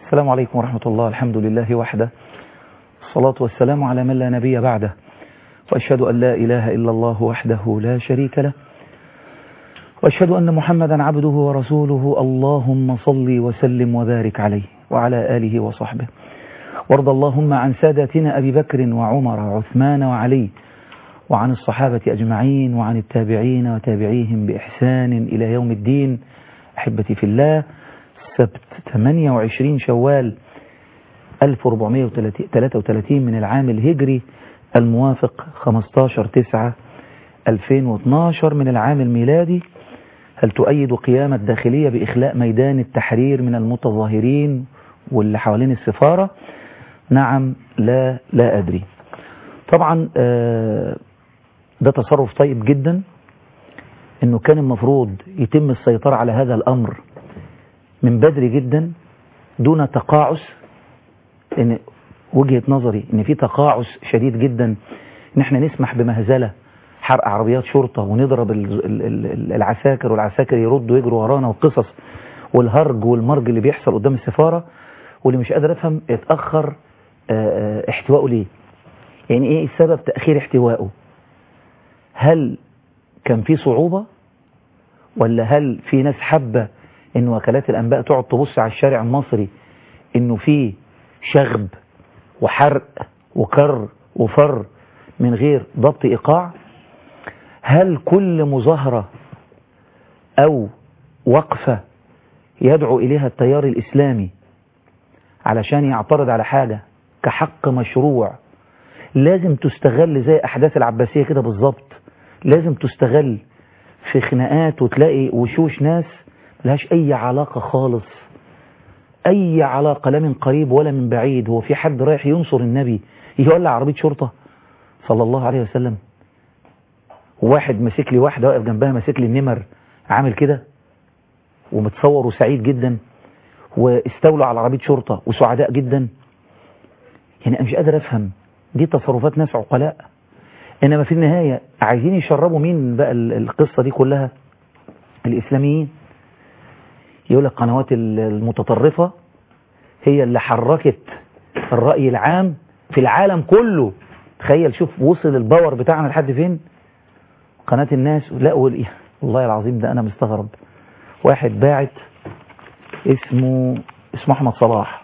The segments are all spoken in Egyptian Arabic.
السلام عليكم ورحمة الله الحمد لله وحده الصلاة والسلام على من لا نبي بعده وأشهد أن لا إله إلا الله وحده لا شريك له وأشهد أن محمدا عبده ورسوله اللهم صل وسلم وبارك عليه وعلى آله وصحبه وارض اللهم عن ساداتنا أبي بكر وعمر وعثمان وعلي وعن الصحابة أجمعين وعن التابعين وتابعيهم بإحسان إلى يوم الدين أحبتي في الله سبت 28 شوال 1433 من العام الهجري الموافق 15 9 2012 من العام الميلادي هل تؤيد قيام الداخلية بإخلاء ميدان التحرير من المتظاهرين واللي حوالين السفارة نعم لا لا أدري طبعا ده تصرف طيب جدا انه كان المفروض يتم السيطرة على هذا الامر من بدري جدا دون تقاعس ان وجهة نظري ان في تقاعس شديد جدا ان احنا نسمح بمهزلة حرق عربيات شرطة ونضرب العساكر والعساكر يردوا يجروا ورانا والقصص والهرج والمرج اللي بيحصل قدام السفارة واللي مش قادر افهم اتأخر احتوائه ليه يعني ايه سبب تأخير احتوائه هل كان في صعوبة ولا هل في ناس حابة ان وكالات الانباء تقعد تبص على الشارع المصري انه في شغب وحرق وكر وفر من غير ضبط ايقاع هل كل مظاهرة او وقفة يدعو اليها التيار الاسلامي علشان يعترض على حاجة كحق مشروع لازم تستغل زي احداث العباسية كده بالظبط لازم تستغل في خناقات وتلاقي وشوش ناس ملهاش اي علاقة خالص اي علاقة لا من قريب ولا من بعيد هو في حد رايح ينصر النبي يولع عربية شرطة صلى الله عليه وسلم واحد ماسك لي واحدة واقف جنبها ماسك لي النمر عامل كده ومتصور وسعيد جدا واستولوا على عربية شرطة وسعداء جدا يعني انا مش قادر افهم دي تصرفات ناس عقلاء انما في النهاية عايزين يشربوا مين بقى القصة دي كلها الاسلاميين يقول لك قنوات المتطرفة هي اللي حركت الرأي العام في العالم كله تخيل شوف وصل الباور بتاعنا لحد فين قناة الناس لا والله العظيم ده انا مستغرب واحد باعت اسمه اسمه احمد صلاح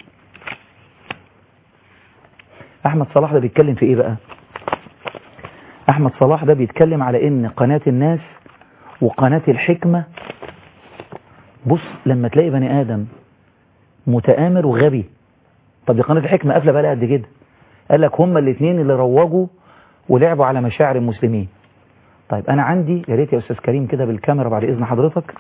احمد صلاح ده بيتكلم في ايه بقى احمد صلاح ده بيتكلم على ان قناة الناس وقناة الحكمة بص لما تلاقي بني ادم متآمر وغبي طب دي قناة الحكمة قافلة بقى قد كده قال لك هما الاثنين اللي روجوا ولعبوا على مشاعر المسلمين طيب انا عندي يا ريت يا استاذ كريم كده بالكاميرا بعد اذن حضرتك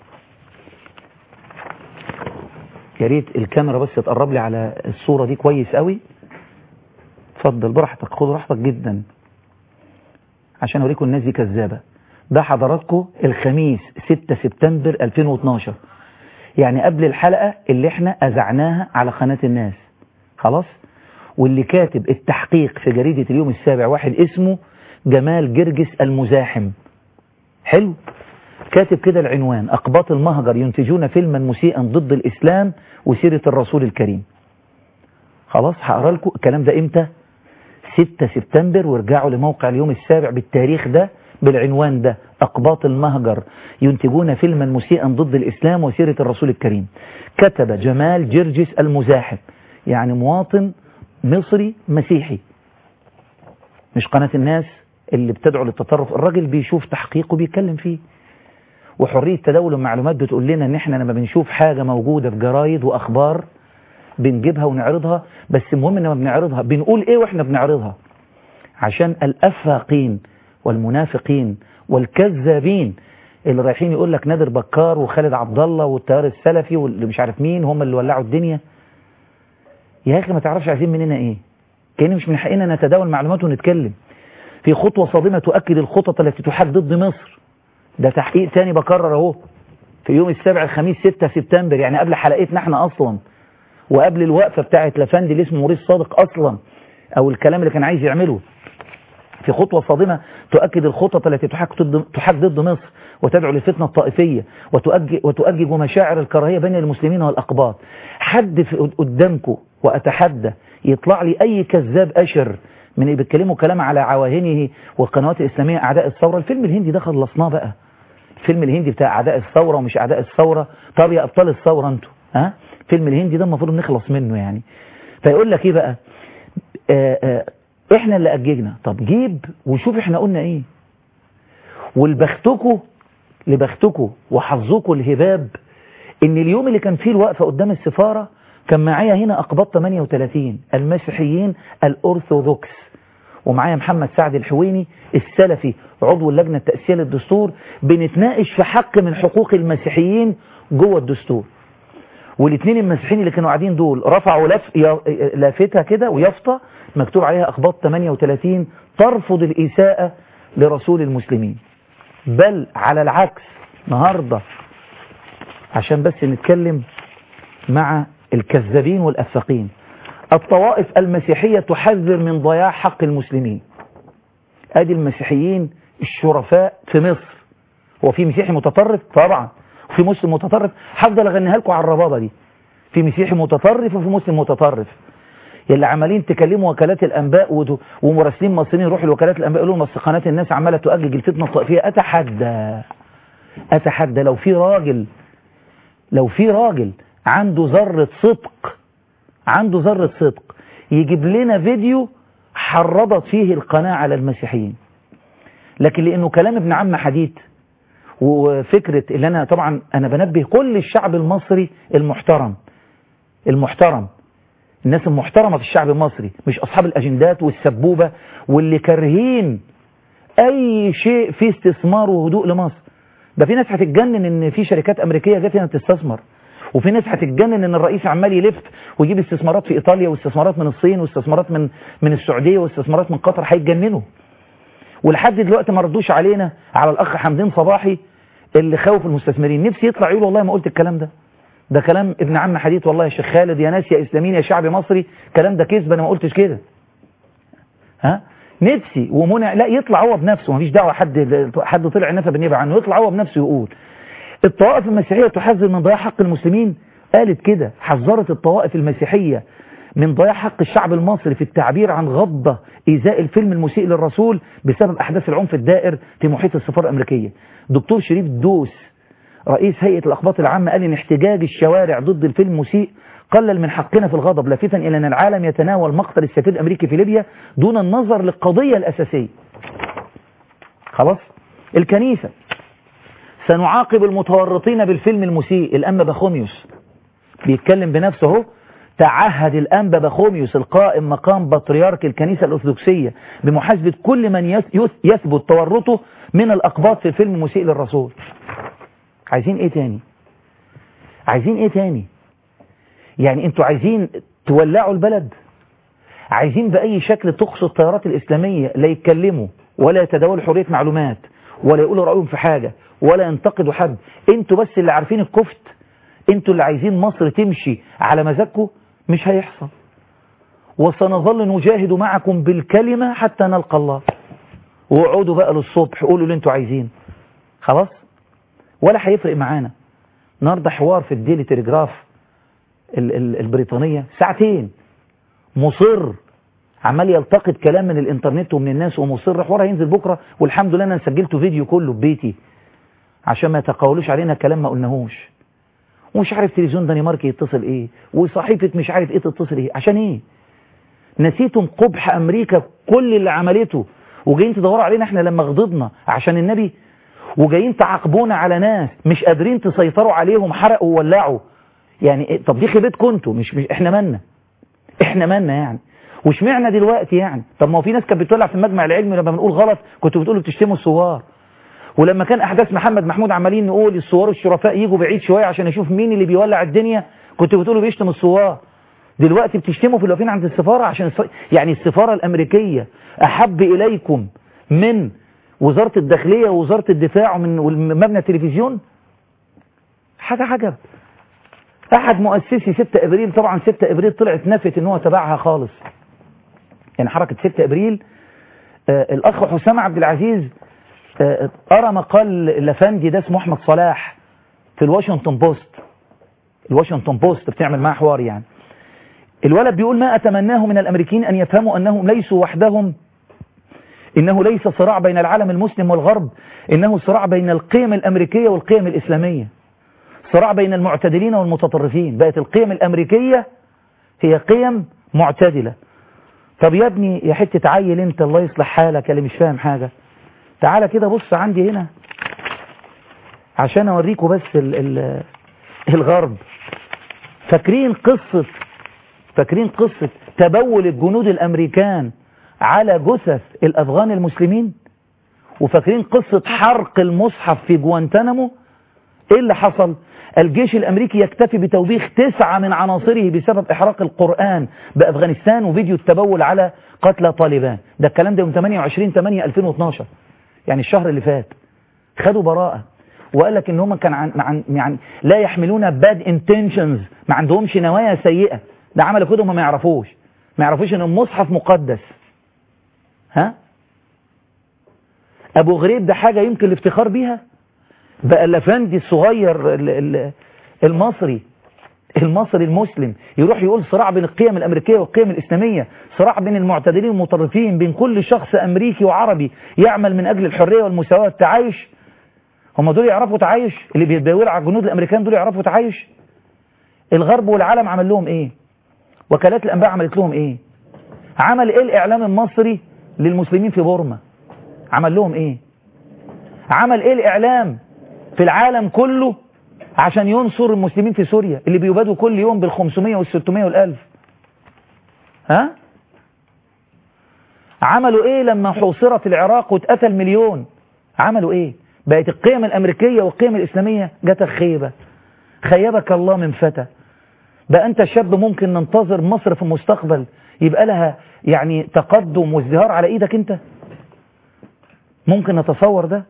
يا ريت الكاميرا بس تقرب لي على الصورة دي كويس قوي اتفضل براحتك خد راحتك جدا عشان اوريكم الناس دي كذابة ده حضراتكم الخميس 6 سبتمبر 2012 يعني قبل الحلقة اللي احنا اذعناها على قناة الناس خلاص واللي كاتب التحقيق في جريدة اليوم السابع واحد اسمه جمال جرجس المزاحم حلو كاتب كده العنوان أقباط المهجر ينتجون فيلما مسيئا ضد الإسلام وسيرة الرسول الكريم خلاص هقرا لكم الكلام ده امتى 6 سبتمبر وارجعوا لموقع اليوم السابع بالتاريخ ده بالعنوان ده أقباط المهجر ينتجون فيلما مسيئا ضد الإسلام وسيرة الرسول الكريم كتب جمال جرجس المزاحم يعني مواطن مصري مسيحي مش قناة الناس اللي بتدعو للتطرف الراجل بيشوف تحقيق وبيتكلم فيه وحرية تداول المعلومات بتقول لنا ان احنا لما بنشوف حاجة موجودة في جرايد واخبار بنجيبها ونعرضها بس المهم ان لما بنعرضها بنقول ايه واحنا بنعرضها عشان الافاقين والمنافقين والكذابين اللي رايحين يقول لك نادر بكار وخالد عبد الله والتيار السلفي واللي مش عارف مين هم اللي ولعوا الدنيا يا اخي ما تعرفش عايزين مننا ايه كأن مش من حقنا نتداول معلومات ونتكلم في خطوة صادمة تؤكد الخطط التي تحاك ضد مصر ده تحقيق تاني بكرر اهو في يوم السابع الخميس 6 سبتمبر يعني قبل حلقتنا احنا اصلا وقبل الوقفة بتاعت لفندي اللي اسمه موريس صادق اصلا او الكلام اللي كان عايز يعمله في خطوة صادمة تؤكد الخطط التي تحاك ضد تحاك ضد مصر وتدعو للفتنة الطائفية وتؤجج, وتؤجج مشاعر الكراهية بين المسلمين والأقباط حد في قدامكم وأتحدى يطلع لي أي كذاب أشر من اللي بيتكلموا كلام على عواهنه والقنوات الإسلامية أعداء الثورة الفيلم الهندي ده خلصناه بقى الفيلم الهندي بتاع أعداء الثورة ومش أعداء الثورة طب يا أبطال الثورة أنتوا ها فيلم الهندي ده المفروض نخلص منه يعني فيقول لك إيه بقى آآ آآ إحنا اللي أججنا طب جيب وشوف إحنا قلنا إيه والبختكوا لبختكوا وحظكوا الهباب إن اليوم اللي كان فيه الوقفة قدام السفارة كان معايا هنا أقباط 38 المسيحيين الأرثوذكس ومعايا محمد سعد الحويني السلفي عضو اللجنة التأسيسية للدستور بنتناقش في حق من حقوق المسيحيين جوه الدستور والاثنين المسيحيين اللي كانوا قاعدين دول رفعوا لف لافتة كده ويافطة مكتوب عليها أقباط 38 ترفض الإساءة لرسول المسلمين بل على العكس النهاردة عشان بس نتكلم مع الكذابين والأفاقين الطوائف المسيحية تحذر من ضياع حق المسلمين ادي المسيحيين الشرفاء في مصر هو في مسيحي متطرف طبعا وفي مسلم متطرف هفضل اغنيها لكم على الربابه دي في مسيحي متطرف وفي مسلم متطرف يلي عمالين تكلموا وكالات الانباء ومراسلين مصريين يروحوا لوكالات الانباء يقولوا لهم قناه الناس عماله تؤجج الفتنه الطائفيه اتحدى اتحدى لو في راجل لو في راجل عنده ذره صدق عنده ذره صدق يجيب لنا فيديو حرضت فيه القناة على المسيحيين لكن لأنه كلام ابن عم حديد وفكرة اللي أنا طبعا أنا بنبه كل الشعب المصري المحترم المحترم الناس المحترمة في الشعب المصري مش أصحاب الأجندات والسبوبة واللي كارهين أي شيء فيه استثمار وهدوء لمصر ده في ناس هتتجنن إن في شركات أمريكية جت هنا تستثمر وفي ناس هتتجنن ان الرئيس عمال يلف ويجيب استثمارات في ايطاليا واستثمارات من الصين واستثمارات من من السعوديه واستثمارات من قطر هيتجننوا ولحد دلوقتي ما ردوش علينا على الاخ حمدين صباحي اللي خوف المستثمرين نفسي يطلع يقول والله ما قلت الكلام ده ده كلام ابن عم حديث والله يا شيخ خالد يا ناس يا اسلاميين يا شعب مصري الكلام ده كذب انا ما قلتش كده ها نفسي ومنع لا يطلع هو بنفسه مفيش دعوه حد حد طلع نفى بالنيابه عنه يطلع هو بنفسه يقول الطوائف المسيحية تحذر من ضياع حق المسلمين قالت كده حذرت الطوائف المسيحية من ضياع حق الشعب المصري في التعبير عن غضة إزاء الفيلم المسيء للرسول بسبب أحداث العنف الدائر في محيط السفارة الأمريكية دكتور شريف دوس رئيس هيئة الأخباط العامة قال إن احتجاج الشوارع ضد الفيلم المسيء قلل من حقنا في الغضب لافتا إلى أن العالم يتناول مقتل السفير الأمريكي في ليبيا دون النظر للقضية الأساسية خلاص الكنيسة سنعاقب المتورطين بالفيلم المسيء الأنبا بخوميوس بيتكلم بنفسه اهو تعهد الأنبا بخوميوس القائم مقام بطريرك الكنيسة الأرثوذكسية بمحاسبة كل من يثبت تورطه من الأقباط في الفيلم المسيء للرسول عايزين ايه تاني عايزين ايه تاني يعني انتوا عايزين تولعوا البلد عايزين بأي شكل تقصوا التيارات الإسلامية لا يتكلموا ولا يتداولوا حرية معلومات ولا يقولوا رأيهم في حاجة ولا ينتقدوا حد انتوا بس اللي عارفين الكفت انتوا اللي عايزين مصر تمشي على مزاجكم مش هيحصل وسنظل نجاهد معكم بالكلمة حتى نلقى الله وقعدوا بقى للصبح قولوا اللي انتوا عايزين خلاص ولا هيفرق معانا النهارده حوار في الديلي تليجراف ال ال البريطانية ساعتين مصر عمال يلتقط كلام من الانترنت ومن الناس ومصر حوار هينزل بكرة والحمد لله انا سجلته فيديو كله ببيتي عشان ما يتقولوش علينا كلام ما قلناهوش ومش عارف تلفزيون دنماركي يتصل ايه وصحيفة مش عارف ايه تتصل ايه عشان ايه نسيتم قبح امريكا كل اللي عملته وجايين تدوروا علينا احنا لما غضبنا عشان النبي وجايين تعاقبونا على ناس مش قادرين تسيطروا عليهم حرقوا وولعوا يعني إيه؟ طب دي خيبتكم انتوا مش, مش احنا مالنا احنا مالنا يعني واشمعنا دلوقتي يعني طب ما هو في ناس كانت بتولع في المجمع العلمي لما بنقول غلط كنتوا بتقولوا بتشتموا الثوار ولما كان احداث محمد محمود عمالين نقول الثوار الشرفاء يجوا بعيد شويه عشان يشوف مين اللي بيولع الدنيا كنتوا بتقولوا بيشتم الثوار دلوقتي بتشتموا في اللي واقفين عند السفاره عشان الس... يعني السفاره الامريكيه احب اليكم من وزاره الداخليه ووزاره الدفاع ومن مبنى التلفزيون حاجه عجب احد مؤسسي 6 ابريل طبعا 6 ابريل طلعت نفت ان هو تبعها خالص يعني حركه 6 ابريل آه الأخ حسام عبد العزيز آه قرأ مقال الأفندي ده اسمه أحمد صلاح في الواشنطن بوست الواشنطن بوست بتعمل معاه حوار يعني الولد بيقول ما أتمناه من الأمريكيين أن يفهموا أنهم ليسوا وحدهم إنه ليس صراع بين العالم المسلم والغرب إنه صراع بين القيم الأمريكية والقيم الإسلامية صراع بين المعتدلين والمتطرفين بقت القيم الأمريكية هي قيم معتدلة طب يا ابني يا حتة عيل انت الله يصلح حالك اللي مش فاهم حاجة تعالى كده بص عندي هنا عشان اوريكم بس ال ال الغرب فاكرين قصة فاكرين قصة تبول الجنود الامريكان على جثث الافغان المسلمين وفاكرين قصة حرق المصحف في جوانتانامو ايه اللي حصل الجيش الامريكي يكتفي بتوبيخ تسعة من عناصره بسبب احراق القرآن بافغانستان وفيديو التبول على قتلى طالبان ده الكلام ده يوم 28 8 2012 يعني الشهر اللي فات خدوا براءة وقال لك ان هم كان عن عن يعني لا يحملون باد انتنشنز ما عندهمش نوايا سيئة ده عملوا كده هم ما يعرفوش ما يعرفوش ان المصحف مقدس ها ابو غريب ده حاجة يمكن الافتخار بيها بقى الافندي الصغير المصري المصري المسلم يروح يقول صراع بين القيم الامريكيه والقيم الاسلاميه صراع بين المعتدلين والمتطرفين بين كل شخص امريكي وعربي يعمل من اجل الحريه والمساواه والتعايش هم دول يعرفوا تعايش اللي بيتداولوا على الجنود الامريكان دول يعرفوا تعايش الغرب والعالم عمل لهم ايه وكالات الانباء عملت لهم ايه عمل ايه الاعلام المصري للمسلمين في بورما عمل لهم ايه عمل ايه الاعلام في العالم كله عشان ينصر المسلمين في سوريا اللي بيبادوا كل يوم بالخمسمية والستمية والألف ها عملوا ايه لما حوصرت العراق واتقتل مليون عملوا ايه بقت القيم الامريكية والقيم الاسلامية جاتك خيبة خيبك الله من فتى بقى انت شاب ممكن ننتظر مصر في المستقبل يبقى لها يعني تقدم وازدهار على ايدك انت ممكن نتصور ده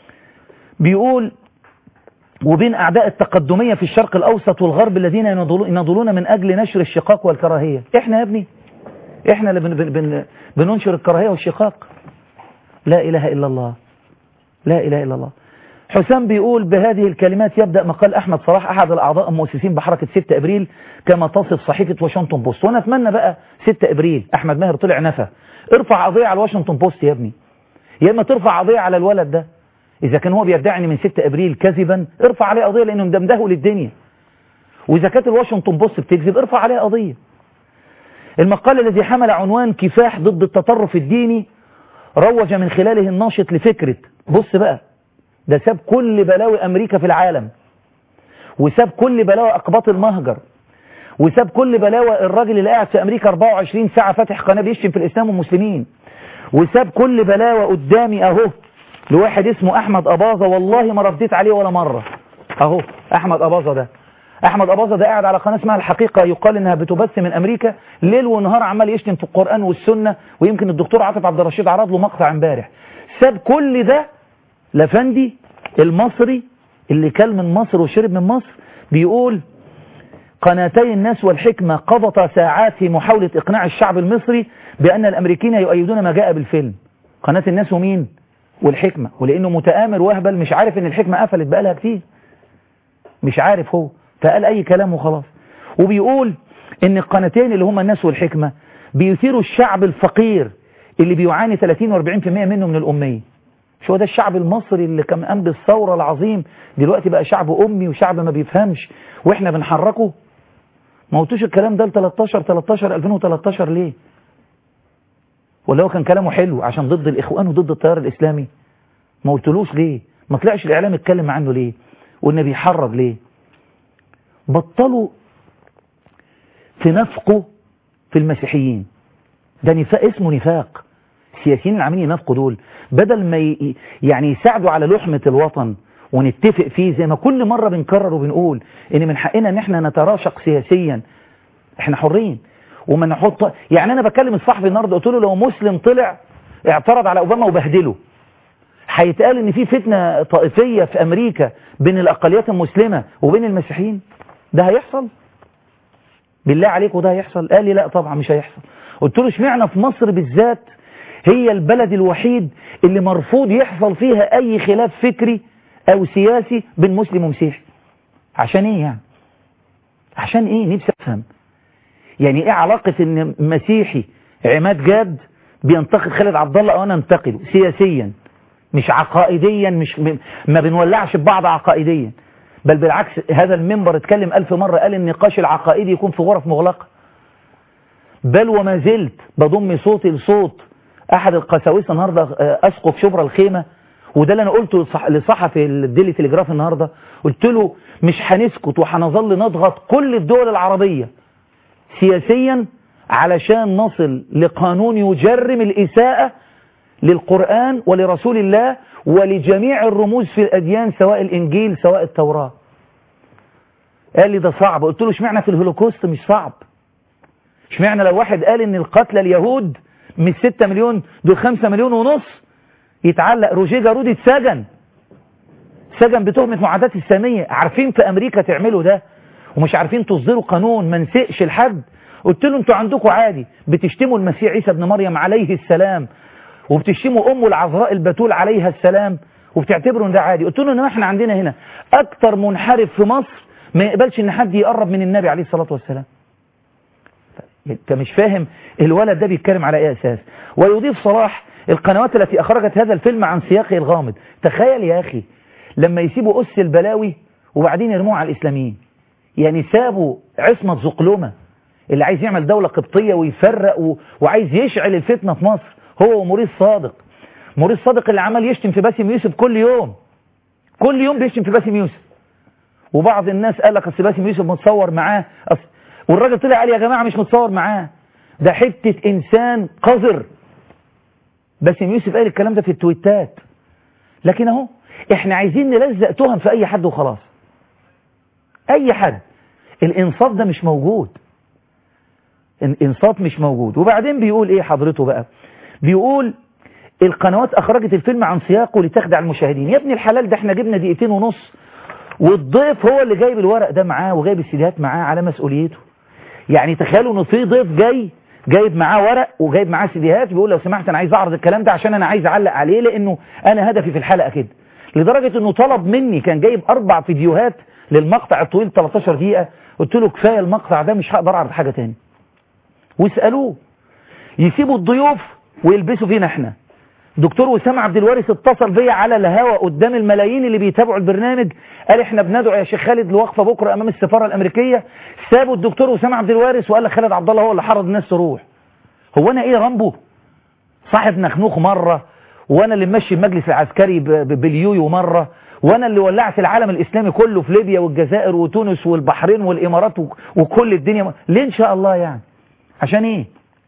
بيقول وبين أعداء التقدمية في الشرق الأوسط والغرب الذين ينضلون من أجل نشر الشقاق والكراهية إحنا يا ابني إحنا اللي بن بن بن بننشر الكراهية والشقاق لا إله إلا الله لا إله إلا الله حسام بيقول بهذه الكلمات يبدأ مقال أحمد صلاح أحد الأعضاء المؤسسين بحركة 6 أبريل كما تصف صحيفة واشنطن بوست وأنا أتمنى بقى 6 أبريل أحمد ماهر طلع نفى ارفع قضية على واشنطن بوست يا ابني يا إما ترفع قضية على الولد ده إذا كان هو بيدعي من 6 أبريل كذبا ارفع عليه قضية لأنه مدمده للدنيا وإذا كانت الواشنطن بوست بتكذب ارفع عليه قضية المقال الذي حمل عنوان كفاح ضد التطرف الديني روج من خلاله الناشط لفكرة بص بقى ده ساب كل بلاوي أمريكا في العالم وساب كل بلاوي أقباط المهجر وساب كل بلاوي الراجل اللي قاعد في أمريكا 24 ساعة فاتح قناة بيشتم في الإسلام والمسلمين وساب كل بلاوي قدامي أهو لواحد اسمه احمد اباظة والله ما رديت عليه ولا مرة اهو احمد اباظة ده احمد اباظة ده قاعد على قناة اسمها الحقيقة يقال انها بتبث من امريكا ليل ونهار عمال يشتم في القرآن والسنة ويمكن الدكتور عاطف عبد الرشيد عرض له مقطع امبارح ساب كل ده لفندي المصري اللي كل من مصر وشرب من مصر بيقول قناتي الناس والحكمة قضت ساعات في محاولة اقناع الشعب المصري بان الامريكين يؤيدون ما جاء بالفيلم قناة الناس ومين والحكمة ولأنه متآمر وهبل مش عارف ان الحكمة قفلت بقالها كتير مش عارف هو فقال أي كلام وخلاص وبيقول ان القناتين اللي هم الناس والحكمة بيثيروا الشعب الفقير اللي بيعاني 30 و40% منه من الأمية شو ده الشعب المصري اللي كان قام بالثورة العظيم دلوقتي بقى شعب أمي وشعب ما بيفهمش وإحنا بنحركه ما قلتوش الكلام ده ل 13 13 2013 ليه ولا هو كان كلامه حلو عشان ضد الإخوان وضد التيار الإسلامي ما قلتلوش ليه ما طلعش الإعلام يتكلم عنه ليه وإنه بيحرض ليه بطلوا تنافقوا في المسيحيين ده نفاق اسمه نفاق السياسيين اللي عاملين ينافقوا دول بدل ما ي... يعني يساعدوا على لحمة الوطن ونتفق فيه زي ما كل مرة بنكرر وبنقول ان من حقنا ان احنا نتراشق سياسيا احنا حرين وما نحط يعني انا بكلم الصحفي النهارده قلت له لو مسلم طلع اعترض على اوباما وبهدله هيتقال ان في فتنه طائفيه في امريكا بين الاقليات المسلمه وبين المسيحيين ده هيحصل بالله عليك وده هيحصل قال لي لا طبعا مش هيحصل قلت له اشمعنى في مصر بالذات هي البلد الوحيد اللي مرفوض يحصل فيها أي خلاف فكري أو سياسي بين مسلم ومسيحي عشان إيه يعني عشان إيه نفسي أفهم يعني إيه علاقة إن مسيحي عماد جاد بينتقد خالد عبد الله أو أنا أنتقده سياسيا مش عقائديا مش ما بنولعش ببعض عقائديا بل بالعكس هذا المنبر اتكلم ألف مرة قال النقاش العقائدي يكون في غرف مغلقة بل وما زلت بضم صوتي لصوت أحد القساوسة النهاردة أسقف شبرا الخيمة وده اللي أنا قلته لصحفي الديلي تليجراف النهاردة قلت له مش هنسكت وهنظل نضغط كل الدول العربية سياسيا علشان نصل لقانون يجرم الإساءة للقرآن ولرسول الله ولجميع الرموز في الأديان سواء الإنجيل سواء التوراة قال لي ده صعب قلت له اشمعنى في الهولوكوست مش صعب اشمعنى لو واحد قال ان القتلى اليهود مش 6 مليون دول 5 مليون ونص يتعلق روجيه جارود اتسجن سجن بتهمة معاداة السامية عارفين في أمريكا تعملوا ده ومش عارفين تصدروا قانون ما نسقش لحد قلت له انتوا عندكم عادي بتشتموا المسيح عيسى ابن مريم عليه السلام وبتشتموا أمه العذراء البتول عليها السلام وبتعتبروا ان ده عادي قلت له انما احنا عندنا هنا اكتر منحرف في مصر ما يقبلش ان حد يقرب من النبي عليه الصلاة والسلام انت مش فاهم الولد ده بيتكلم على ايه اساس ويضيف صلاح القنوات التي اخرجت هذا الفيلم عن سياقه الغامض تخيل يا اخي لما يسيبوا أس البلاوي وبعدين يرموه على الإسلاميين يعني سابوا عصمة زقلمة اللي عايز يعمل دولة قبطية ويفرق و... وعايز يشعل الفتنة في مصر هو وموريس صادق موريس صادق اللي عمل يشتم في باسم يوسف كل يوم كل يوم بيشتم في باسم يوسف وبعض الناس قال لك اصل باسم يوسف متصور معاه أصل والراجل طلع قال يا جماعة مش متصور معاه ده حتة إنسان قذر باسم يوسف قال الكلام ده في التويتات لكن اهو احنا عايزين نلزق تهم في اي حد وخلاص اي حد الانصاف ده مش موجود الانصاف مش موجود وبعدين بيقول ايه حضرته بقى بيقول القنوات اخرجت الفيلم عن سياقه لتخدع المشاهدين يا ابن الحلال ده احنا جبنا دقيقتين ونص والضيف هو اللي جايب الورق ده معاه وجايب السيديهات معاه على مسؤوليته يعني تخيلوا انه في ضيف جاي جايب معاه ورق وجايب معاه سيديهات بيقول لو سمحت انا عايز اعرض الكلام ده عشان انا عايز اعلق عليه لانه انا هدفي في الحلقه كده لدرجة انه طلب مني كان جايب اربع فيديوهات للمقطع الطويل 13 دقيقة قلت له كفاية المقطع ده مش هقدر اعرض حاجة تاني واسألوه يسيبوا الضيوف ويلبسوا فينا احنا دكتور وسام عبد الوارث اتصل بيا على الهوا قدام الملايين اللي بيتابعوا البرنامج قال احنا بندعو يا شيخ خالد لوقفه بكره امام السفاره الامريكيه سابوا الدكتور وسام عبد الوارث وقال لك خالد عبد الله هو اللي حرض الناس تروح هو انا ايه رامبو صاحب نخنوخ مره وانا اللي ماشي المجلس العسكري باليويو مرة وانا اللي ولعت العالم الاسلامي كله في ليبيا والجزائر وتونس والبحرين والامارات وكل الدنيا ليه ان شاء الله يعني عشان ايه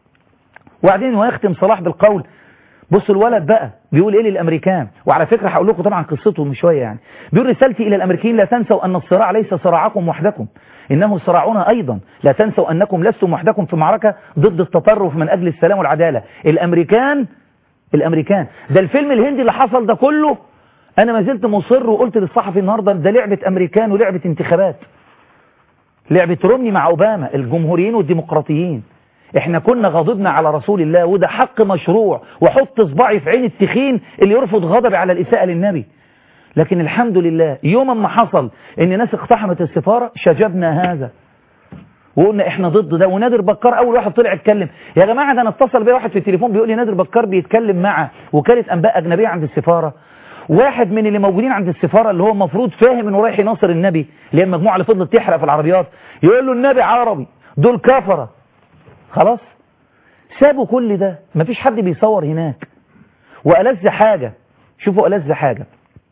وبعدين ويختم صلاح بالقول بص الولد بقى بيقول ايه للامريكان وعلى فكرة هقول لكم طبعا قصته من شوية يعني بيقول رسالتي الى الامريكيين لا تنسوا ان الصراع ليس صراعكم وحدكم انه صراعنا ايضا لا تنسوا انكم لستم وحدكم في معركة ضد التطرف من اجل السلام والعدالة الامريكان الامريكان ده الفيلم الهندي اللي حصل ده كله انا ما زلت مصر وقلت للصحفي النهاردة ده لعبة امريكان ولعبة انتخابات لعبة رومني مع اوباما الجمهوريين والديمقراطيين احنا كنا غضبنا على رسول الله وده حق مشروع وحط صباعي في عين التخين اللي يرفض غضبي على الاساءة للنبي لكن الحمد لله يوم ما حصل ان ناس اقتحمت السفارة شجبنا هذا وقلنا احنا ضد ده ونادر بكار اول واحد طلع اتكلم يا جماعه ده انا اتصل بيا واحد في التليفون بيقول لي نادر بكار بيتكلم مع وكاله انباء اجنبيه عند السفاره واحد من اللي موجودين عند السفاره اللي هو المفروض فاهم انه رايح يناصر النبي اللي هي المجموعه اللي فضلت تحرق في العربيات يقول له النبي عربي دول كفره خلاص سابوا كل ده مفيش حد بيصور هناك والذ حاجه شوفوا ألذ حاجه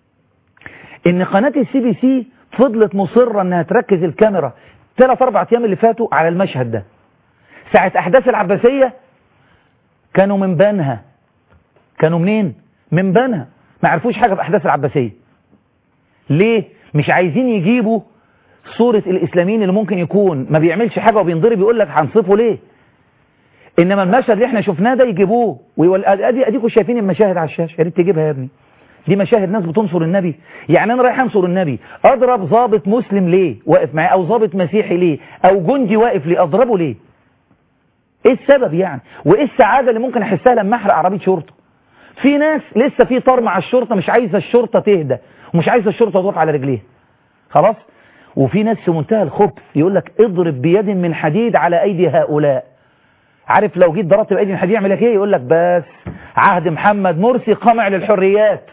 ان قناه السي بي سي فضلت مصره انها تركز الكاميرا ثلاث اربع ايام اللي فاتوا على المشهد ده ساعة احداث العباسية كانوا من بنها كانوا منين من بنها ما عرفوش حاجة في احداث العباسية ليه مش عايزين يجيبوا صورة الاسلاميين اللي ممكن يكون ما بيعملش حاجة وبينضرب يقول لك هنصفه ليه انما المشهد اللي احنا شفناه ده يجيبوه ويقول ادي اديكم شايفين المشاهد على الشاشة يا ريت تجيبها يا ابني دي مشاهد ناس بتنصر النبي يعني انا رايح انصر النبي اضرب ضابط مسلم ليه واقف معاه او ضابط مسيحي ليه او جندي واقف ليه اضربه ليه ايه السبب يعني وايه السعادة اللي ممكن احسها لما احرق عربية شرطة في ناس لسه في طار مع الشرطة مش عايزة الشرطة تهدى ومش عايزة الشرطة تقف على رجليها خلاص وفي ناس في منتهى الخبث يقول لك اضرب بيد من حديد على ايدي هؤلاء عارف لو جيت ضربت بايدي من حديد يعمل لك ايه يقول لك بس عهد محمد مرسي قمع للحريات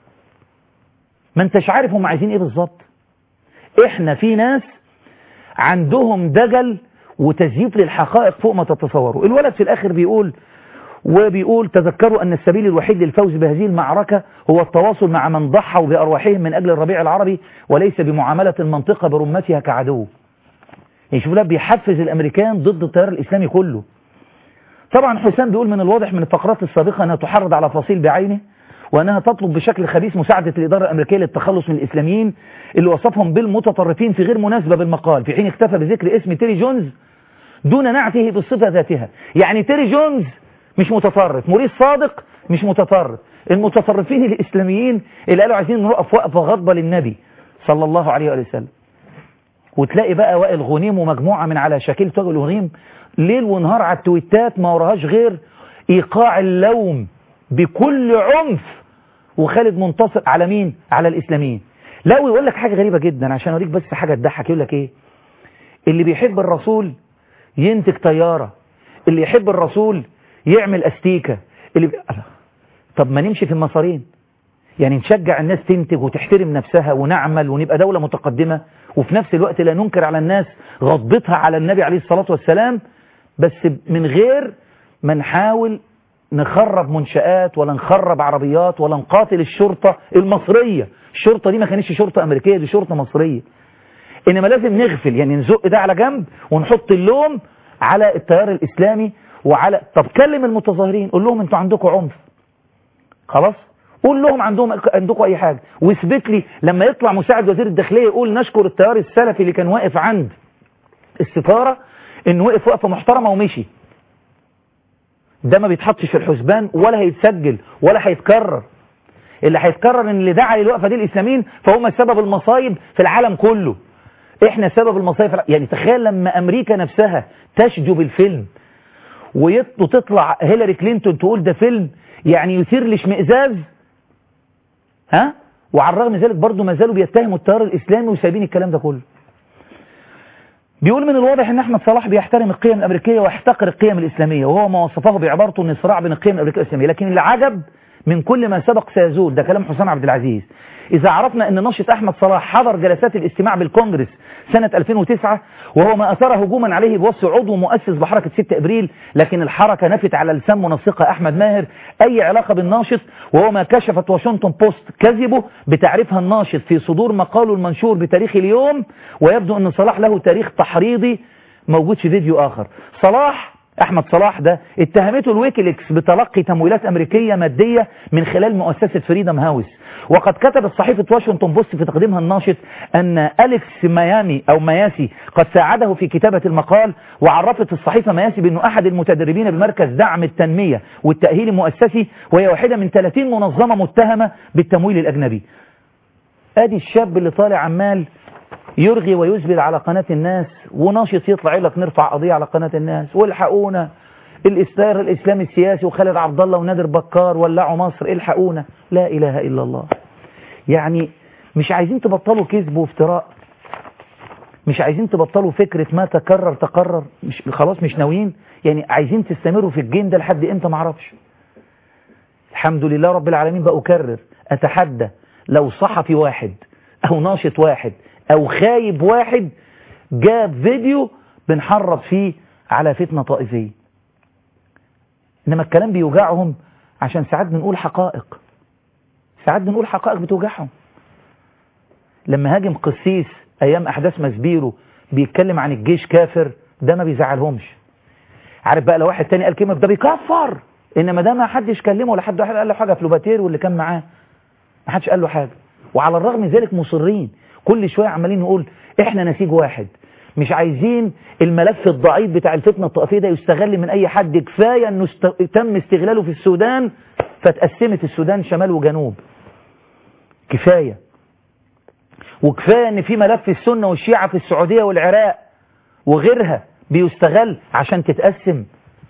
ما انتش عارف هم عايزين ايه بالظبط احنا في ناس عندهم دجل وتزييف للحقائق فوق ما تتصوروا الولد في الاخر بيقول وبيقول تذكروا أن السبيل الوحيد للفوز بهذه المعركة هو التواصل مع من ضحوا بأرواحهم من أجل الربيع العربي وليس بمعاملة المنطقة برمتها كعدو يعني شوف ده بيحفز الأمريكان ضد التيار الإسلامي كله طبعا حسام بيقول من الواضح من الفقرات السابقة أنها تحرض على فصيل بعينه وأنها تطلب بشكل خبيث مساعدة الإدارة الأمريكية للتخلص من الإسلاميين اللي وصفهم بالمتطرفين في غير مناسبة بالمقال في حين اكتفى بذكر اسم تيري جونز دون نعته بالصفة ذاتها يعني تيري جونز مش متطرف موريس صادق مش متطرف المتطرفين الإسلاميين اللي قالوا عايزين نوقف وقفة غضبة للنبي صلى الله عليه وآله وسلم وتلاقي بقى وائل غنيم ومجموعة من على شكل وائل غنيم ليل ونهار على التويتات ما وراهاش غير إيقاع اللوم بكل عنف وخالد منتصر على مين؟ على الإسلاميين لا ويقول لك حاجة غريبة جدا عشان أوريك بس حاجة تضحك يقول لك إيه اللي بيحب الرسول ينتج طيارة اللي يحب الرسول يعمل استيكة اللي بي... طب ما نمشي في المسارين يعني نشجع الناس تنتج وتحترم نفسها ونعمل ونبقى دولة متقدمة وفي نفس الوقت لا ننكر على الناس غضبتها على النبي عليه الصلاة والسلام بس من غير ما نحاول نخرب منشآت ولا نخرب عربيات ولا نقاتل الشرطة المصرية الشرطة دي ما كانتش شرطة أمريكية دي شرطة مصرية إنما لازم نغفل يعني نزق ده على جنب ونحط اللوم على التيار الإسلامي وعلى طب كلم المتظاهرين قول لهم انتوا عندكم عنف خلاص قول لهم عندهم عندكم اي حاجة واثبت لي لما يطلع مساعد وزير الداخلية يقول نشكر التيار السلفي اللي كان واقف عند السفارة انه وقف وقفة محترمة ومشي ده ما بيتحطش في الحسبان ولا هيتسجل ولا هيتكرر اللي هيتكرر ان اللي دعا للوقفة دي الاسلاميين فهم سبب المصايب في العالم كله احنا سبب المصايب في العالم. يعني تخيل لما امريكا نفسها تشجب الفيلم وتطلع هيلاري كلينتون تقول ده فيلم يعني يثير الاشمئزاز ها وعلى الرغم من ذلك برضه ما زالوا بيتهموا التيار الاسلامي وسايبين الكلام ده كله بيقول من الواضح ان احمد صلاح بيحترم القيم الامريكيه ويحتقر القيم الاسلاميه وهو ما وصفه بعبارته ان الصراع بين القيم الامريكيه والاسلاميه لكن العجب من كل ما سبق سيزول ده كلام حسام عبد العزيز إذا عرفنا أن ناشط أحمد صلاح حضر جلسات الاستماع بالكونجرس سنة 2009 وهو ما أثار هجوما عليه بوصف عضو مؤسس بحركة 6 أبريل لكن الحركة نفت على لسان منسقها أحمد ماهر أي علاقة بالناشط وهو ما كشفت واشنطن بوست كذبه بتعريفها الناشط في صدور مقاله المنشور بتاريخ اليوم ويبدو أن صلاح له تاريخ تحريضي موجود في فيديو آخر صلاح أحمد صلاح ده اتهمته الويكيليكس بتلقي تمويلات أمريكية مادية من خلال مؤسسة فريدم هاوس وقد كتبت صحيفة واشنطن بوست في تقديمها الناشط أن أليكس ميامي أو مياسي قد ساعده في كتابة المقال وعرفت الصحيفة مياسي بأنه أحد المتدربين بمركز دعم التنمية والتأهيل المؤسسي وهي واحدة من 30 منظمة متهمة بالتمويل الأجنبي أدي الشاب اللي طالع عمال يرغي ويزبل على قناة الناس وناشط يطلع يقول لك نرفع قضية على قناة الناس والحقونا الإسلام الإسلامي السياسي وخالد عبد الله ونادر بكار ولعوا مصر الحقونا لا إله إلا الله يعني مش عايزين تبطلوا كذب وافتراء مش عايزين تبطلوا فكرة ما تكرر تقرر مش خلاص مش ناويين يعني عايزين تستمروا في الجيم ده لحد امتى ما اعرفش الحمد لله رب العالمين بأكرر أتحدى لو صحفي واحد أو ناشط واحد أو خايب واحد جاب فيديو بنحرض فيه على فتنة طائفية إنما الكلام بيوجعهم عشان ساعات بنقول حقائق ساعات بنقول حقائق بتوجعهم لما هاجم قسيس أيام أحداث مسبيرو بيتكلم عن الجيش كافر ده ما بيزعلهمش عارف بقى لو واحد تاني قال كلمة ده بيكفر إنما ده ما حدش كلمه ولا حد واحد قال له حاجة فلوباتير واللي كان معاه ما حدش قال له حاجة وعلى الرغم من ذلك مصرين كل شوية عمالين نقول احنا نسيج واحد مش عايزين الملف الضعيف بتاع الفتنة الطائفية ده يستغل من اي حد كفاية انه است... تم استغلاله في السودان فتقسمت السودان شمال وجنوب كفاية وكفاية ان في ملف السنة والشيعة في السعودية والعراق وغيرها بيستغل عشان تتقسم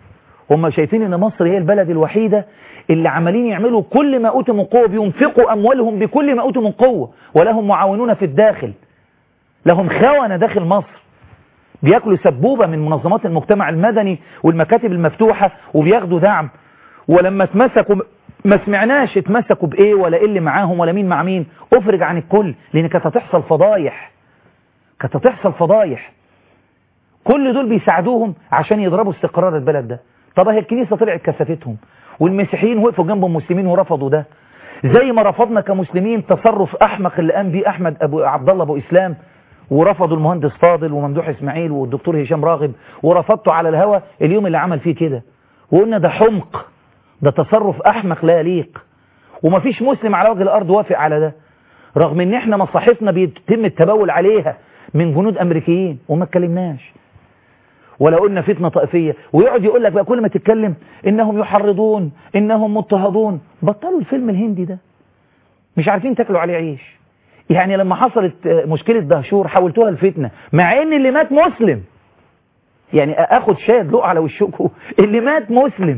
هم شايفين ان مصر هي البلد الوحيدة اللي عمالين يعملوا كل ما اوتوا من قوة بينفقوا اموالهم بكل ما اوتوا من قوة ولهم معاونون في الداخل لهم خونة داخل مصر بياكلوا سبوبة من منظمات المجتمع المدني والمكاتب المفتوحة وبياخدوا دعم ولما اتمسكوا ما سمعناش اتمسكوا بايه ولا ايه اللي معاهم ولا مين مع مين افرج عن الكل لان كانت هتحصل فضايح كانت هتحصل فضايح كل دول بيساعدوهم عشان يضربوا استقرار البلد ده طب هي الكنيسة طلعت كثفتهم والمسيحيين وقفوا جنب المسلمين ورفضوا ده زي ما رفضنا كمسلمين تصرف احمق اللي قام بيه احمد ابو عبد الله ابو اسلام ورفضوا المهندس فاضل وممدوح اسماعيل والدكتور هشام راغب ورفضته على الهوى اليوم اللي عمل فيه كده وقلنا ده حمق ده تصرف احمق لا يليق ومفيش مسلم على وجه الارض وافق على ده رغم ان احنا مصلحتنا بيتم التبول عليها من جنود امريكيين وما اتكلمناش ولا قلنا فتنة طائفية ويقعد يقول لك بقى كل ما تتكلم انهم يحرضون انهم مضطهدون بطلوا الفيلم الهندي ده مش عارفين تاكلوا عليه عيش يعني لما حصلت مشكلة دهشور حولتوها الفتنة مع ان اللي مات مسلم يعني اخد شاهد لقوا على وشكم اللي مات مسلم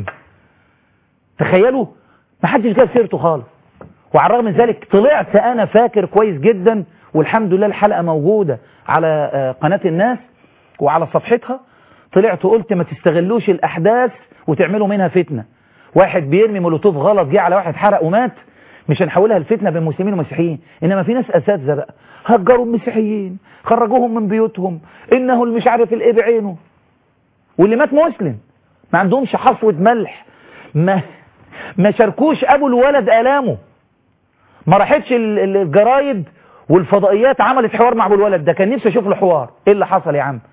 تخيلوا ما حدش جاب سيرته خالص وعلى الرغم من ذلك طلعت انا فاكر كويس جدا والحمد لله الحلقة موجودة على قناة الناس وعلى صفحتها طلعت وقلت ما تستغلوش الاحداث وتعملوا منها فتنة واحد بيرمي مولوتوف غلط جه على واحد حرق ومات مش هنحولها الفتنة بين مسلمين ومسيحيين انما في ناس اساتذه بقى هجروا المسيحيين خرجوهم من بيوتهم انه اللي مش عارف الايه بعينه واللي مات مسلم ما عندهمش حصوة ملح ما ما شاركوش ابو الولد الامه ما راحتش الجرايد والفضائيات عملت حوار مع ابو الولد ده كان نفسي اشوف له حوار ايه اللي حصل يا عم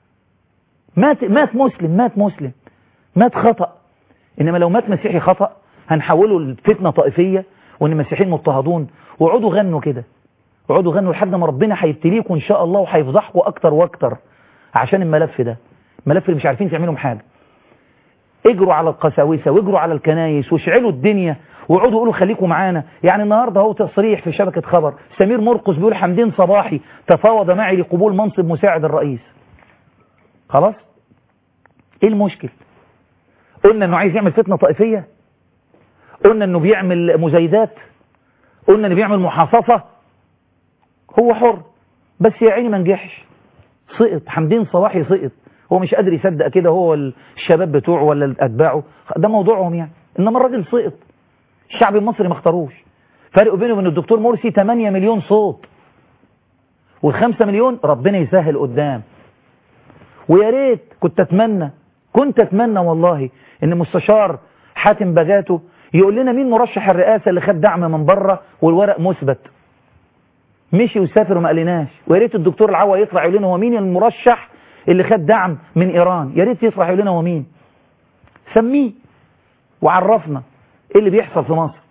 مات مات مسلم مات مسلم مات خطأ انما لو مات مسيحي خطأ هنحوله لفتنة طائفية وان المسيحيين مضطهدون وقعدوا غنوا كده وقعدوا غنوا لحد ما ربنا هيبتليكم ان شاء الله وهيفضحكم اكتر واكتر عشان الملف ده الملف اللي مش عارفين تعملوا حاجه اجروا على القساوسه واجروا على الكنايس واشعلوا الدنيا وقعدوا قولوا خليكم معانا يعني النهارده اهو تصريح في شبكه خبر سمير مرقس بيقول حمدين صباحي تفاوض معي لقبول منصب مساعد الرئيس خلاص ايه المشكل قلنا انه عايز يعمل فتنه طائفيه قلنا انه بيعمل مزايدات قلنا انه بيعمل محاصصة هو حر بس يا عيني ما نجحش سقط حمدين صباحي سقط هو مش قادر يصدق كده هو الشباب بتوعه ولا اتباعه ده موضوعهم يعني انما الراجل سقط الشعب المصري ما اختاروش فرق بينه وبين الدكتور مرسي 8 مليون صوت والخمسة مليون ربنا يسهل قدام ويا ريت كنت اتمنى كنت اتمنى والله ان مستشار حاتم بجاته يقول لنا مين مرشح الرئاسة اللي خد دعم من بره والورق مثبت مشي وسافر وما قالناش ويا ريت الدكتور العوا يطلع يقول لنا هو مين المرشح اللي خد دعم من ايران يا ريت يطلع يقول لنا هو مين سميه وعرفنا ايه اللي بيحصل في مصر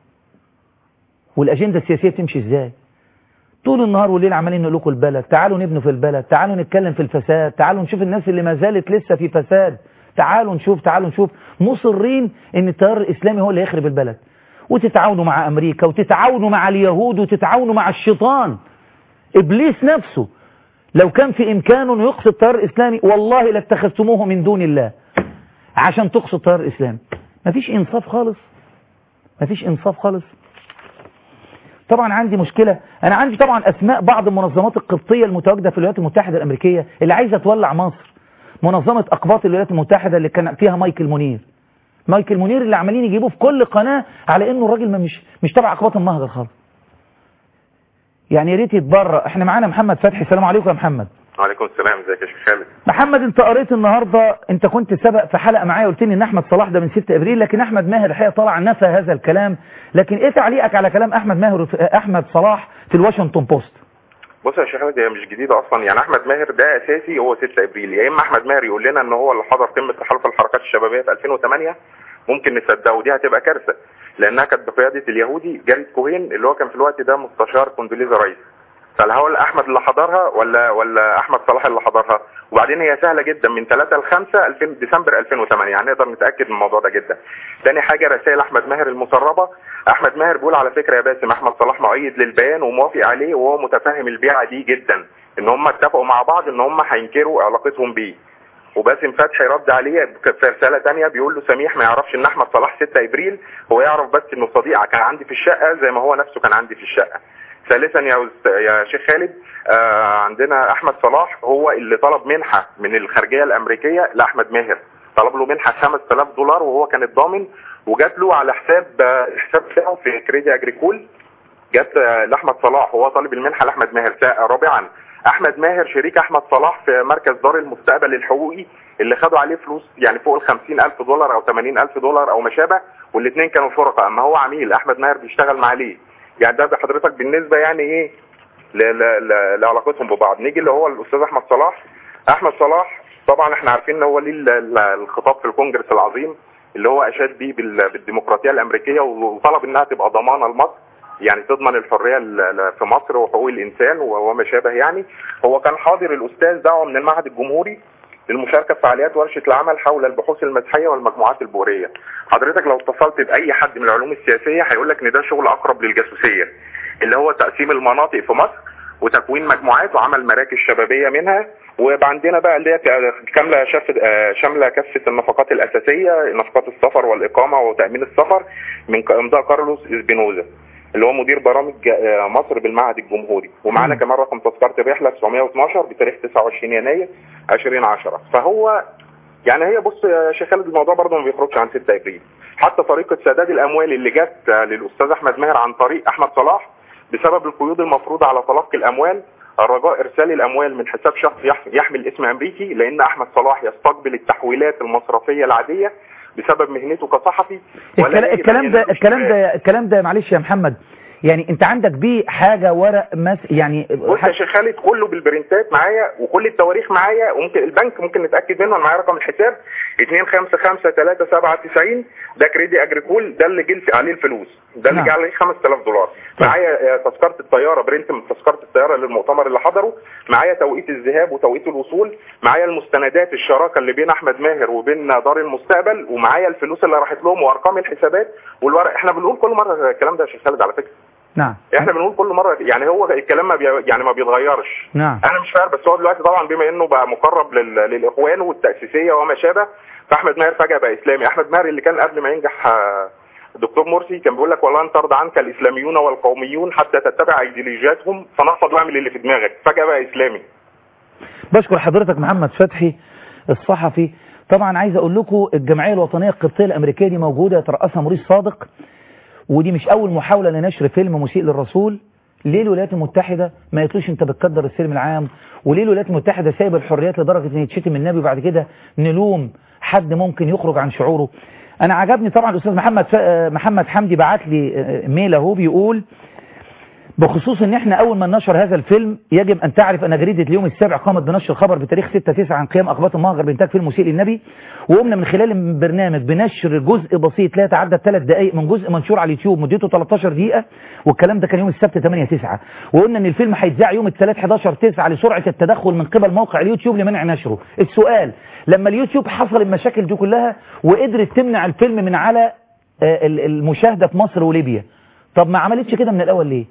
والاجنده السياسيه بتمشي ازاي طول النهار والليل عمالين نقول لكم البلد تعالوا نبنوا في البلد تعالوا نتكلم في الفساد تعالوا نشوف الناس اللي ما زالت لسه في فساد تعالوا نشوف تعالوا نشوف مصرين ان التيار الاسلامي هو اللي يخرب البلد وتتعاونوا مع امريكا وتتعاونوا مع اليهود وتتعاونوا مع الشيطان ابليس نفسه لو كان في امكانه انه يقصد التيار الاسلامي والله لاتخذتموه من دون الله عشان تقصد التيار الاسلامي مفيش انصاف خالص مفيش انصاف خالص طبعا عندي مشكلة انا عندي طبعا اسماء بعض المنظمات القبطية المتواجدة في الولايات المتحدة الامريكية اللي عايزة تولع مصر منظمة اقباط الولايات المتحدة اللي كان فيها مايكل منير مايكل منير اللي عمالين يجيبوه في كل قناة على انه الراجل ما مش مش تبع اقباط المهجر خالص يعني يا ريت يتبرأ احنا معانا محمد فتحي السلام عليكم يا محمد وعليكم السلام ازيك يا شيخ خالد محمد انت قريت النهارده انت كنت سبق في حلقه معايا قلت لي ان احمد صلاح ده من 6 ابريل لكن احمد ماهر الحقيقه طلع نفى هذا الكلام لكن ايه تعليقك على كلام احمد ماهر احمد صلاح في الواشنطن بوست بص يا شيخ خالد هي مش جديده اصلا يعني احمد ماهر ده اساسي هو 6 ابريل يا اما احمد ماهر يقول لنا ان هو اللي حضر قمه تحالف الحركات الشبابيه في 2008 ممكن نصدقه ودي هتبقى كارثه لانها كانت بقياده اليهودي جاريد كوهين اللي هو كان في الوقت ده مستشار كوندوليزا رايس فهل هو احمد اللي حضرها ولا ولا احمد صلاح اللي حضرها وبعدين هي سهله جدا من 3 ل 5 2000 ديسمبر 2008 يعني نقدر نتاكد من الموضوع ده جدا تاني حاجه رسائل احمد ماهر المسربه احمد ماهر بيقول على فكره يا باسم احمد صلاح مؤيد للبيان وموافق عليه وهو متفهم البيعه دي جدا ان هم اتفقوا مع بعض ان هم هينكروا علاقتهم بيه وباسم فتحي رد عليه في رساله ثانيه بيقول له سميح ما يعرفش ان احمد صلاح 6 ابريل هو يعرف بس انه صديق كان عندي في الشقه زي ما هو نفسه كان عندي في الشقه ثالثا يا أست- يا شيخ خالد آه عندنا احمد صلاح هو اللي طلب منحه من الخارجيه الامريكيه لاحمد ماهر طلب له منحه 5000 دولار وهو كان الضامن وجات له على حساب آه، الحساب بتاعه في كريدي اجريكول جت آه، لاحمد صلاح وهو طالب المنحه لاحمد ماهر سا- رابعا احمد ماهر شريك احمد صلاح في مركز دار المستقبل الحقوقي اللي خدوا عليه فلوس يعني فوق ال 50000 دولار او 80000 دولار او ما شابه والاثنين كانوا شركاء اما هو عميل احمد ماهر بيشتغل معاه ليه يعني ده بحضرتك بالنسبه يعني ايه ل- ل- ل- لعلاقتهم ببعض نيجي اللي هو الاستاذ احمد صلاح احمد صلاح طبعا احنا عارفين ان هو ليه ال- ال- الخطاب في الكونجرس العظيم اللي هو اشاد بيه بال- بالديمقراطيه الامريكيه وطلب انها تبقى ضمانه لمصر يعني تضمن الحريه ال- ال- في مصر وحقوق الانسان و- وما شابه يعني هو كان حاضر الاستاذ دعوه من المعهد الجمهوري للمشاركه في فعاليات ورشه العمل حول البحوث المسيحيه والمجموعات البؤريه حضرتك لو اتصلت باي حد من العلوم السياسيه هيقول لك ان ده شغل اقرب للجاسوسيه اللي هو تقسيم المناطق في مصر وتكوين مجموعات وعمل مراكز شبابيه منها ويبقى عندنا بقى اللي هي كامله شف... آه، شامله كافه النفقات الاساسيه نفقات السفر والاقامه وتامين السفر من ك- امضاء كارلوس اسبينوزا اللي هو مدير برامج آه، مصر بالمعهد الجمهوري ومعانا مم. كمان رقم تذكره الرحله 912 بتاريخ 29 يناير 2010 فهو يعني هي بص يا شيخ خالد الموضوع برضه ما بيخرجش عن 6 ابريل حتى طريقه سداد الاموال اللي جت آه، للاستاذ احمد ماهر عن طريق احمد صلاح بسبب القيود المفروضه على تلقي الاموال الرجاء ارسال الاموال من حساب شخص يح- يحمل اسم امريكي لان احمد صلاح يستقبل التحويلات المصرفيه العاديه بسبب مهنته كصحفي ولا الكلام, يجب الكلام أن ده يندوش الكلام معاه. ده الكلام ده معلش يا محمد يعني انت عندك بيه حاجه ورق مس يعني بص يا شيخ خالد كله بالبرنتات معايا وكل التواريخ معايا وممكن البنك ممكن نتاكد منه انا معايا رقم الحساب 255379 ده كريدي اجريكول ده اللي جه عليه الفلوس ده اللي نعم. جه عليه 5000 دولار طيب. معايا آه، تذكره الطياره برنت من تذكره الطياره للمؤتمر اللي حضره معايا توقيت الذهاب وتوقيت الوصول معايا المستندات الشراكه اللي بين احمد ماهر وبين دار المستقبل ومعايا الفلوس اللي راحت لهم وارقام الحسابات والورق احنا بنقول كل مره الكلام ده يا شيخ خالد على فكره نعم احنا بنقول كل مره يعني هو الكلام ما بي يعني ما بيتغيرش نعم انا مش فاهم بس هو دلوقتي طبعا بما انه بقى مقرب لل... للاخوان والتاسيسيه وما شابه فاحمد ماهر فجاه بقى اسلامي احمد ماهر اللي كان قبل ما ينجح آه، الدكتور مرسي كان بيقول لك والله ان ترضى عنك الاسلاميون والقوميون حتى تتبع ايديولوجياتهم فنفض واعمل اللي في دماغك فجاه بقى اسلامي بشكر حضرتك محمد فتحي الصحفي طبعا عايز اقول لكم الجمعيه الوطنيه القبطيه الامريكيه دي موجوده يترأسها موريس صادق ودي مش اول محاوله لنشر فيلم مسيء للرسول ليه الولايات المتحده ما يقولوش انت بتقدر السلم العام وليه الولايات المتحده سايبه الحريات لدرجه ان يتشتم النبي وبعد كده نلوم حد ممكن يخرج عن شعوره انا عجبني طبعا الاستاذ محمد ف... محمد حمدي بعت لي آه، ميل اهو بيقول بخصوص ان احنا اول ما نشر هذا الفيلم يجب ان تعرف ان جريدة اليوم السابع قامت بنشر الخبر بتاريخ 6 9 عن قيام اقباط المهجر بانتاج فيلم مسيء للنبي وقمنا من خلال البرنامج بنشر جزء بسيط لا يتعدى ثلاث دقائق من جزء منشور على اليوتيوب مدته 13 دقيقة والكلام ده كان يوم السبت 8 9 وقلنا ان الفيلم هيتذاع يوم الثلاث 11 9 لسرعة التدخل من قبل موقع اليوتيوب لمنع نشره السؤال لما اليوتيوب حصل المشاكل دي كلها وقدرت تمنع الفيلم من على آه، ال- المشاهدة في مصر وليبيا طب ما عملتش كده من الاول ليه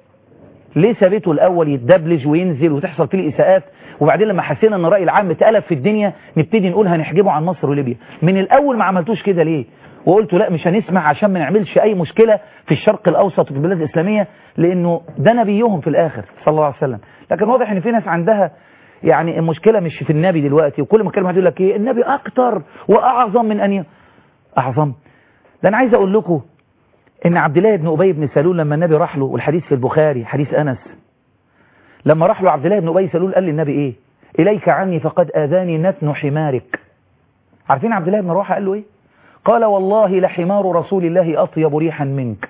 ليه سابته الاول يتدبلج وينزل وتحصل فيه الاساءات وبعدين لما حسينا ان الراي العام اتقلب في الدنيا نبتدي نقول هنحجبه عن مصر وليبيا من الاول ما عملتوش كده ليه وقلت لا مش هنسمع عشان ما نعملش اي مشكله في الشرق الاوسط وفي البلاد الاسلاميه لانه ده نبيهم في الاخر صلى الله عليه وسلم لكن واضح ان في ناس عندها يعني المشكله مش في النبي دلوقتي وكل ما كلمه يقول لك ايه النبي اكتر واعظم من ان ي... اعظم ده انا عايز اقول لكم ان عبد الله بن ابي بن سلول لما النبي راح له والحديث في البخاري حديث انس لما راح له عبد الله بن ابي سلول قال للنبي ايه اليك عني فقد اذاني نتن حمارك عارفين عبد الله بن رواحه قال له ايه قال والله لحمار رسول الله اطيب ريحا منك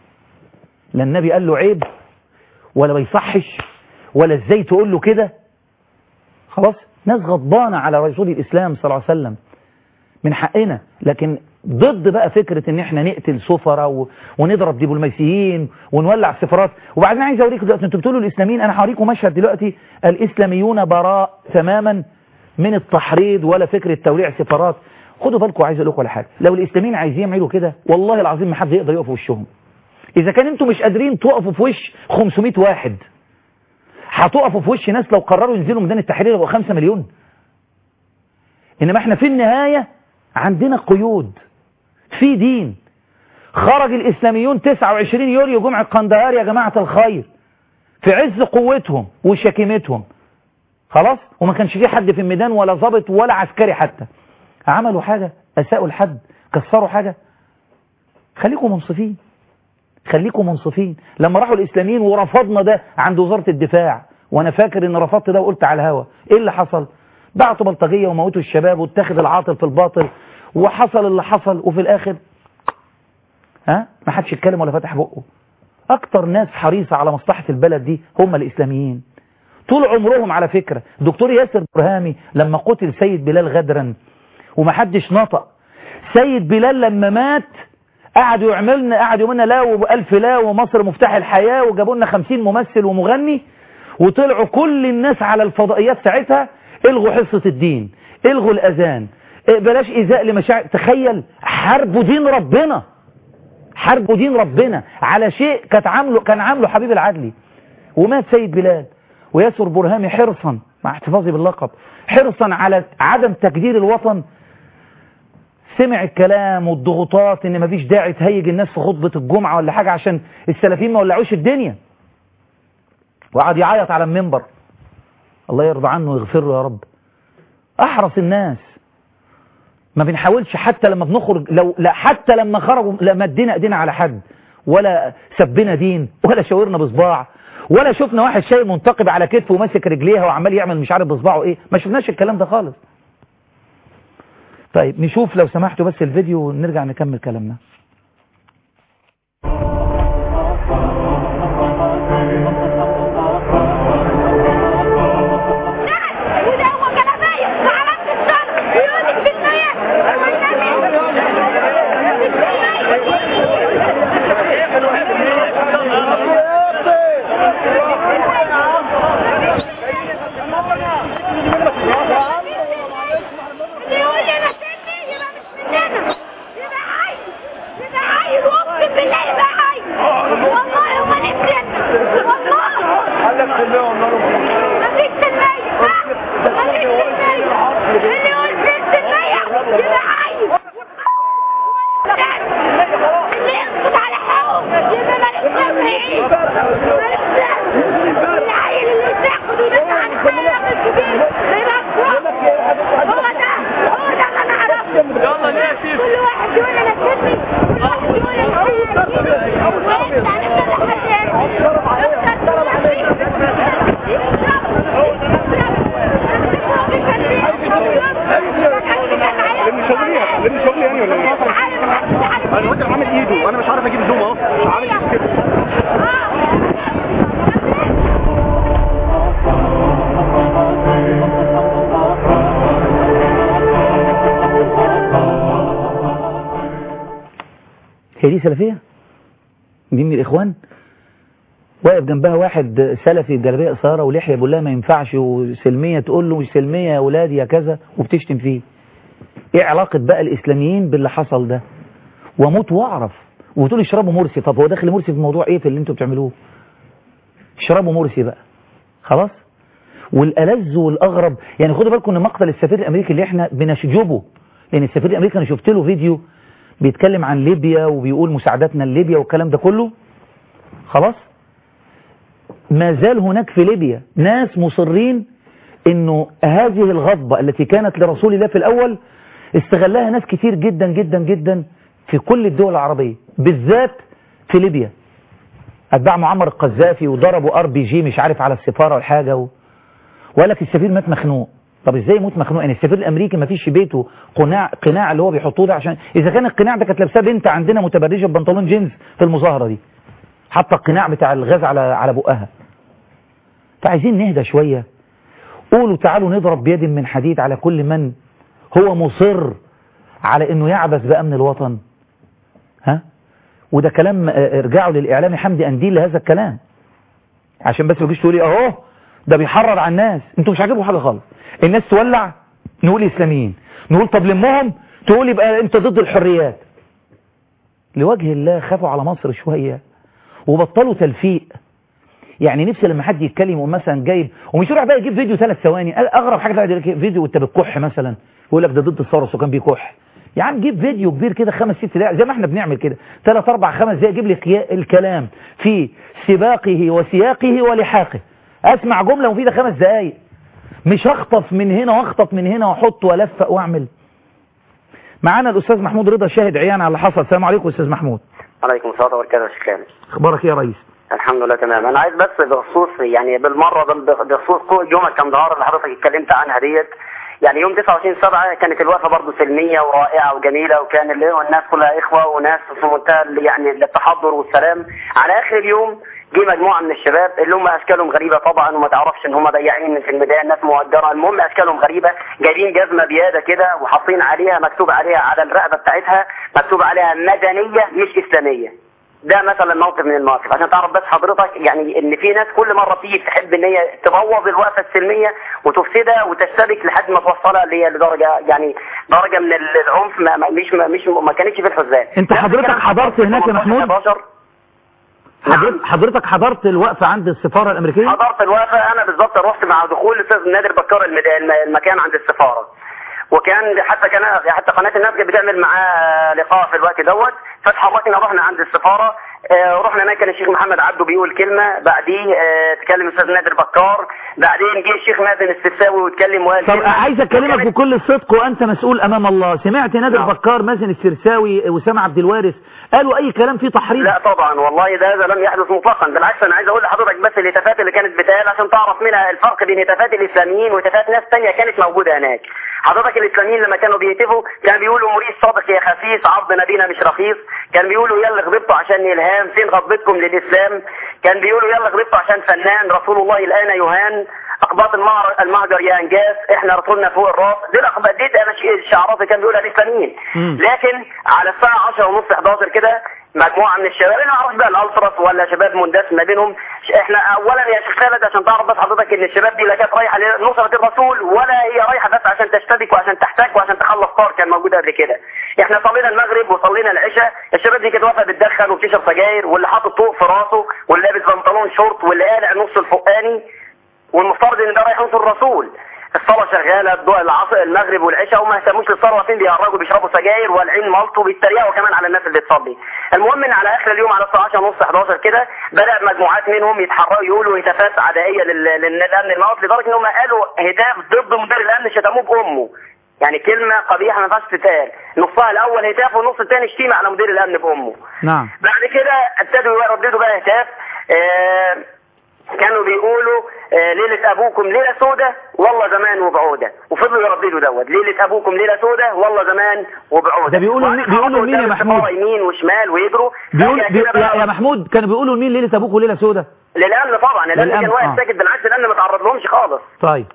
لا النبي قال له عيب ولا بيصحش ولا ازاي تقول له كده خلاص ناس غضبانه على رسول الاسلام صلى الله عليه وسلم من حقنا لكن ضد بقى فكرة ان احنا نقتل سفرة و... ونضرب دبلوماسيين ونولع السفارات وبعدين عايز اوريكم دلوقتي انتوا بتقولوا الاسلاميين انا هوريكم مشهد دلوقتي الاسلاميون براء تماما من التحريض ولا فكرة توليع سفارات خدوا بالكم عايز اقول لكم على حاجه لو الاسلاميين عايزين يعملوا كده والله العظيم ما حد يقدر يقف في وشهم اذا كان انتوا مش قادرين تقفوا في وش 500 واحد هتقفوا في وش ناس لو قرروا ينزلوا ميدان التحرير يبقوا 5 مليون إنما احنا في النهاية عندنا قيود في دين خرج الإسلاميون 29 يوليو جمعة قندهار يا جماعة الخير في عز قوتهم وشكيمتهم خلاص وما كانش في حد في الميدان ولا ضابط ولا عسكري حتى عملوا حاجة أساءوا الحد كسروا حاجة خليكم منصفين خليكم منصفين لما راحوا الإسلاميين ورفضنا ده عند وزارة الدفاع وأنا فاكر إن رفضت ده وقلت على الهوا إيه اللي حصل بعتوا بلطجية وموتوا الشباب واتخذ العاطل في الباطل وحصل اللي حصل وفي الآخر ها ما حدش يتكلم ولا فتح بقه أكتر ناس حريصة على مصلحة البلد دي هم الإسلاميين طول عمرهم على فكرة دكتور ياسر برهامي لما قتل سيد بلال غدرا ومحدش نطق سيد بلال لما مات قعدوا يعملنا قعدوا يعملنا لا وألف لا ومصر مفتاح الحياة وجابوا لنا 50 ممثل ومغني وطلعوا كل الناس على الفضائيات ساعتها الغوا حصة الدين الغوا الأذان بلاش إيذاء لمشاعر تخيل حرب دين ربنا حرب دين ربنا على شيء كانت عامله كان عامله حبيب العدلي ومات سيد بلال وياسر برهامي حرصا مع احتفاظي باللقب حرصا على عدم تجدير الوطن سمع الكلام والضغوطات ان مفيش داعي تهيج الناس في خطبة الجمعة ولا حاجة عشان السلفيين ما ولعوش الدنيا وقعد يعيط على المنبر الله يرضى عنه ويغفر له يا رب احرص الناس ما بنحاولش حتى لما بنخرج لو لا حتى لما خرجوا لا مدينا ايدينا على حد ولا سبنا دين ولا شاورنا بصباع ولا شفنا واحد شايل منتقب على كتفه وماسك رجليها وعمال يعمل مش عارف بصباعه ايه ما شفناش الكلام ده خالص طيب نشوف لو سمحتوا بس الفيديو ونرجع نكمل كلامنا وده هو كلامية وعلامة الشر بيقولك بالمية اللي يقول لي انا سني يبقى مش مننا يبقى عايز يبقى عايز واقسم بالله يبقى عايز والله وما نسيت والله مفيش تنمية مفيش تنمية اللي يقول فين تنمية يبقى عايز اللي يسقط على حقه يبقى مالك دم يعيش مالك دم العيل اللي تاخد ويدافع عن الحياة الكبير يبقى كويس هو ده هو ده اللي انا اعرفه يلا ناسف كل واحد يقول انا سني كل واحد يقول انا سني وانت هنفضل لحد لان شغلي لان شغلي يعني ولا ايه؟ انا الراجل عامل ايده وانا مش عارف اجيب زوم اهو عامل ايده كده هي دي سلفية دي من الإخوان واقف جنبها واحد سلفي بجلابيه قصيره ولحيه بيقول لها ما ينفعش وسلميه تقول له مش سلميه يا اولادي يا كذا وبتشتم فيه ايه علاقه بقى الاسلاميين باللي حصل ده واموت واعرف وتقول اشربوا مرسي طب هو داخل مرسي في موضوع ايه في اللي انتوا بتعملوه اشربوا مرسي بقى خلاص والألذ والأغرب يعني خدوا بالكم ان مقتل السفير الأمريكي اللي احنا بنشجبه لأن السفير الأمريكي أنا شفت له فيديو بيتكلم عن ليبيا وبيقول مساعدتنا لليبيا والكلام ده كله خلاص ما زال هناك في ليبيا ناس مصرين انه هذه الغضبة التي كانت لرسول الله في الأول استغلها ناس كتير جدا جدا جدا في كل الدول العربية بالذات في ليبيا أتباع معمر القذافي وضربوا ار بي جي مش عارف على السفارة والحاجة و... وقال لك السفير مات مخنوق طب ازاي يموت مخنوق يعني السفير الامريكي ما فيش في بيته قناع قناع اللي هو بيحطوه ده عشان اذا كان القناع ده كانت لابساه بنت عندنا متبرجه ببنطلون جينز في المظاهره دي حتى القناع بتاع الغاز على على بقها فعايزين نهدى شويه قولوا تعالوا نضرب بيد من حديد على كل من هو مصر على انه يعبث بامن الوطن ها وده كلام ارجعوا للاعلامي حمدي انديل لهذا الكلام عشان بس ما تجيش تقولي اهو ده بيحرض على الناس انتوا مش عاجبكم حاجه خالص الناس تولع نقول اسلاميين نقول طب لمهم تقول يبقى انت ضد الحريات لوجه الله خافوا على مصر شويه وبطلوا تلفيق يعني نفسي لما حد يتكلم يقوم مثلا جايب ومش يروح بقى يجيب فيديو ثلاث ثواني اغرب حاجه بقى يجيب فيديو وانت بتكح مثلا يقول لك ده ضد الثوره وكان بيكح يا عم جيب فيديو كبير كده خمس ست دقائق زي ما احنا بنعمل كده ثلاث اربع خمس دقائق جيب لي قيا- الكلام في سباقه وسياقه ولحاقه اسمع جمله مفيده خمس دقائق مش اخطف من هنا واخطف من هنا واحط والفق واعمل معانا الاستاذ محمود رضا شاهد عيان على اللي حصل السلام عليكم استاذ محمود عليكم السلام وبركاته يا شيخ خالد اخبارك إيه يا ريس الحمد لله تمام انا عايز بس بخصوص يعني بالمره بال- بخصوص قوة يوم الكندهار اللي حضرتك اتكلمت عنها ديت يعني يوم 29 7 كانت الوقفه برضه سلميه ورائعه وجميله وكان اللي هو الناس كلها اخوه وناس في منتهى ال- يعني التحضر والسلام على اخر اليوم جه مجموعه من الشباب اللي هم اشكالهم غريبه طبعا وما تعرفش ان هم ضياعين في الميدان ناس مؤجره المهم اشكالهم غريبه جايبين جزمه بياده كده وحاطين عليها مكتوب عليها على الرقبه بتاعتها مكتوب عليها مدنيه مش اسلاميه ده مثلا موقف من المواقف عشان تعرف بس حضرتك يعني ان في ناس كل مره بتيجي تحب ان هي تبوظ الوقفه السلميه وتفسدها وتشتبك لحد ما توصلها اللي هي لدرجه يعني درجه من العنف ما ما- مش ما مش ما كانتش في الحسبان انت نفس حضرتك الكلام حضرت حصل في هناك يا 18 محمود؟ 11 حضرتك, حضرتك حضرت الوقفة عند السفارة الأمريكية حضرت الوقفه انا بالظبط رحت مع دخول الاستاذ نادر بكار المد- الم- المكان عند السفاره وكان حتى كان حتى قناه الناس كانت بتعمل معاه لقاء في الوقت دوت فتحركنا رحنا عند السفاره آه، رحنا هناك كان الشيخ محمد عبده بيقول كلمه بعديه آه، اتكلم الاستاذ نادر بكار بعدين جه الشيخ مازن السرساوي واتكلم وقال طب كلمة. عايز اكلمك وكانت- بكل صدق وانت مسؤول امام الله سمعت نادر نعم. بكار مازن السرساوي وسام عبد الوارث قالوا اي كلام فيه تحريض لا طبعا والله ده هذا لم يحدث مطلقا بالعكس انا عايز اقول لحضرتك بس الهتافات اللي كانت بتقال عشان تعرف منها الفرق بين هتافات الاسلاميين وهتافات ناس تانية كانت موجوده هناك حضرتك الاسلاميين لما كانوا بيهتفوا كانوا بيقولوا مريد صادق يا خسيس عرض نبينا مش رخيص كان بيقولوا يلا غضبتوا عشان الهام فين غضبتكم للاسلام كان بيقولوا يلا غضبتوا عشان فنان رسول الله الان يهان اقباط المهر المهجر يا انجاز احنا رسولنا فوق الراس دي الاقباط دي انا الشعارات اللي كان بيقولها الاسلاميين مم. لكن على الساعه 10 ونص 11 كده مجموعه من الشباب انا ما اعرفش بقى الالتراس ولا شباب مندس ما بينهم ش- احنا اولا يا شيخ خالد عشان تعرف بس حضرتك ان الشباب دي لا كانت رايحه لنصره الرسول ولا هي رايحه بس عشان تشتبك وعشان تحتك وعشان تخلص طار كان موجود قبل كده احنا صلينا المغرب وصلينا العشاء الشباب دي كانت واقفه بتدخن وبتشرب سجاير واللي حاطط طوق في راسه واللي لابس بنطلون شورت واللي قالع نص الفوقاني والمفترض ان ده رايح ينصر الرسول الصلاة شغالة الضوء العصر المغرب والعشاء وما اهتموش للصلاة واقفين بيهرجوا بيشربوا سجاير والعين ملط وبيتريقوا كمان على الناس اللي بتصلي. المهم ان على اخر اليوم على الساعة 10 ونص 11 كده بدأ مجموعات منهم يتحركوا يقولوا هتافات عدائية لل- للامن الموت لدرجة ان هم قالوا هتاف ضد مدير الامن شتموه بامه. يعني كلمة قبيحة ما ينفعش تتقال. نصها الاول هتاف والنص الثاني شتيمة على مدير الامن بامه. نعم بعد كده ابتدوا يرددوا بقى هتاف آه كانوا بيقولوا آه ليلة أبوكم ليلة سودة والله زمان وبعودة وفضلوا يرددوا دوت ليلة أبوكم ليلة سودة والله زمان وبعودة ده بيقولوا وبعدين مين- بيقولوا حطوا مين يا قدام محمود؟ السفارة يمين وشمال ويجروا بيقول فجأة بي... كده يا, بقى- يا محمود كانوا بيقولوا مين ليلة أبوك وليلة سودة للأمن طبعا الأمن للأمن، كان واقف آه. ساكت بالعكس الأمن ما تعرض لهمش خالص طيب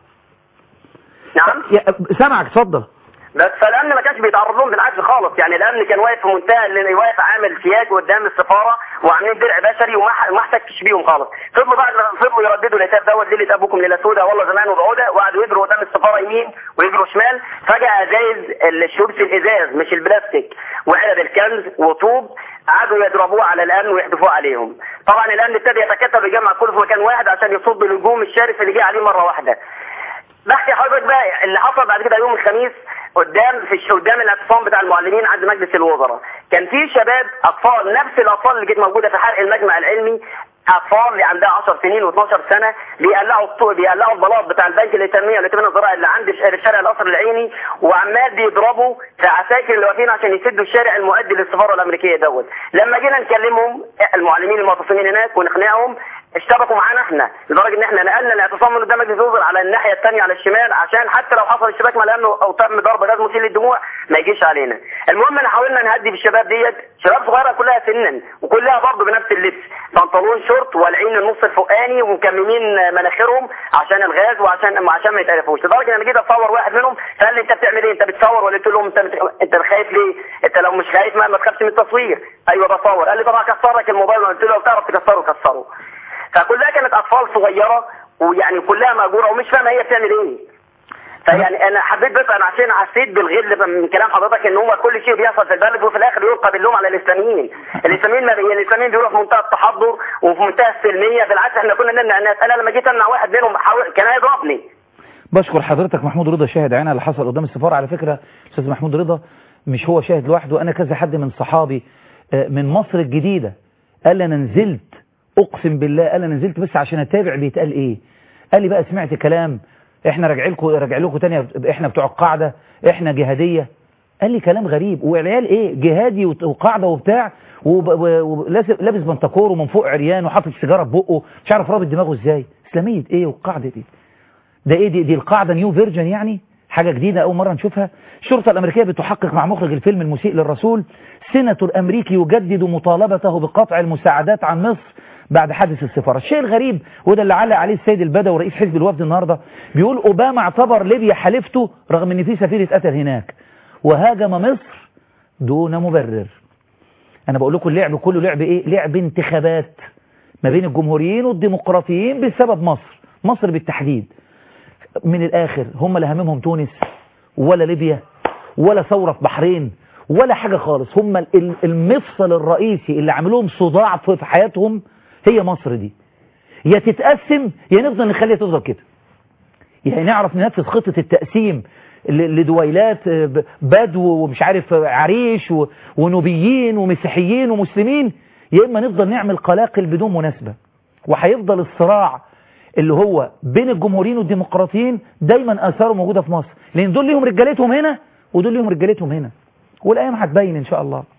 نعم يا... سامعك اتفضل بس فالامن ما كانش بيتعرض لهم بالعكس خالص يعني الامن كان واقف في منتهى اللي واقف عامل سياج قدام السفاره وعاملين درع بشري وما ح- ما احتكش بيهم خالص فضلوا بعد فضلوا يرددوا الهتاف دوت ليله ابوكم ليله سوداء والله زمان وبعوده وقعدوا يجروا قدام السفاره يمين ويجروا شمال فجاه ازايز الشمس الازاز مش البلاستيك وعلب الكنز وطوب قعدوا يضربوه على الامن ويحدفوه عليهم طبعا الامن ابتدى يتكتل ويجمع كله في مكان واحد عشان يصد الهجوم الشرس اللي جه عليه مره واحده بحكي حضرتك بقى اللي حصل بعد كده يوم الخميس قدام في الش- قدام الاعتصام بتاع المعلمين عند مجلس الوزراء كان في شباب اطفال نفس الاطفال اللي كانت موجوده في حرق المجمع العلمي اطفال اللي عندها 10 سنين و12 سنه بيقلعوا الطوق بيقلعوا البلاط بتاع البنك الائتماني والائتمان الزراعي اللي عند ش- شارع القصر العيني وعمال بيضربوا في عساكر اللي واقفين عشان يسدوا الشارع المؤدي للسفاره الامريكيه دوت لما جينا نكلمهم المعلمين المعتصمين هناك ونقنعهم اشتبكوا معانا احنا لدرجه ان احنا نقلنا الاعتصام من قدام مجلس الوزراء على الناحيه الثانيه على الشمال عشان حتى لو حصل اشتباك مع الامن او تم ضرب غاز مسيل للدموع ما يجيش علينا المهم ان حاولنا نهدي بالشباب ديت شباب صغيره كلها سنا وكلها برضه بنفس اللبس بنطلون شورت والعين النص الفوقاني ومكممين مناخيرهم عشان الغاز وعشان عشان ما يتعرفوش لدرجه ان انا جيت اصور واحد منهم فقال لي انت بتعمل ايه انت بتصور ولا قلت لهم انت بت... انت خايف ليه انت لو مش خايف ما, ما تخافش من التصوير ايوه بصور قال لي طب هكسر لك الموبايل قلت له لو تعرف تكسره كسره فكلها كانت اطفال صغيره ويعني كلها مأجوره ومش فاهمه هي بتعمل ايه فيعني انا حبيت بس انا عشان حسيت بالغل من كلام حضرتك ان هو كل شيء بيحصل في البلد وفي الاخر يلقى باللوم على الاسلاميين الاسلاميين ما بي- الاسلاميين بيروحوا في منتهى التحضر وفي منتهى السلميه بالعكس احنا كنا نمنع الناس انا لما جيت امنع واحد منهم حاول كان هيضربني بشكر حضرتك محمود رضا شاهد عين على اللي حصل قدام السفارة على فكرة أستاذ محمود رضا مش هو شاهد لوحده أنا كذا حد من صحابي آه، من مصر الجديدة قال لي أنا نزلت أقسم بالله قال أنا نزلت بس عشان أتابع بيتقال إيه قال لي بقى سمعت كلام إحنا راجع لكم راجع لكم تاني إحنا بتوع القاعدة إحنا جهادية قال لي كلام غريب والعيال إيه جهادي وت- وقاعدة وبتاع وب- و- ولابس لابس بنطكور ومن فوق عريان وحاطط سيجارة في بقه مش عارف رابط دماغه إزاي إسلامية إيه وقاعدة إيه ده ايه دي, دي القاعدة نيو فيرجن يعني حاجة جديدة أول مرة نشوفها الشرطة الأمريكية بتحقق مع مخرج الفيلم المسيء للرسول سيناتور أمريكي يجدد مطالبته بقطع المساعدات عن مصر بعد حادث السفارة الشيء الغريب وده اللي علق عليه السيد البدوي رئيس حزب الوفد النهاردة بيقول أوباما اعتبر ليبيا حليفته رغم ان في سفير اتقتل هناك وهاجم مصر دون مبرر انا بقول لكم اللعب كله لعب ايه لعب انتخابات ما بين الجمهوريين والديمقراطيين بسبب مصر مصر بالتحديد من الآخر هم لا هممهم تونس ولا ليبيا ولا ثورة في بحرين ولا حاجة خالص هم ال- المفصل الرئيسي اللي عملوهم صداع في في حياتهم هي مصر دي يا تتقسم يا نفضل نخليها تفضل كده يعني نعرف ننفذ خطة التقسيم ل- لدويلات آه، ب- بدو ومش عارف آه، عريش و- ونوبيين ومسيحيين ومسلمين يا إما نفضل نعمل قلاقل بدون مناسبة وهيفضل الصراع اللي هو بين الجمهوريين والديمقراطيين دايما آثاره موجودة في مصر لأن دول ليهم رجالتهم هنا ودول ليهم رجالتهم هنا والأيام هتبين إن شاء الله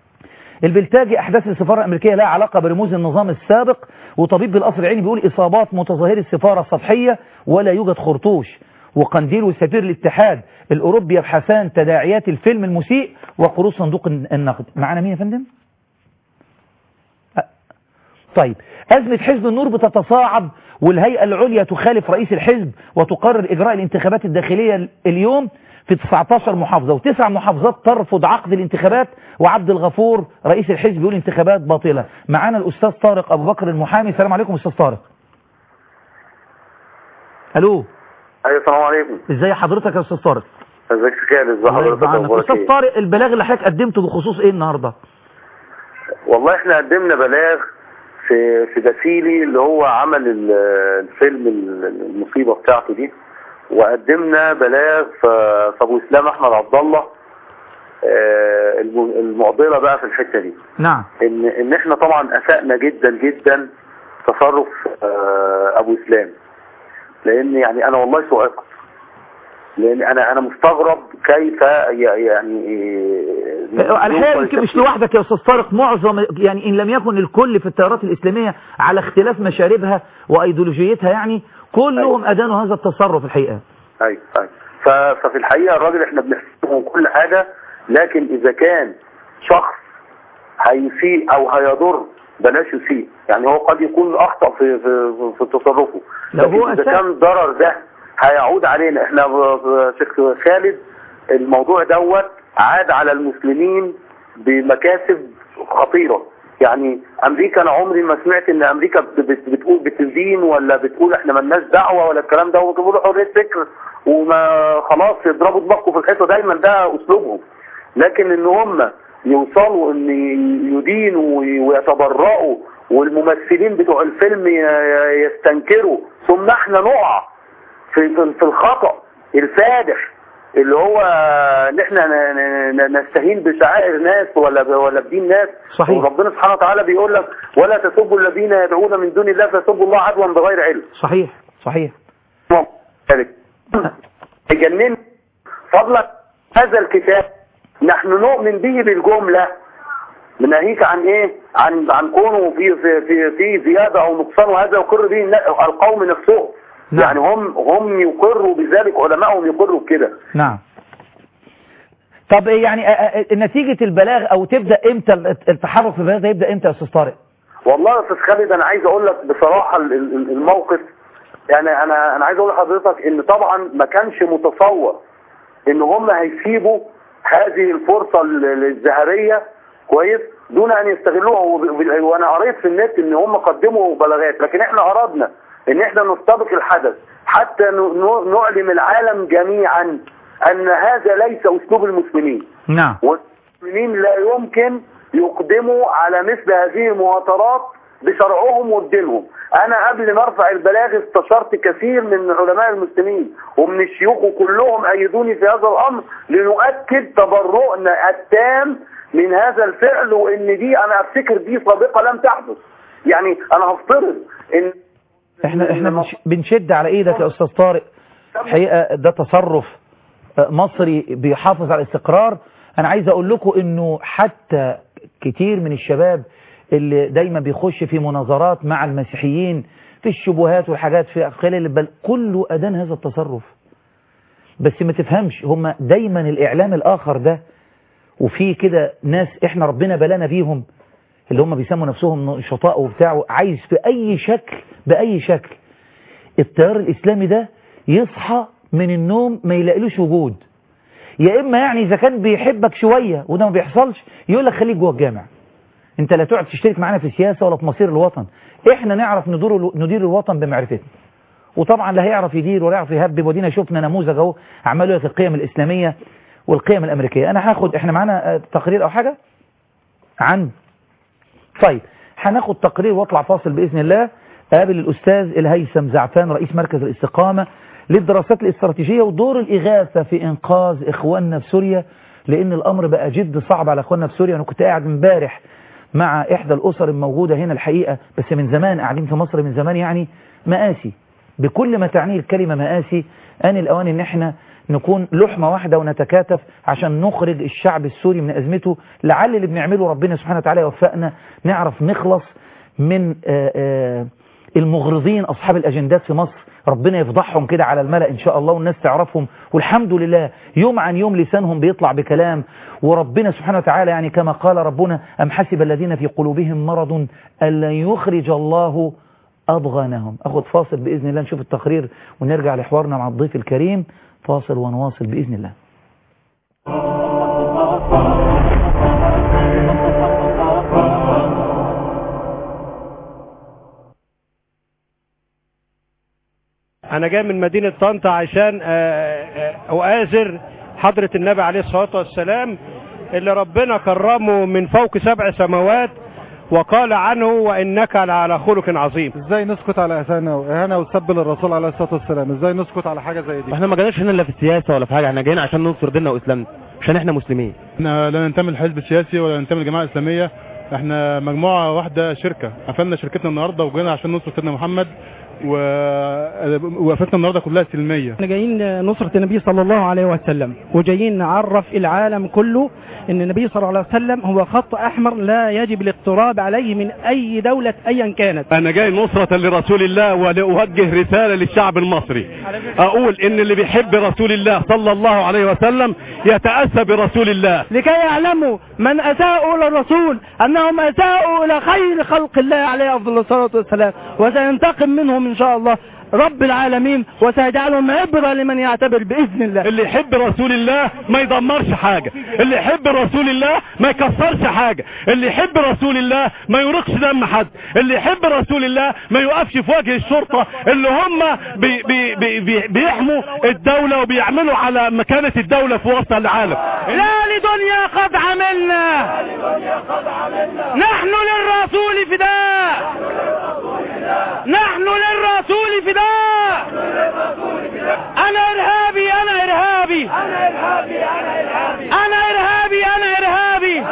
البلتاجي أحداث السفارة الأمريكية لها علاقة برموز النظام السابق وطبيب بالقصر العيني بيقول إصابات متظاهري السفارة سطحية ولا يوجد خرطوش وقنديل وسفير الاتحاد الأوروبي يبحثان تداعيات الفيلم المسيء وقروض صندوق النقد معنا مين يا فندم؟ طيب أزمة حزب النور بتتصاعد والهيئة العليا تخالف رئيس الحزب وتقرر إجراء الانتخابات الداخلية اليوم في 19 محافظة وتسع محافظات ترفض عقد الانتخابات وعبد الغفور رئيس الحزب يقول انتخابات باطلة معانا الأستاذ طارق أبو بكر المحامي السلام عليكم أستاذ طارق ألو ايوه السلام عليكم ازاي حضرتك يا أستاذ طارق ازيك يا خالد ازي الله حضرتك يرضى عنك اخبارك أستاذ ايه طارق البلاغ اللي حضرتك قدمته بخصوص إيه النهاردة والله احنا قدمنا بلاغ في في باسيلي اللي هو عمل ال- الفيلم ال- المصيبه بتاعته دي وقدمنا بلاغ في في ابو اسلام احمد عبد الله آه، الم- المعضله بقى في الحته دي نعم ان ان احنا طبعا اسأنا جدا جدا تصرف آه، ابو اسلام لان يعني انا والله سؤال لان انا انا مستغرب كيف ي- يعني الحقيقة يمكن مش لوحدك يا أستاذ طارق معظم يعني إن لم يكن الكل في التيارات الإسلامية على اختلاف مشاربها وأيديولوجيتها يعني كلهم أدانوا هذا التصرف الحقيقة ايوه ايوه ف- ففي الحقيقه الراجل احنا بنحسبه كل حاجه لكن اذا كان شخص هيسيء او هيضر بلاش يسيء يعني هو قد يكون اخطا في في في تصرفه لو لكن هو اذا أساء. كان الضرر ده هيعود علينا احنا ب- ب- شيخ خالد الموضوع دوت عاد على المسلمين بمكاسب خطيره يعني امريكا انا عمري ما سمعت ان امريكا بت- بت- بتقول بتدين ولا بتقول احنا ملناش دعوه ولا الكلام ده وبيقولوا حريه فكر وما خلاص يضربوا دماغكم في الحيطه دايما ده اسلوبهم لكن ان هم يوصلوا ان يدينوا ويتبرؤوا والممثلين بتوع الفيلم ي- ي- يستنكروا ثم احنا نقع في في في الخطأ الفادح اللي هو ان احنا ن- ن- ن- نستهين بشعائر ناس ولا ب- ولا بدين ناس صحيح. وربنا سبحانه وتعالى بيقول لك ولا تسبوا الذين يدعون من دون الله فيسبوا الله عدوا بغير علم صحيح صحيح يجنن فضلك هذا الكتاب نحن نؤمن به بالجملة ناهيك عن ايه عن عن كونه في في في, في زيادة او نقصان وهذا يقر به الن- القوم نفسهم نعم. يعني هم هم يقروا بذلك علمائهم يقروا بكده نعم طب إيه يعني آه، آه، نتيجة البلاغ أو تبدأ إمتى التحرك في البلاغ ده يبدأ إمتى يا أستاذ طارق والله يا استاذ خالد انا عايز اقول لك بصراحه ال- ال- الموقف يعني انا انا عايز اقول لحضرتك ان طبعا ما كانش متصور ان هم هيسيبوا هذه الفرصه ال- ال- الذهبيه كويس دون ان يستغلوها وب- وب- وانا قريت في النت ان هم قدموا بلاغات لكن احنا اردنا ان احنا نستبق الحدث حتى ن- ن- نعلم العالم جميعا ان هذا ليس اسلوب المسلمين نعم والمسلمين لا يمكن يقدموا على مثل هذه المواطرات بشرعهم ودينهم انا قبل ما ارفع البلاغ استشرت كثير من علماء المسلمين ومن الشيوخ وكلهم ايدوني في هذا الامر لنؤكد تبرؤنا التام من هذا الفعل وان دي انا افتكر دي سابقه لم تحدث يعني انا هفترض ان احنا احنا بنش- بنشد على ايدك يا استاذ طارق الحقيقه ده تصرف آه، مصري بيحافظ على الاستقرار انا عايز اقول لكم انه حتى كتير من الشباب اللي دايما بيخش في مناظرات مع المسيحيين في الشبهات والحاجات في خلال البل كله ادان هذا التصرف بس ما تفهمش هم دايما الاعلام الاخر ده وفي كده ناس احنا ربنا بلانا بيهم اللي هم بيسموا نفسهم نشطاء وبتاع عايز في اي شكل باي شكل التيار الاسلامي ده يصحى من النوم ما يلاقيلوش وجود يا اما يعني اذا كان بيحبك شويه وده ما بيحصلش يقول لك خليك جوه الجامع انت لا تقعد تشترك معانا في السياسه ولا في مصير الوطن احنا نعرف ندور ندير الوطن بمعرفتنا وطبعا لا هيعرف يدير ولا يعرف يهبب ودينا شفنا نموذج اهو عملوا في القيم الاسلاميه والقيم الامريكيه انا هاخد احنا معانا آه، تقرير او حاجه عن طيب هناخد تقرير واطلع فاصل باذن الله قابل الاستاذ الهيثم زعفان رئيس مركز الاستقامه للدراسات الاستراتيجيه ودور الاغاثه في انقاذ اخواننا في سوريا لان الامر بقى جد صعب على اخواننا في سوريا انا كنت قاعد امبارح مع احدى الاسر الموجوده هنا الحقيقه بس من زمان قاعدين في مصر من زمان يعني مآسي بكل ما تعنيه الكلمه مآسي ان الاوان ان احنا نكون لحمة واحدة ونتكاتف عشان نخرج الشعب السوري من أزمته لعل اللي بنعمله ربنا سبحانه وتعالى يوفقنا نعرف نخلص من آه، آه، المغرضين أصحاب الأجندات في مصر ربنا يفضحهم كده على الملأ إن شاء الله والناس تعرفهم والحمد لله يوم عن يوم لسانهم بيطلع بكلام وربنا سبحانه وتعالى يعني كما قال ربنا أم حسب الذين في قلوبهم مرض أن لن يخرج الله أضغانهم أخذ فاصل بإذن الله نشوف التقرير ونرجع لحوارنا مع الضيف الكريم فاصل ونواصل بإذن الله انا جاي من مدينة طنطا عشان آه، آه، اؤازر حضرة النبي عليه الصلاة والسلام اللي ربنا كرمه من فوق سبع سماوات وقال عنه وانك لعلى خلق عظيم ازاي نسكت على اهانه واهانه وسب للرسول عليه الصلاه والسلام ازاي نسكت على حاجه زي دي احنا ما جيناش هنا الا في السياسه ولا في حاجه احنا جايين عشان ننصر ديننا واسلامنا عشان احنا مسلمين احنا لا ننتمي لحزب سياسي ولا ننتمي لجماعه اسلاميه احنا مجموعه واحده شركه قفلنا شركتنا النهارده وجينا عشان ننصر سيدنا محمد و... وقفتنا النهارده كلها سلميه احنا جايين نصرة النبي صلى الله عليه وسلم وجايين نعرف العالم كله ان النبي صلى الله عليه وسلم هو خط احمر لا يجب الاقتراب عليه من اي دولة ايا كانت انا جاي نصرة لرسول الله ولاوجه رسالة للشعب المصري اقول ان اللي بيحب رسول الله صلى الله عليه وسلم يتأسى برسول الله لكي يعلموا من اساءوا الى الرسول انهم اساءوا الى خير خلق الله عليه افضل الصلاة والسلام وسينتقم منهم ان شاء الله رب العالمين وسيجعلهم عبرة لمن يعتبر باذن الله اللي يحب رسول الله ما يدمرش حاجة اللي يحب رسول الله ما يكسرش حاجة اللي يحب رسول الله ما يرقش دم حد اللي يحب رسول الله ما يوقفش في وجه الشرطة اللي هم بي بي بي بي بيحموا الدولة وبيعملوا على مكانة الدولة في وسط العالم لا لدنيا قد عملنا نحن للرسول فداء نحن للرسول فداء انا ارهابي انا ارهابي انا ارهابي انا ارهابي انا ارهابي انا ارهابي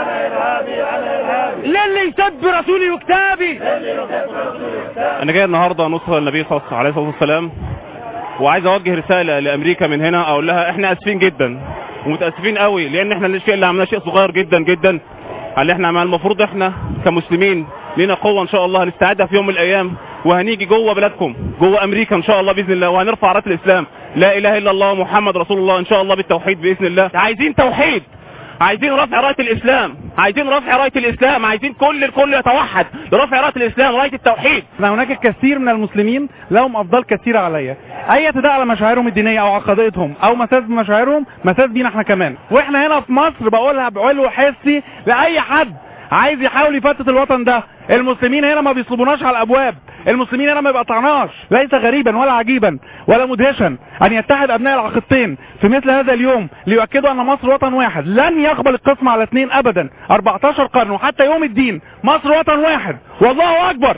للي يسب رسولي وكتابي انا جاي النهارده نصر النبي صلى الله عليه والسلام وعايز اوجه رساله لامريكا من هنا اقول لها احنا اسفين جدا ومتاسفين قوي لان احنا الشيء اللي عملناه شيء صغير جدا جدا على اللي احنا عملناه المفروض احنا كمسلمين لينا قوه ان شاء الله هنستعدها في يوم من الايام وهنيجي جوه بلادكم جوه امريكا ان شاء الله باذن الله وهنرفع رايه الاسلام لا اله الا الله محمد رسول الله ان شاء الله بالتوحيد باذن الله عايزين توحيد عايزين رفع رايه الاسلام عايزين رفع رايه الاسلام عايزين كل الكل يتوحد لرفع رايه الاسلام رايه التوحيد هناك الكثير من المسلمين لهم افضال كثيره عليا اي اعتداء على مشاعرهم الدينيه او عقائدهم او مساس بمشاعرهم مساس بينا احنا كمان واحنا هنا في مصر بقولها بعلو حسي لاي حد عايز يحاول يفتت الوطن ده المسلمين هنا ما بيصلبوناش على الابواب المسلمين انا ما بقطعناش ليس غريبا ولا عجيبا ولا مدهشا ان يتحد ابناء العقيدتين في مثل هذا اليوم ليؤكدوا ان مصر وطن واحد لن يقبل القسم على اثنين ابدا 14 قرن وحتى يوم الدين مصر وطن واحد والله اكبر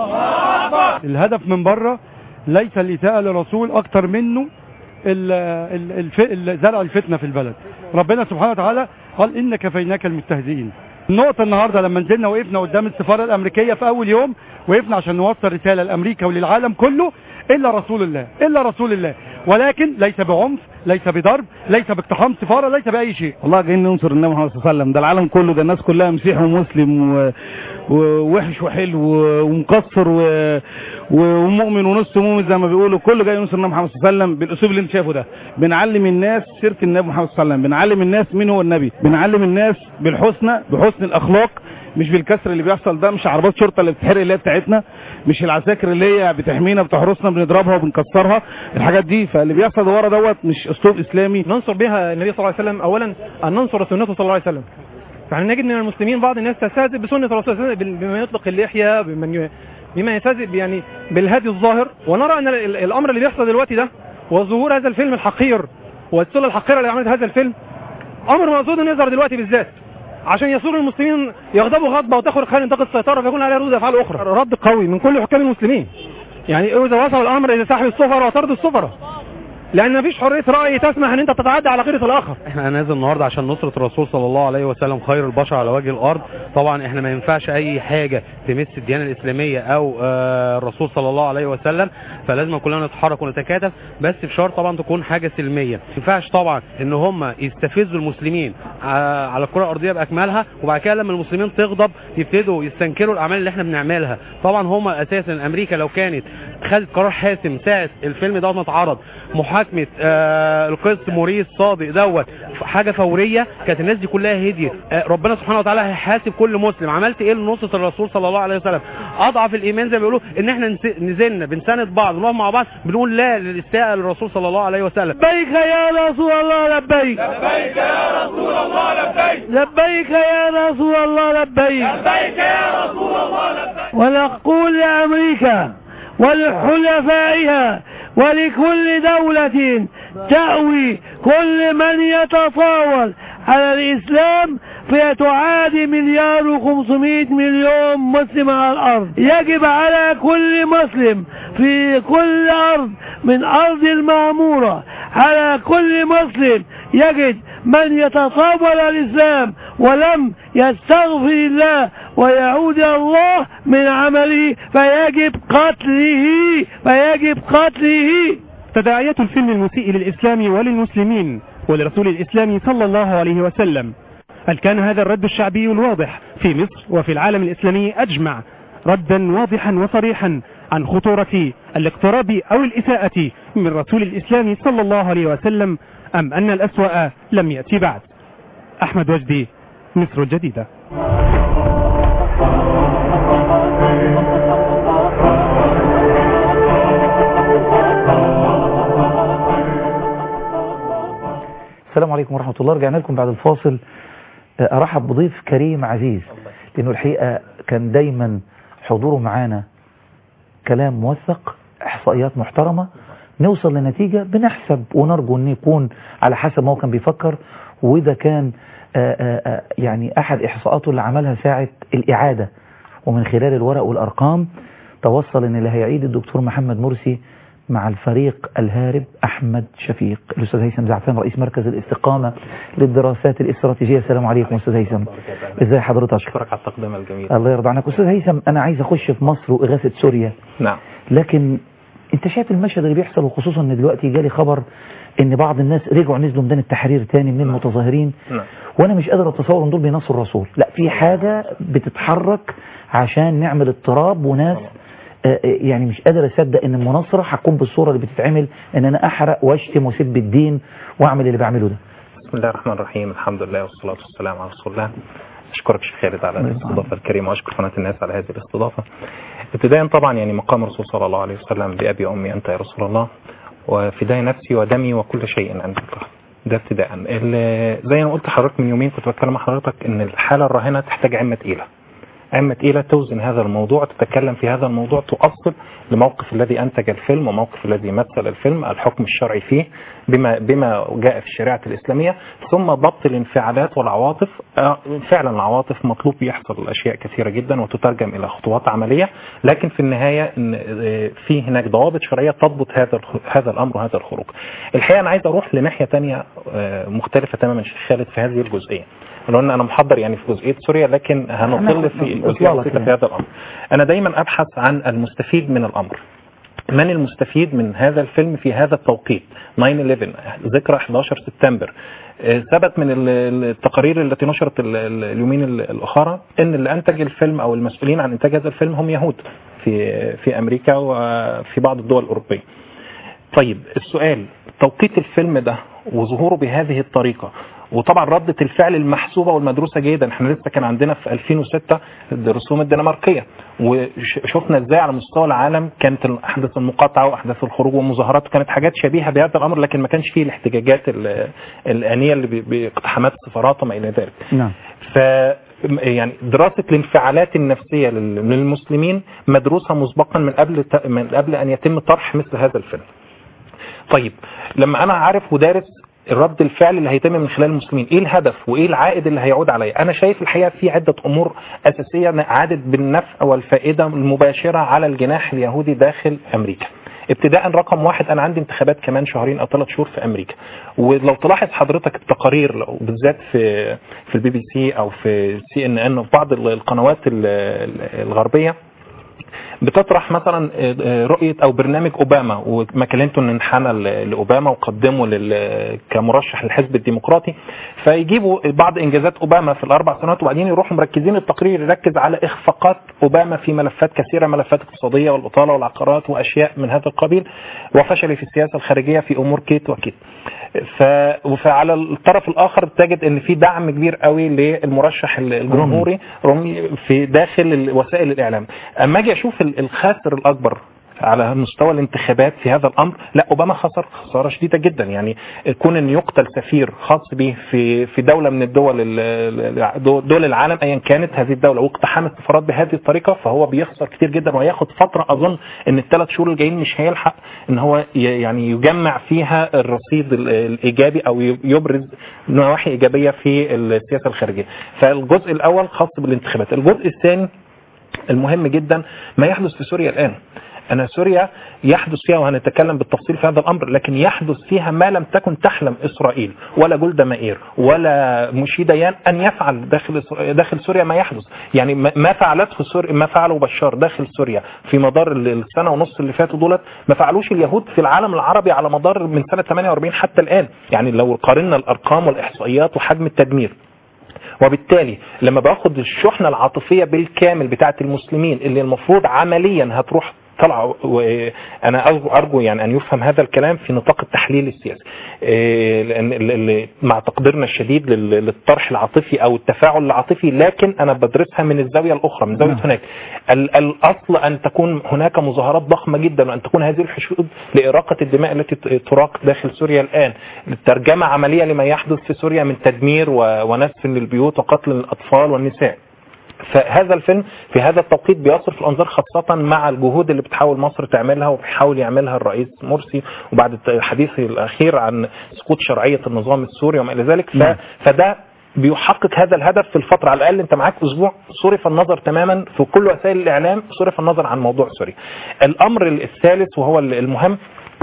الهدف من بره ليس الإساءة للرسول أكتر منه ال- ال- الف- ال- زرع الفتنة في البلد ربنا سبحانه وتعالى قال إن كفيناك المستهزئين النقطة النهاردة لما نزلنا وقفنا قدام السفارة الأمريكية في أول يوم وقفنا عشان نوصل رسالة لأمريكا وللعالم كله إلا رسول الله إلا رسول الله ولكن ليس بعنف ليس بضرب ليس باقتحام سفارة ليس بأي شيء والله جايين ننصر النبي محمد صلى الله عليه وسلم ده العالم كله ده الناس كلها مسيحي ومسلم و- ووحش وحلو و- ومقصر و- ومؤمن ونص مؤمن زي ما بيقولوا كله جاي ينصر النبي محمد صلى الله عليه وسلم بالاسلوب اللي انت شايفه ده بنعلم الناس سيره النبي محمد صلى الله عليه وسلم بنعلم الناس مين هو النبي بنعلم الناس بالحسنى بحسن الاخلاق مش بالكسر اللي بيحصل ده مش عربات شرطه اللي بتحرق اللي هي بتاعتنا مش العساكر اللي هي بتحمينا بتحرسنا بنضربها وبنكسرها الحاجات دي فاللي بيحصل ورا دوت مش اسلوب اسلامي ننصر بها النبي صلى الله عليه وسلم اولا ان ننصر سنته صلى الله عليه وسلم فاحنا نجد من المسلمين بعض الناس تستهزئ بسنه الرسول صلى الله عليه وسلم بما يطلق اللحيه بمن ي... بما يستهزئ يعني بالهدي الظاهر ونرى ان ال- الامر اللي بيحصل دلوقتي ده وظهور هذا الفيلم الحقير والسله الحقيره اللي عملت هذا الفيلم امر مقصود انه يظهر دلوقتي بالذات عشان يصور المسلمين يغضبوا غضبه وتخرج خارج نطاق السيطره فيكون عليها ردود افعال اخرى رد قوي من كل حكام المسلمين يعني اذا وصل الامر الى سحب السفراء وطرد السفراء لان مفيش حريه راي تسمح ان انت تتعدى على غيره الاخر احنا نازل النهارده عشان نصرة الرسول صلى الله عليه وسلم خير البشر على وجه الارض طبعا احنا ما ينفعش اي حاجة تمس الديانة الاسلامية او آه، الرسول صلى الله عليه وسلم فلازم كلنا نتحرك ونتكاتف بس بشرط طبعا تكون حاجة سلمية ما ينفعش طبعا ان هم يستفزوا المسلمين ع- على الكرة الارضية باكملها وبعد كده لما المسلمين تغضب يبتدوا يستنكروا الاعمال اللي احنا بنعملها طبعا هم اساسا امريكا لو كانت خدت قرار حاسم ساعة الفيلم دوت ما اتعرض محاكمة آه القس موريس صادق دوت حاجة فورية كانت الناس دي كلها هديت آه ربنا سبحانه وتعالى هيحاسب كل مسلم عملت ايه لنصرة الرسول صلى الله عليه وسلم اضعف الايمان زي ما بيقولوا ان احنا نس- نزلنا بنساند بعض ونقف مع بعض بنقول لا للاستاءة للرسول صلى الله عليه وسلم لبيك يا رسول الله لبيك لبيك يا رسول الله لبيك لبيك يا رسول الله لبيك لبيك يا رسول الله لبيك ونقول لأمريكا ولحلفائها ولكل دولة تأوي كل من يتطاول على الإسلام فيتعادي مليار وخمسمائة مليون مسلم على الأرض يجب على كل مسلم في كل أرض من أرض المعمورة على كل مسلم يجد من يتطاول الإسلام ولم يستغفر الله ويعود إلى الله من عمله فيجب قتله فيجب قتله تداعيات الفيلم المسيء للإسلام وللمسلمين ولرسول الإسلام صلى الله عليه وسلم هل كان هذا الرد الشعبي الواضح في مصر وفي العالم الإسلامي أجمع ردا واضحا وصريحا عن خطورة الاقتراب أو الإساءة من رسول الإسلام صلى الله عليه وسلم أم أن الأسوأ لم يأتي بعد أحمد وجدي مصر الجديدة السلام عليكم ورحمة الله رجعنا لكم بعد الفاصل آه، أرحب بضيف كريم عزيز لأنه الحقيقة كان دايما حضوره معانا كلام موثق إحصائيات محترمة نوصل لنتيجة بنحسب ونرجو أن يكون على حسب ما هو كان بيفكر وده كان آه، آه، آه، يعني أحد إحصاءاته اللي عملها ساعة الإعادة ومن خلال الورق والأرقام توصل أن اللي هيعيد الدكتور محمد مرسي مع الفريق الهارب أحمد شفيق الأستاذ هيثم زعفان رئيس مركز الاستقامة للدراسات الاستراتيجية السلام عليكم أستاذ هيثم ازاي حضرتك اشكرك على التقديم الجميل الله يرضى عنك أستاذ هيثم أنا عايز أخش في مصر وإغاثة سوريا نعم لكن أنت شايف المشهد اللي بيحصل وخصوصا أن دلوقتي جالي خبر أن بعض الناس رجعوا نزلوا ميدان التحرير تاني من المتظاهرين نعم وانا مش قادر اتصور ان دول بينصروا الرسول لا في حاجة بتتحرك عشان نعمل اضطراب وناس آه، آه، يعني مش قادر اصدق ان المناصرة هتكون بالصورة اللي بتتعمل ان انا احرق واشتم واسب الدين واعمل اللي بعمله ده بسم الله الرحمن الرحيم الحمد لله والصلاة والسلام على رسول الله أشكرك شيخ خالد على الاستضافة الكريمة وأشكر قناة الناس على هذه الاستضافة ابتداء طبعا يعني مقام الرسول صلى الله عليه وسلم بأبي وأمي أنت يا رسول الله وفداء نفسي ودمي وكل شيء أنت الله ده ابتداء ال- زي ما قلت حضرتك من يومين كنت بتكلم مع حضرتك ان الحالة الراهنة تحتاج عمة تقيلة أئمة تقيلة توزن هذا الموضوع تتكلم في هذا الموضوع تؤصل لموقف الذي أنتج الفيلم وموقف الذي مثل الفيلم الحكم الشرعي فيه بما بما جاء في الشريعة الإسلامية ثم ضبط الانفعالات والعواطف آه، فعلا العواطف مطلوب يحصل أشياء كثيرة جدا وتترجم إلى خطوات عملية لكن في النهاية إن، آه، في هناك ضوابط شرعية تضبط هذا الخ- هذا الأمر وهذا الخروج الحقيقة أنا عايز أروح لناحية تانية آه، مختلفة تماما شيخ خالد في هذه الجزئية لو ان انا محضر يعني في جزئيه سوريا لكن هنطل في هناخد- جزئيه نطلع لك بسيطه في يعني. هذا الامر. انا دايما ابحث عن المستفيد من الامر. من المستفيد من هذا الفيلم في هذا التوقيت 9/11 ذكرى 11 سبتمبر آه، ثبت من ال- ال- التقارير التي نشرت ال- ال- اليومين ال- الاخرى ان اللي انتج الفيلم او المسؤولين عن انتاج هذا الفيلم هم يهود في في امريكا وفي بعض الدول الاوروبيه. طيب السؤال توقيت الفيلم ده وظهوره بهذه الطريقة وطبعا ردة الفعل المحسوبة والمدروسة جيدا احنا لسه كان عندنا في 2006 الرسوم الدنماركية وشفنا ازاي على مستوى العالم كانت احداث المقاطعة واحداث الخروج والمظاهرات كانت حاجات شبيهة بهذا الامر لكن ما كانش فيه الاحتجاجات ال- الآنية اللي ب- باقتحامات السفارات وما الى ذلك نعم ف يعني دراسة الانفعالات النفسية لل- للمسلمين مدروسة مسبقا من قبل ت- من قبل أن يتم طرح مثل هذا الفيلم. طيب لما أنا عارف ودارس رد الفعل اللي هيتم من خلال المسلمين ايه الهدف وايه العائد اللي هيعود عليا انا شايف الحقيقه في عده امور اساسيه عادت بالنفع والفائده المباشره على الجناح اليهودي داخل امريكا ابتداء رقم واحد انا عندي انتخابات كمان شهرين او ثلاث شهور في امريكا ولو تلاحظ حضرتك التقارير لو بالذات في في البي بي سي او في سي ان ان وفي بعض القنوات ال- ال- الغربيه بتطرح مثلا رؤيه او برنامج اوباما وما كلينتون انحنى ل- لاوباما وقدمه لل- كمرشح للحزب الديمقراطي فيجيبوا بعض انجازات اوباما في الاربع سنوات وبعدين يروحوا مركزين التقرير يركز على اخفاقات اوباما في ملفات كثيره ملفات اقتصاديه والبطاله والعقارات واشياء من هذا القبيل وفشل في السياسه الخارجيه في امور كيت وكيت ف... فعلى الطرف الاخر تجد ان في دعم كبير قوي للمرشح الجمهوري رومي في داخل وسائل الاعلام اما اجي اشوف ال- الخاسر الاكبر على مستوى الانتخابات في هذا الامر لا اوباما خسر خساره شديده جدا يعني كون ان يقتل سفير خاص به في في دوله من الدول ال- دول العالم ايا كانت هذه الدوله واقتحام السفارات بهذه الطريقه فهو بيخسر كتير جدا وهياخد فتره اظن ان الثلاث شهور الجايين مش هيلحق ان هو ي- يعني يجمع فيها الرصيد ال- الايجابي او ي- يبرز نواحي ايجابيه في السياسه الخارجيه فالجزء الاول خاص بالانتخابات الجزء الثاني المهم جدا ما يحدث في سوريا الان أن سوريا يحدث فيها وهنتكلم بالتفصيل في هذا الأمر لكن يحدث فيها ما لم تكن تحلم إسرائيل ولا جولدا مائير ولا مشي ديان أن يفعل داخل إسرائيل- داخل سوريا ما يحدث يعني ما ما فعلته سوريا ما فعله بشار داخل سوريا في مدار ال- السنة ونص اللي فاتوا دولت ما فعلوش اليهود في العالم العربي على مدار من سنة 48 حتى الآن يعني لو قارنا الأرقام والإحصائيات وحجم التدمير وبالتالي لما باخد الشحنه العاطفيه بالكامل بتاعه المسلمين اللي المفروض عمليا هتروح طلع انا ارجو ارجو يعني ان يفهم هذا الكلام في نطاق التحليل السياسي إيه، لان ال- ال- مع تقديرنا الشديد لل- للطرح العاطفي او التفاعل العاطفي لكن انا بدرسها من الزاويه الاخرى من زاويه نعم. هناك ال- الاصل ان تكون هناك مظاهرات ضخمه جدا وان تكون هذه الحشود لاراقه الدماء التي ت- تراق داخل سوريا الان ترجمه عمليه لما يحدث في سوريا من تدمير و- ونسف للبيوت وقتل الاطفال والنساء فهذا الفيلم في هذا التوقيت بيصرف الانظار خاصه مع الجهود اللي بتحاول مصر تعملها وبيحاول يعملها الرئيس مرسي وبعد الحديث الاخير عن سقوط شرعيه النظام السوري وما الى ذلك ف... نعم. فده بيحقق هذا الهدف في الفترة على الأقل أنت معاك أسبوع صرف النظر تماما في كل وسائل الإعلام صرف النظر عن موضوع سوريا الأمر الثالث وهو المهم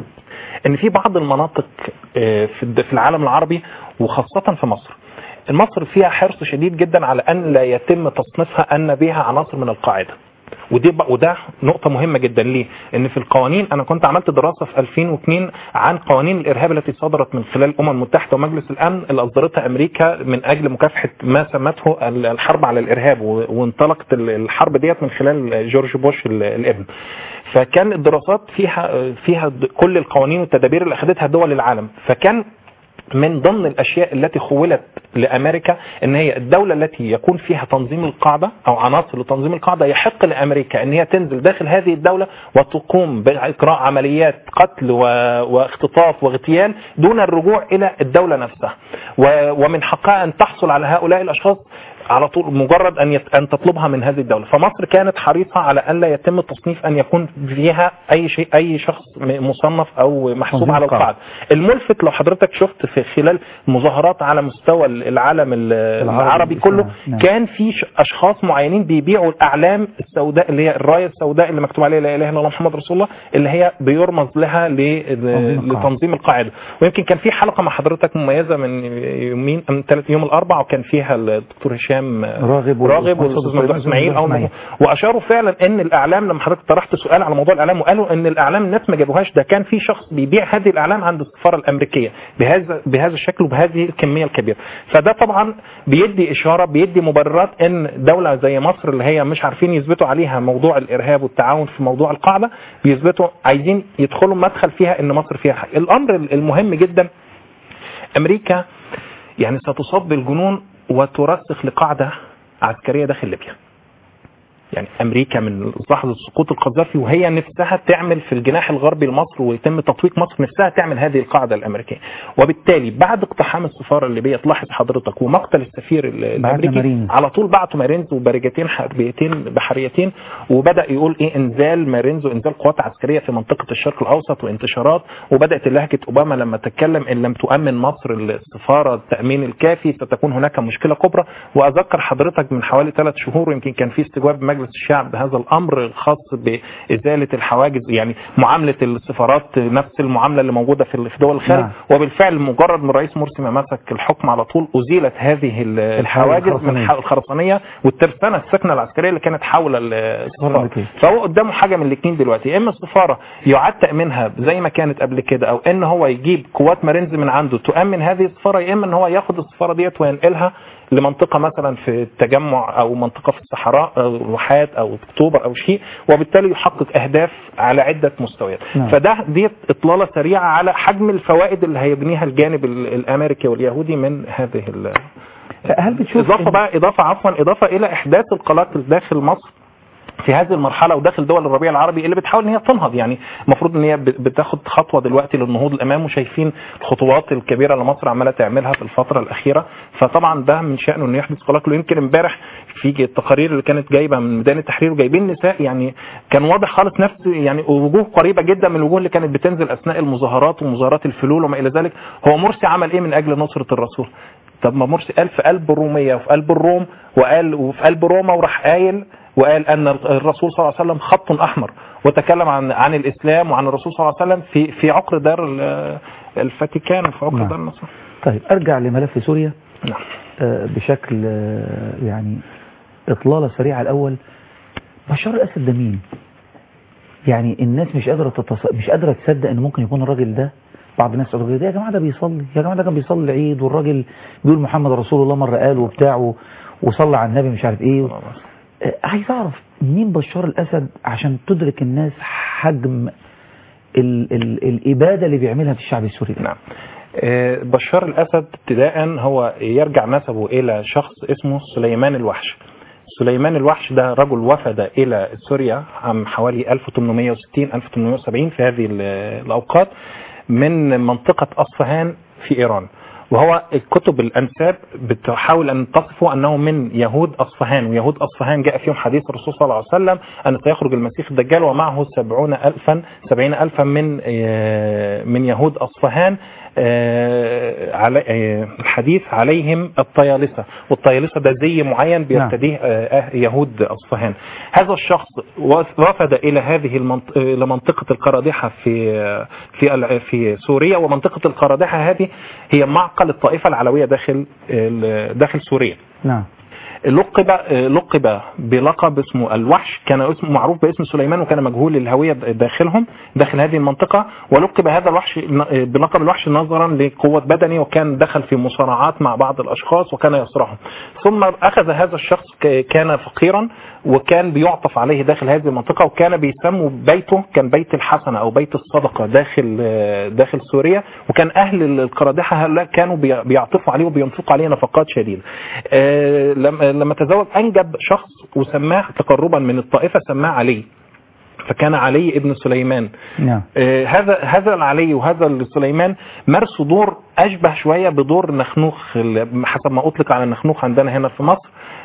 ان في بعض المناطق آه، في الد- في العالم العربي وخاصة في مصر مصر فيها حرص شديد جدا على ان لا يتم تصنيفها ان بها عناصر من القاعدة ودي بق- وده نقطة مهمة جدا ليه؟ ان في القوانين انا كنت عملت دراسة في 2002 عن قوانين الارهاب التي صدرت من خلال الامم المتحدة ومجلس الامن اللي اصدرتها امريكا من اجل مكافحة ما سمته ال- الحرب على الارهاب و- وانطلقت ال- الحرب ديت من خلال جورج بوش ال- الابن. فكان الدراسات فيها فيها د- كل القوانين والتدابير اللي اخذتها دول العالم فكان من ضمن الاشياء التي خولت لامريكا ان هي الدوله التي يكون فيها تنظيم القاعده او عناصر لتنظيم القاعده يحق لامريكا ان هي تنزل داخل هذه الدوله وتقوم باجراء عمليات قتل و... واختطاف واغتيال دون الرجوع الى الدوله نفسها و... ومن حقها ان تحصل على هؤلاء الاشخاص على طول مجرد ان يت... ان تطلبها من هذه الدوله فمصر كانت حريصه على الا يتم التصنيف ان يكون فيها اي شيء اي شخص م- مصنف او محسوب تنظيم على قاعدة. القاعده الملفت لو حضرتك شفت في خلال مظاهرات على مستوى العالم ال- العربي كله نعم. كان في ش- اشخاص معينين بيبيعوا الاعلام السوداء اللي هي الرايه السوداء اللي مكتوب عليها لا اله الا الله محمد رسول الله اللي هي بيرمز لها ل- القاعدة. لتنظيم القاعده ويمكن كان في حلقه مع حضرتك مميزه من يومين من ثلاث يوم الاربعاء وكان فيها الدكتور هشام راغب راغب والأستاذ والاستاذ ممدوح سليمان اسماعيل او إسماعيل. واشاروا فعلا ان الاعلام لما حضرتك طرحت سؤال على موضوع الاعلام وقالوا ان الاعلام الناس ما جابوهاش ده كان في شخص بيبيع هذه الاعلام عند السفاره الامريكيه بهذا بهذا الشكل وبهذه الكميه الكبيره فده طبعا بيدي اشاره بيدي مبررات ان دوله زي مصر اللي هي مش عارفين يثبتوا عليها موضوع الارهاب والتعاون في موضوع القاعده بيثبتوا عايزين يدخلوا مدخل فيها ان مصر فيها حق الامر المهم جدا امريكا يعني ستصاب بالجنون وترسخ لقاعده عسكريه داخل ليبيا يعني امريكا من لحظه سقوط القذافي وهي نفسها تعمل في الجناح الغربي لمصر ويتم تطويق مصر نفسها تعمل هذه القاعده الامريكيه وبالتالي بعد اقتحام السفاره الليبيه تلاحظ حضرتك ومقتل السفير ال- الامريكي مارينز. على طول بعتوا مارينز وبرجتين حربيتين بحريتين وبدا يقول ايه انزال مارينز وانزال قوات عسكريه في منطقه الشرق الاوسط وانتشارات وبدات لهجه اوباما لما تتكلم ان لم تؤمن مصر السفاره التامين الكافي ستكون هناك مشكله كبرى واذكر حضرتك من حوالي ثلاث شهور ويمكن كان في استجواب مجلس الشعب بهذا الامر الخاص بازاله الحواجز يعني معامله السفارات نفس المعامله اللي موجوده في في دول الخارج نعم. وبالفعل مجرد من رئيس مرسي ما مسك الحكم على طول ازيلت هذه ال- الحواجز من الخرسانية. ح- الخرسانيه والترسانه السكنه العسكريه اللي كانت حول السفاره الأمريكية. فهو قدامه حاجه من الاثنين دلوقتي يا اما السفاره يعاد تامينها زي ما كانت قبل كده او ان هو يجيب قوات مارينز من عنده تؤمن هذه السفاره يا اما ان هو ياخد السفاره ديت وينقلها لمنطقه مثلا في التجمع او منطقه في الصحراء او الواحات او اكتوبر او شيء وبالتالي يحقق اهداف على عده مستويات نعم. فده ديت اطلاله سريعه على حجم الفوائد اللي هيجنيها الجانب ال- الامريكي واليهودي من هذه ال- هل بتشوف اضافه إن- بقى اضافه عفوا اضافه الى احداث القلاقل داخل مصر في هذه المرحله وداخل دول الربيع العربي اللي بتحاول ان هي تنهض يعني المفروض ان هي ب- بتاخد خطوه دلوقتي للنهوض الامام وشايفين الخطوات الكبيره اللي مصر عماله تعملها في الفتره الاخيره فطبعا ده من شانه انه يحدث قلاقل ويمكن امبارح في التقارير اللي كانت جايبه من ميدان التحرير وجايبين نساء يعني كان واضح خالص نفس يعني وجوه قريبه جدا من الوجوه اللي كانت بتنزل اثناء المظاهرات ومظاهرات الفلول وما الى ذلك هو مرسي عمل ايه من اجل نصره الرسول طب ما مرسي قال في قلب الروميه وفي قلب الروم وقال وفي قلب روما وراح قايل وقال ان الرسول صلى الله عليه وسلم خط احمر وتكلم عن عن الاسلام وعن الرسول صلى الله عليه وسلم في في عقر دار ال- الفاتيكان وفي عقر نعم. دار النصارى طيب ارجع لملف سوريا نعم آه، بشكل آه، يعني اطلاله سريعه الاول بشار الاسد ده مين يعني الناس مش قادره تتص... مش قادره تصدق ان ممكن يكون الراجل ده بعض الناس يقولوا ده يا جماعه ده بيصلي يا جماعه ده كان بيصلي العيد والراجل بيقول محمد رسول الله مره قال وبتاع وصلى على النبي مش عارف ايه آه، عايز اعرف مين بشار الاسد عشان تدرك الناس حجم ال... ال... الاباده اللي بيعملها في الشعب السوري ده نعم آه، بشار الاسد ابتداء هو يرجع نسبه الى شخص اسمه سليمان الوحش سليمان الوحش ده رجل وفد الى سوريا عام حوالي 1860 1870 في هذه ال- الاوقات من منطقه اصفهان في ايران وهو كتب الانساب بتحاول ان تصفه انه من يهود اصفهان ويهود اصفهان جاء فيهم حديث الرسول صلى الله عليه وسلم ان سيخرج المسيح الدجال ومعه سبعون الفا سبعين الفا من آه، من يهود اصفهان آه، على آه، الحديث عليهم الطيالسه والطيالسه ده زي معين بيرتديه آه، آه، يهود اصفهان هذا الشخص وفد الى هذه المنطقه الى منطقه القرادحه في في ال- في سوريا ومنطقه القرادحه هذه هي معقل الطائفه العلويه داخل ال- داخل سوريا نعم لقب لقب بلقب اسمه الوحش كان اسمه معروف باسم سليمان وكان مجهول الهويه داخلهم داخل هذه المنطقه ولقب هذا الوحش بلقب الوحش نظرا لقوه بدنه وكان دخل في مصارعات مع بعض الاشخاص وكان يصرعهم ثم اخذ هذا الشخص ك- كان فقيرا وكان بيعطف عليه داخل هذه المنطقه وكان بيسموا بيته كان بيت الحسنه او بيت الصدقه داخل داخل سوريا وكان اهل القرادحه هؤلاء كانوا بي- بيعطفوا عليه وبينفقوا عليه نفقات شديده آه، لما لما تزوج انجب شخص وسماه تقربا من الطائفه سماه علي فكان علي ابن سليمان نعم آه، هذا هذا العلي وهذا سليمان مارسوا دور اشبه شويه بدور نخنوخ ال- حسب ما اطلق على النخنوخ عندنا هنا في مصر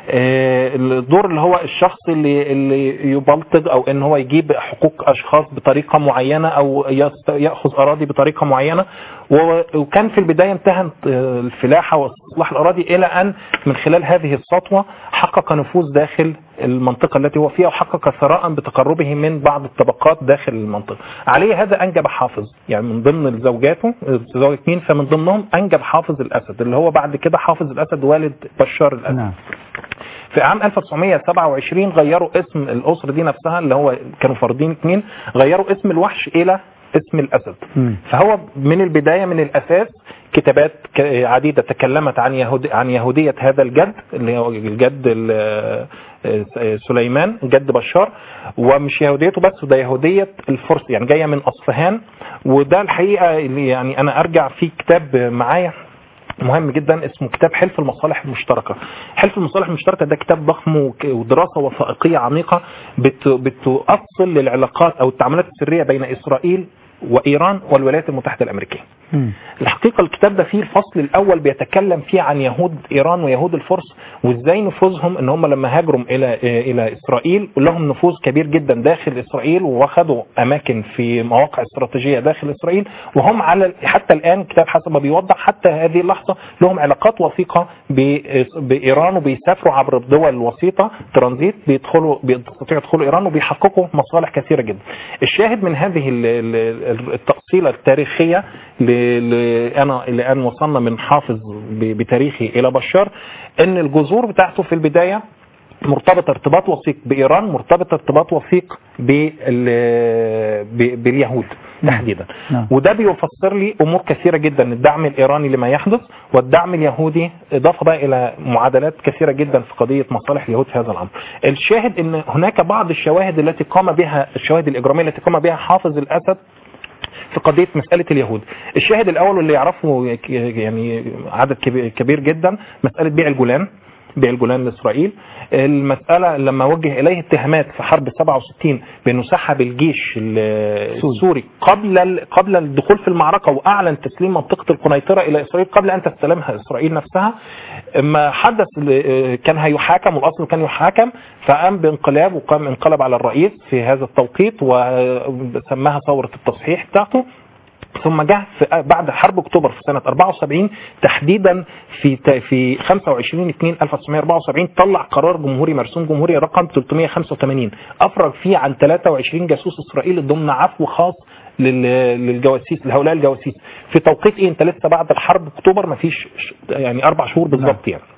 آه، الدور اللي هو الشخص اللي اللي يبلطج او ان هو يجيب حقوق اشخاص بطريقه معينه او يست- ياخذ اراضي بطريقه معينه و- وكان في البدايه انتهت آه، الفلاحه واستصلاح الاراضي الى ان من خلال هذه السطوه حقق نفوذ داخل المنطقه التي هو فيها وحقق ثراء بتقربه من بعض الطبقات داخل المنطقه. عليه هذا انجب حافظ يعني من ضمن زوجاته زوج اثنين فمن ضمنهم انجب حافظ الاسد اللي هو بعد كده حافظ الاسد والد بشار الاسد. نعم في عام 1927 غيروا اسم الاسره دي نفسها اللي هو كانوا فردين اثنين غيروا اسم الوحش الى اسم الاسد فهو من البدايه من الاساس كتابات ك- عديده تكلمت عن يهود عن يهوديه هذا الجد اللي هو الجد ال- آه، سليمان جد بشار ومش يهوديته بس ده يهوديه الفرس يعني جايه من اصفهان وده الحقيقه اللي يعني انا ارجع في كتاب معايا مهم جدا اسمه كتاب حلف المصالح المشتركه. حلف المصالح المشتركه ده كتاب ضخم وك- ودراسه وثائقيه عميقه بت- بتؤصل للعلاقات او التعاملات السريه بين اسرائيل وايران والولايات المتحده الامريكيه. الحقيقه الكتاب ده فيه الفصل الاول بيتكلم فيه عن يهود ايران ويهود الفرس وازاي نفوذهم ان هم لما هاجروا الى الى اسرائيل لهم نفوذ كبير جدا داخل اسرائيل واخذوا اماكن في مواقع استراتيجيه داخل اسرائيل وهم على حتى الان الكتاب حسب ما بيوضح حتى هذه اللحظه لهم علاقات وثيقه ب- بايران وبيسافروا عبر الدول الوسيطه ترانزيت بيدخلوا بيستطيعوا يدخلوا ايران وبيحققوا مصالح كثيره جدا. الشاهد من هذه ال- ال- التأصيلة التاريخية ل- ل- أنا لأن وصلنا من حافظ ب- بتاريخي إلى بشار أن الجذور بتاعته في البداية مرتبطة ارتباط وثيق بإيران مرتبطة ارتباط وثيق بال- ب- باليهود تحديدا نعم. وده بيفسر لي امور كثيره جدا الدعم الايراني لما يحدث والدعم اليهودي اضافه بقى الى معادلات كثيره جدا في قضيه مصالح اليهود في هذا الامر. الشاهد ان هناك بعض الشواهد التي قام بها الشواهد الاجراميه التي قام بها حافظ الاسد في قضيه مساله اليهود. الشاهد الاول واللي يعرفه ك- يعني عدد كبير- كبير جدا مساله بيع الجولان بيع الجولان لاسرائيل المساله لما وجه اليه اتهامات في حرب 67 بانه سحب الجيش ال- السوري قبل ال- قبل الدخول في المعركه واعلن تسليم منطقه القنيطره الى اسرائيل قبل ان تستلمها اسرائيل نفسها ما حدث ل- كان هيحاكم والاصل كان يحاكم فقام بانقلاب وقام انقلب على الرئيس في هذا التوقيت وسماها ثوره التصحيح بتاعته ثم جه في بعد حرب اكتوبر في سنه 74 تحديدا في ت- في 25 2 1974 طلع قرار جمهوري مرسوم جمهوري رقم 385 افرج فيه عن 23 جاسوس اسرائيلي ضمن عفو خاص لل- للجواسيس لهؤلاء الجواسيس في توقيت ايه انت لسه بعد الحرب اكتوبر ما فيش يعني اربع شهور بالظبط يعني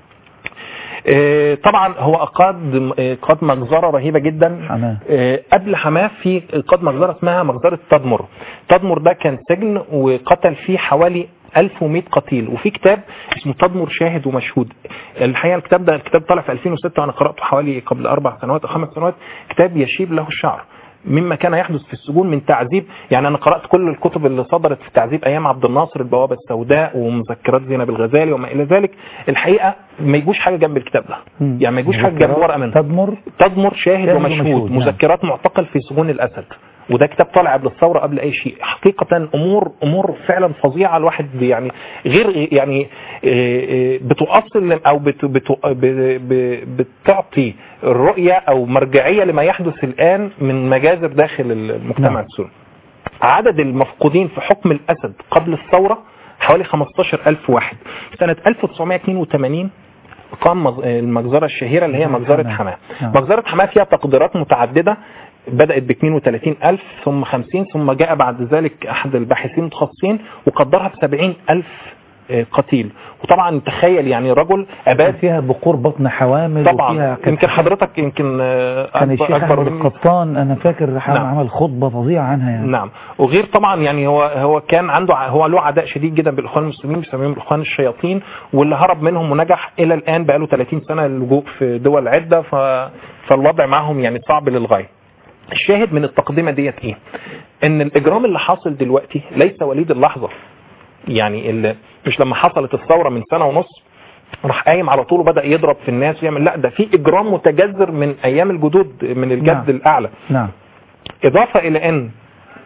آه، طبعا هو قاد آه، قاد مجزره رهيبه جدا آه، قبل حماه في قاد مجزره اسمها مجزره تدمر تدمر ده كان سجن وقتل فيه حوالي 1100 قتيل وفي كتاب اسمه تدمر شاهد ومشهود الحقيقه الكتاب ده الكتاب طلع في 2006 وانا قراته حوالي قبل اربع سنوات او خمس سنوات كتاب يشيب له الشعر مما كان يحدث في السجون من تعذيب يعني انا قرات كل الكتب اللي صدرت في تعذيب ايام عبد الناصر البوابه السوداء ومذكرات زينب الغزالي وما الى ذلك الحقيقه ما يجوش حاجه جنب الكتاب ده يعني ما يجوش حاجه جنب ورقه منه تدمر تدمر شاهد شاهد ومشهود ومشهود، نعم. مذكرات معتقل في سجون الاسد وده كتاب طالع قبل الثوره قبل اي شيء حقيقه امور امور فعلا فظيعه الواحد يعني غير يعني آه، آه، بتؤصل او بت بت ب- ب- بتعطي الرؤيه او مرجعيه لما يحدث الان من مجازر داخل المجتمع نعم. السوري عدد المفقودين في حكم الاسد قبل الثوره حوالي 15000 واحد سنه 1982 قام مز- المجزره الشهيره اللي هي مجزره حماه نعم. مجزره حماه فيها تقديرات متعدده بدات ب 32000 ثم 50 ثم جاء بعد ذلك احد الباحثين المتخصصين وقدرها ب 70000 آه، قتيل وطبعا تخيل يعني رجل اباد فيها بقور بطن حوامل طبعا وفيها كانت- يمكن حضرتك يمكن آه، كان الشيخ اكبر احمد مني القطان انا فاكر نعم. عمل خطبه فظيعه عنها يعني نعم وغير طبعا يعني هو هو كان عنده ع- هو له عداء شديد جدا بالاخوان المسلمين بيسميهم الاخوان الشياطين واللي هرب منهم ونجح الى الان بقى له 30 سنه اللجوء في دول عده ف فالوضع معهم يعني صعب للغايه. الشاهد من التقدمه ديت ايه؟ ان الاجرام اللي حاصل دلوقتي ليس وليد اللحظه. يعني ال- مش لما حصلت الثوره من سنه ونص راح قايم على طول وبدا يضرب في الناس ويعمل لا ده في اجرام متجذر من ايام الجدود من الجد نعم. الاعلى نعم إضافة إلى أن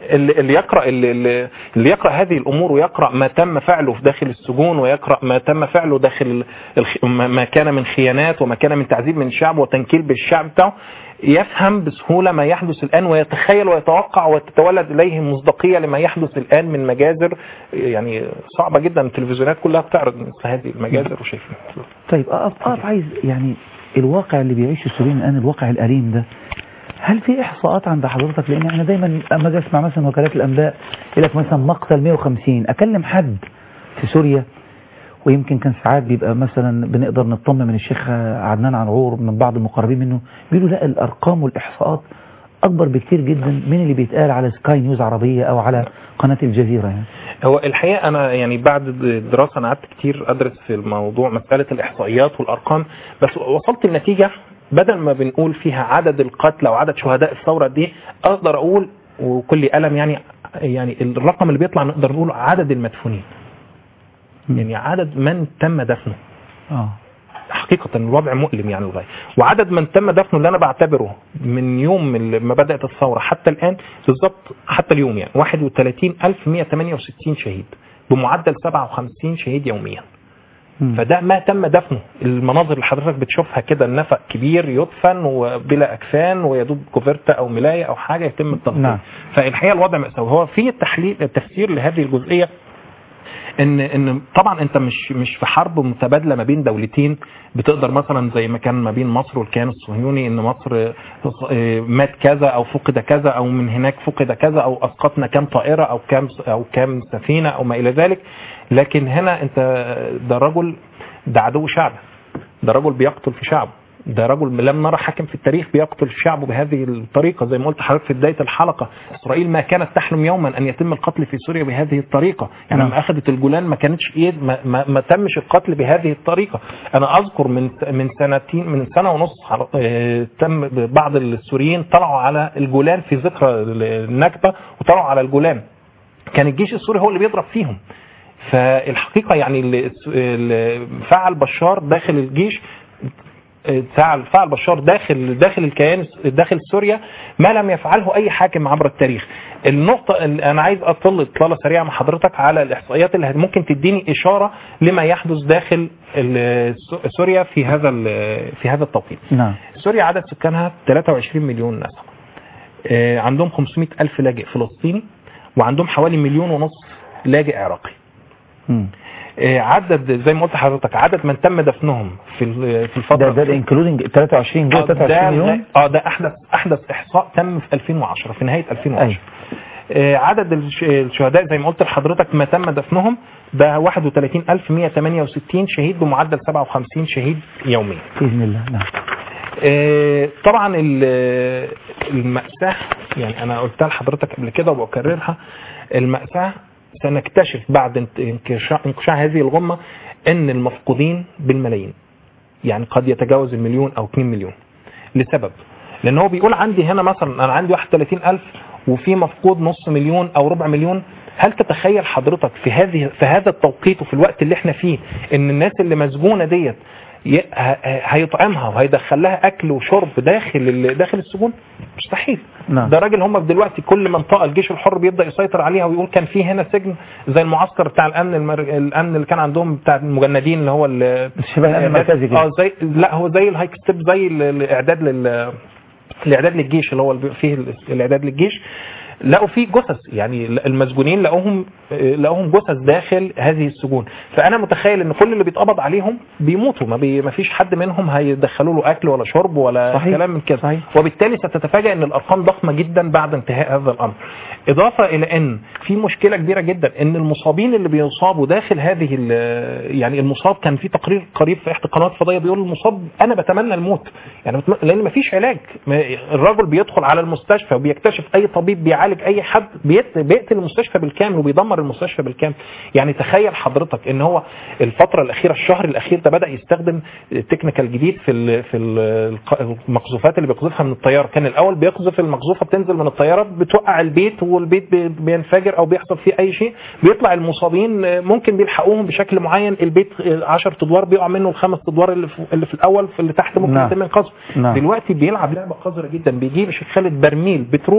اللي اللي يقرا اللي, اللي اللي يقرا هذه الامور ويقرا ما تم فعله في داخل السجون ويقرا ما تم فعله داخل الخ... ما ما كان من خيانات وما كان من تعذيب من الشعب وتنكيل بالشعب بتاعه يفهم بسهوله ما يحدث الان ويتخيل ويتوقع وتتولد اليه مصداقيه لما يحدث الان من مجازر يعني صعبه جدا التلفزيونات كلها بتعرض مثل هذه المجازر وشايفين طيب اقف اقف عايز يعني الواقع اللي بيعيشه السوريين الان الواقع الاليم ده هل في احصاءات عند حضرتك لان احنا دايما اما اجي اسمع مثلا وكالات الانباء يقول لك مثلا مقتل 150 اكلم حد في سوريا ويمكن كان ساعات بيبقى مثلا بنقدر نطمن من الشيخ عدنان عنعور من بعض المقربين منه بيقولوا لا الارقام والاحصاءات اكبر بكتير جدا من اللي بيتقال على سكاي نيوز عربيه او على قناه الجزيره يعني هو الحقيقه انا يعني بعد دراسه انا قعدت كتير ادرس في الموضوع مساله الاحصائيات والارقام بس وصلت لنتيجه بدل ما بنقول فيها عدد القتلى وعدد شهداء الثوره دي اقدر اقول وكل قلم يعني يعني الرقم اللي بيطلع نقدر نقول عدد المدفونين يعني عدد من تم دفنه اه حقيقة الوضع مؤلم يعني لغاية وعدد من تم دفنه اللي أنا بعتبره من يوم ما بدأت الثورة حتى الآن بالظبط حتى اليوم يعني 31168 شهيد بمعدل 57 شهيد يوميا فده ما تم دفنه المناظر اللي حضرتك بتشوفها كده النفق كبير يدفن وبلا اكفان ويدوب كوفرتا او ملايه او حاجه يتم التغطيه نعم. فالحقيقه الوضع مأساوي هو في التحليل التفسير لهذه الجزئيه ان ان طبعا انت مش مش في حرب متبادله ما بين دولتين بتقدر مثلا زي ما كان ما بين مصر والكيان الصهيوني ان مصر آه، مات كذا او فقد كذا او من هناك فقد كذا او اسقطنا كام طائره او كام او كام سفينه او ما الى ذلك لكن هنا انت ده رجل ده عدو شعب ده رجل بيقتل في شعبه ده رجل لم نرى حاكم في التاريخ بيقتل شعبه بهذه الطريقة زي ما قلت حضرتك في بداية الحلقة إسرائيل ما كانت تحلم يوما أن يتم القتل في سوريا بهذه الطريقة يعني نعم. لما أخذت الجولان ما كانتش إيه ما, ما, ما تمش القتل بهذه الطريقة أنا أذكر من من سنتين من سنة ونص آه، تم بعض السوريين طلعوا على الجولان في ذكرى النكبة وطلعوا على الجولان كان الجيش السوري هو اللي بيضرب فيهم فالحقيقة يعني اللي اللي فعل بشار داخل الجيش فعل فعل بشار داخل داخل الكيان داخل سوريا ما لم يفعله اي حاكم عبر التاريخ. النقطة اللي انا عايز اطل اطلالة سريعة مع حضرتك على الاحصائيات اللي ممكن تديني اشارة لما يحدث داخل ال- سوريا في هذا ال- في هذا التوقيت. نعم سوريا عدد سكانها 23 مليون نسمة. آه، عندهم 500 ألف لاجئ فلسطيني وعندهم حوالي مليون ونص لاجئ عراقي. مم. آه، عدد زي ما قلت لحضرتك عدد من تم دفنهم في ال- في الفتره ده ده انكلودنج 23 جوه آه، ده 23 مليون اه ده احدث احدث احصاء تم في 2010 في نهايه 2010 آه، عدد الش- الشهداء زي ما قلت لحضرتك ما تم دفنهم ده 31168 شهيد بمعدل 57 شهيد يوميا باذن الله نعم آه، طبعا ال- المأساة يعني انا قلتها لحضرتك قبل كده وبكررها المأساة سنكتشف بعد انت- انكشاع انكشاع هذه الغمة ان المفقودين بالملايين يعني قد يتجاوز المليون او 2 مليون لسبب لان هو بيقول عندي هنا مثلا انا عندي 31000 وفي مفقود نص مليون او ربع مليون هل تتخيل حضرتك في هذه في هذا التوقيت وفي الوقت اللي احنا فيه ان الناس اللي مسجونه ديت ي- ه- ه- هيطعمها وهيدخل لها اكل وشرب داخل ال- داخل السجون مستحيل نعم. ده راجل هم دلوقتي كل منطقه الجيش الحر بيبدا يسيطر عليها ويقول كان في هنا سجن زي المعسكر بتاع الامن المر... الامن اللي كان عندهم بتاع المجندين اللي هو ال... شبه الأمن المركزي كده. اه زي لا هو زي الهايك ستيب زي ال- الاعداد لل الاعداد للجيش اللي هو اللي بيبقى فيه ال- الاعداد للجيش لقوا فيه جثث يعني المسجونين لقوهم لقوهم جثث داخل هذه السجون فانا متخيل ان كل اللي بيتقبض عليهم بيموتوا ما, بي ما فيش حد منهم هيدخلوا له اكل ولا شرب ولا صحيح. كلام من كده صحيح. وبالتالي ستتفاجئ ان الارقام ضخمه جدا بعد انتهاء هذا الامر اضافه الى ان في مشكله كبيره جدا ان المصابين اللي بيصابوا داخل هذه ال- يعني المصاب كان في تقرير قريب في احدى القنوات الفضائيه بيقول المصاب انا بتمنى الموت يعني بتم- لان ما فيش علاج ما- الراجل بيدخل على المستشفى وبيكتشف اي طبيب بيعالج اي حد بيت- بيقتل المستشفى بالكامل وبيدمر المستشفى بالكامل يعني تخيل حضرتك ان هو الفتره الاخيره الشهر الاخير ده بدا يستخدم تكنيكال جديد في ال في ال المقذوفات اللي بيقذفها من الطياره كان الاول بيقذف المقذوفه بتنزل من الطياره بتوقع البيت والبيت بي- بينفجر او بيحصل فيه اي شيء بيطلع المصابين ممكن بيلحقوهم بشكل معين البيت 10 ادوار بيقع منه الخمس ادوار اللي في, اللي في الاول في اللي تحت ممكن نعم. يتم انقاذه نعم. دلوقتي بيلعب لعبه قذره جدا بيجيب يا شيخ خالد برميل بترول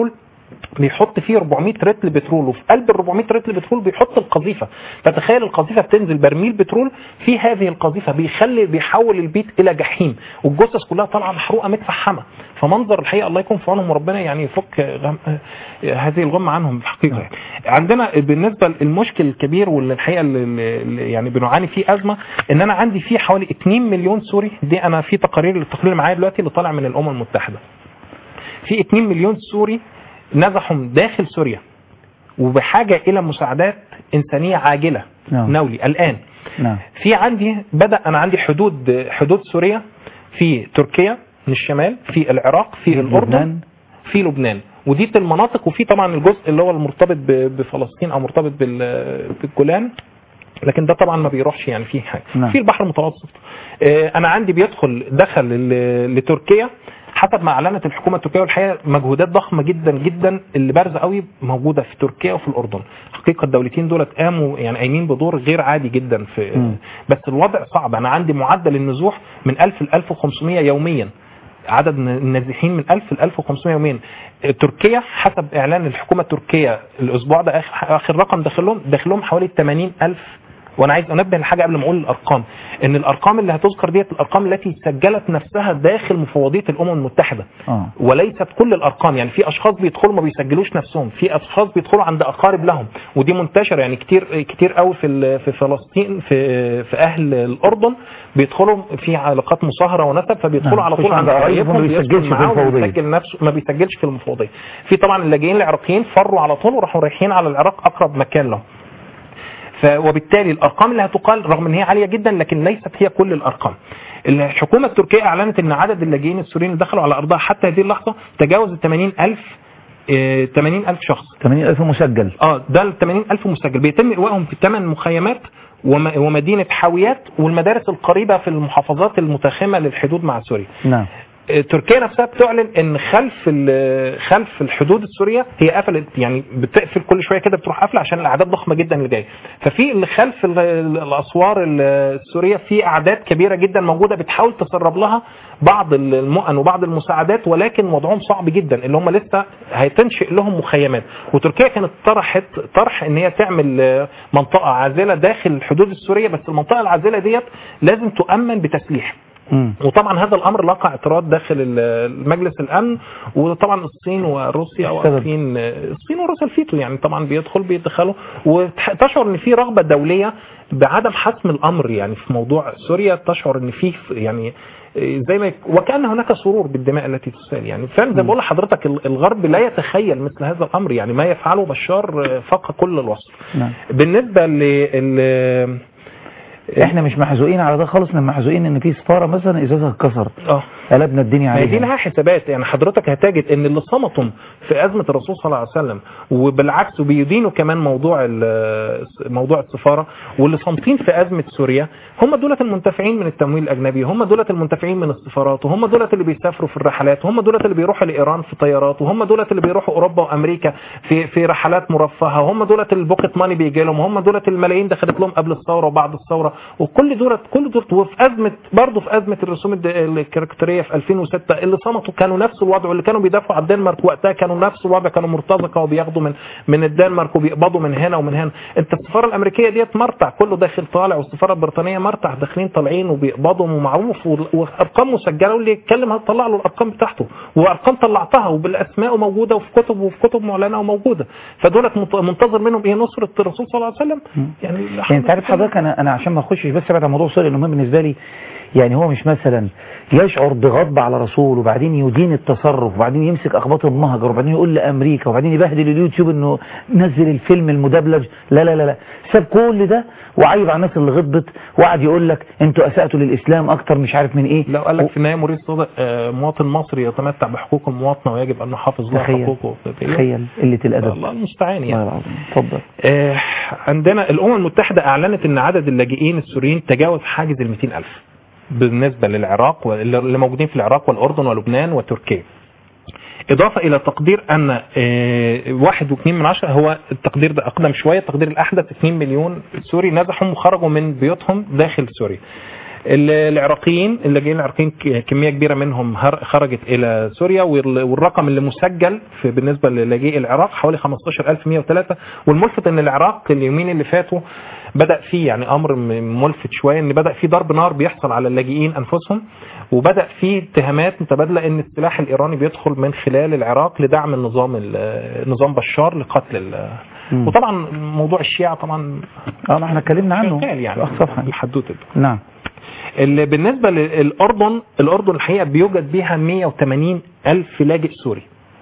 بيحط فيه 400 رتل بترول وفي قلب ال 400 رتل بترول بيحط القذيفه فتخيل القذيفه بتنزل برميل بترول في هذه القذيفه بيخلي بيحول البيت الى جحيم والجثث كلها طالعه محروقه متفحمه فمنظر الحقيقه الله يكون في عونهم وربنا يعني يفك غم هذه الغمه عنهم الحقيقه يعني. عندنا بالنسبه للمشكل الكبير واللي الحقيقه اللي اللي يعني بنعاني فيه ازمه ان انا عندي فيه حوالي 2 مليون سوري دي انا في تقارير التقرير اللي معايا دلوقتي اللي طالع من الامم المتحده في 2 مليون سوري نزحوا داخل سوريا وبحاجه الى مساعدات انسانيه عاجله نعم. نولي الان نعم في عندي بدا انا عندي حدود حدود سوريا في تركيا من الشمال في العراق في الاردن لبنان. في لبنان ودي المناطق وفي طبعا الجزء اللي هو المرتبط ب- بفلسطين او مرتبط بال- بالجولان لكن ده طبعا ما بيروحش يعني فيه حاجه نعم. في البحر المتوسط آه، انا عندي بيدخل دخل ل- لتركيا حسب ما اعلنت الحكومه التركيه والحقيقه مجهودات ضخمه جدا جدا اللي بارزه قوي موجوده في تركيا وفي الاردن حقيقه الدولتين دولت قاموا يعني قايمين بدور غير عادي جدا في مم. بس الوضع صعب انا عندي معدل النزوح من 1000 ل 1500 يوميا عدد النازحين من 1000 ل 1500 يوميا تركيا حسب اعلان الحكومه التركيه الاسبوع ده اخر آخر رقم داخلهم داخلهم حوالي 80000 وانا عايز انبه لحاجه قبل ما اقول الارقام ان الارقام اللي هتذكر ديت الارقام التي سجلت نفسها داخل مفوضيه الامم المتحده اه وليست كل الارقام يعني في اشخاص بيدخلوا ما بيسجلوش نفسهم في اشخاص بيدخلوا عند اقارب لهم ودي منتشره يعني كتير كتير قوي في ال- في فلسطين في في اهل الاردن بيدخلوا في علاقات مصاهره ونسب فبيدخلوا نعم. على مفيش طول عند عند قرايبهم، قرايبهم ما بيسجلش بيسكن في معاهم المفوضية. وبيسجل نفسه ما بيسجلش في المفوضيه في طبعا اللاجئين العراقيين فروا على طول وراحوا رايحين على العراق اقرب مكان لهم ف وبالتالي الارقام اللي هتقال رغم ان هي عاليه جدا لكن ليست هي كل الارقام. الحكومه التركيه اعلنت ان عدد اللاجئين السوريين اللي دخلوا على ارضها حتى هذه اللحظه تجاوز ال 80000 آه، 80000 شخص 80000 مسجل اه ده ال 80000 مسجل بيتم ايوائهم في ثمان مخيمات وم- ومدينه حاويات والمدارس القريبه في المحافظات المتاخمه للحدود مع سوريا. نعم تركيا نفسها بتعلن ان خلف ال- خلف الحدود السوريه هي قفلت يعني بتقفل كل شويه كده بتروح قافله عشان الاعداد ضخمه جدا اللي جايه ففي اللي خلف ال- ال- الاسوار ال- السوريه في اعداد كبيره جدا موجوده بتحاول تسرب لها بعض ال- المؤن وبعض المساعدات ولكن وضعهم صعب جدا اللي هم لسه هتنشئ لهم مخيمات وتركيا كانت طرحت طرح ان هي تعمل آه، منطقه عازله داخل الحدود السوريه بس المنطقه العازله ديت لازم تؤمن بتسليح مم. وطبعا هذا الامر لقى اعتراض داخل ال- مجلس الامن وطبعا الصين وروسيا السبب؟ واقفين الصين وروسيا الفيتو يعني طبعا بيدخل بيدخلوا وتشعر ان في رغبه دوليه بعدم حسم الامر يعني في موضوع سوريا تشعر ان في يعني زي ما يك- وكان هناك سرور بالدماء التي تسال يعني فعلا زي ما بقول لحضرتك ال- الغرب لا يتخيل مثل هذا الامر يعني ما يفعله بشار فاق كل الوصف نعم بالنسبه لل احنا مش محزوقين على ده خالص احنا محزوقين ان في سفاره مثلا ازازها اتكسر اه قلبنا الدنيا ما هي دي عليها لها حسابات يعني حضرتك هتجد ان اللي صمتم في ازمه الرسول صلى الله عليه وسلم وبالعكس وبيدينوا كمان موضوع ال- موضوع السفاره واللي صامتين في ازمه سوريا هم دولت المنتفعين من التمويل الاجنبي هم دولت المنتفعين من السفارات وهم دولت اللي بيسافروا في الرحلات وهم دولت اللي بيروحوا لايران في طيارات وهم دولت اللي بيروحوا اوروبا وامريكا في في رحلات مرفهه وهم دولت البوكيت ماني بيجي لهم وهم دولت الملايين دخلت لهم قبل الثوره وبعد الثوره وكل دولت كل دولت وفي ازمه برضه في ازمه الرسوم الد- الكاركتريه في 2006 اللي صمتوا كانوا نفس الوضع واللي كانوا بيدافعوا عن الدنمارك وقتها كانوا نفس الوضع كانوا مرتزقه وبياخدوا من من الدنمارك وبيقبضوا من هنا ومن هنا انت السفاره الامريكيه ديت مرتع كله داخل طالع والسفاره البريطانيه مرتع داخلين طالعين وبيقبضوا ومعروف وال- وارقام مسجله واللي يتكلم هتطلع له الارقام بتاعته وارقام طلعتها وبالاسماء موجوده وفي كتب وفي كتب معلنه وموجوده فدولت منت- منتظر منهم ايه نصره الرسول صلى الله عليه وسلم يعني يعني انت عارف حضرتك انا انا عشان ما اخشش بس ابعد عن موضوع سوريا لانه مهم بالنسبه لي يعني هو مش مثلا يشعر بغضب على رسول وبعدين يدين التصرف وبعدين يمسك اخباط المهجر وبعدين يقول لامريكا وبعدين يبهدل اليوتيوب انه نزل الفيلم المدبلج لا لا لا لا ساب كل ده وعيب على الناس اللي غضبت وقعد يقول لك انتوا اساتوا للاسلام اكتر مش عارف من ايه لو قال لك في النهايه مريض صدق آه، مواطن مصري يتمتع بحقوق المواطنه ويجب ان نحافظ له تخيل حقوقه تخيل قله الادب الله المستعان يعني الله العظيم اتفضل آه، عندنا الامم المتحده اعلنت ان عدد اللاجئين السوريين تجاوز حاجز ال 200000 بالنسبه للعراق واللي موجودين في العراق والاردن ولبنان وتركيا إضافة إلى تقدير أن آه، واحد واثنين من عشرة هو التقدير ده أقدم شوية التقدير الأحدث 2 مليون سوري نزحوا وخرجوا من بيوتهم داخل سوريا ال- العراقيين اللاجئين العراقيين ك- كميه كبيره منهم هر- خرجت الى سوريا وال- والرقم اللي مسجل في بالنسبه للاجئي العراق حوالي 15103 والملفت ان العراق اليومين اللي فاتوا بدا فيه يعني امر م- ملفت شويه ان بدا في ضرب نار بيحصل على اللاجئين انفسهم وبدا في اتهامات متبادله ان السلاح الايراني بيدخل من خلال العراق لدعم النظام ال- نظام بشار لقتل ال- مم. وطبعا موضوع الشيعة طبعا اه ما احنا اتكلمنا عنه شغال يعني في صفحة الحدوته دي. نعم اللي بالنسبة للأردن الأردن الحقيقة بيوجد بيها 180 ألف لاجئ سوري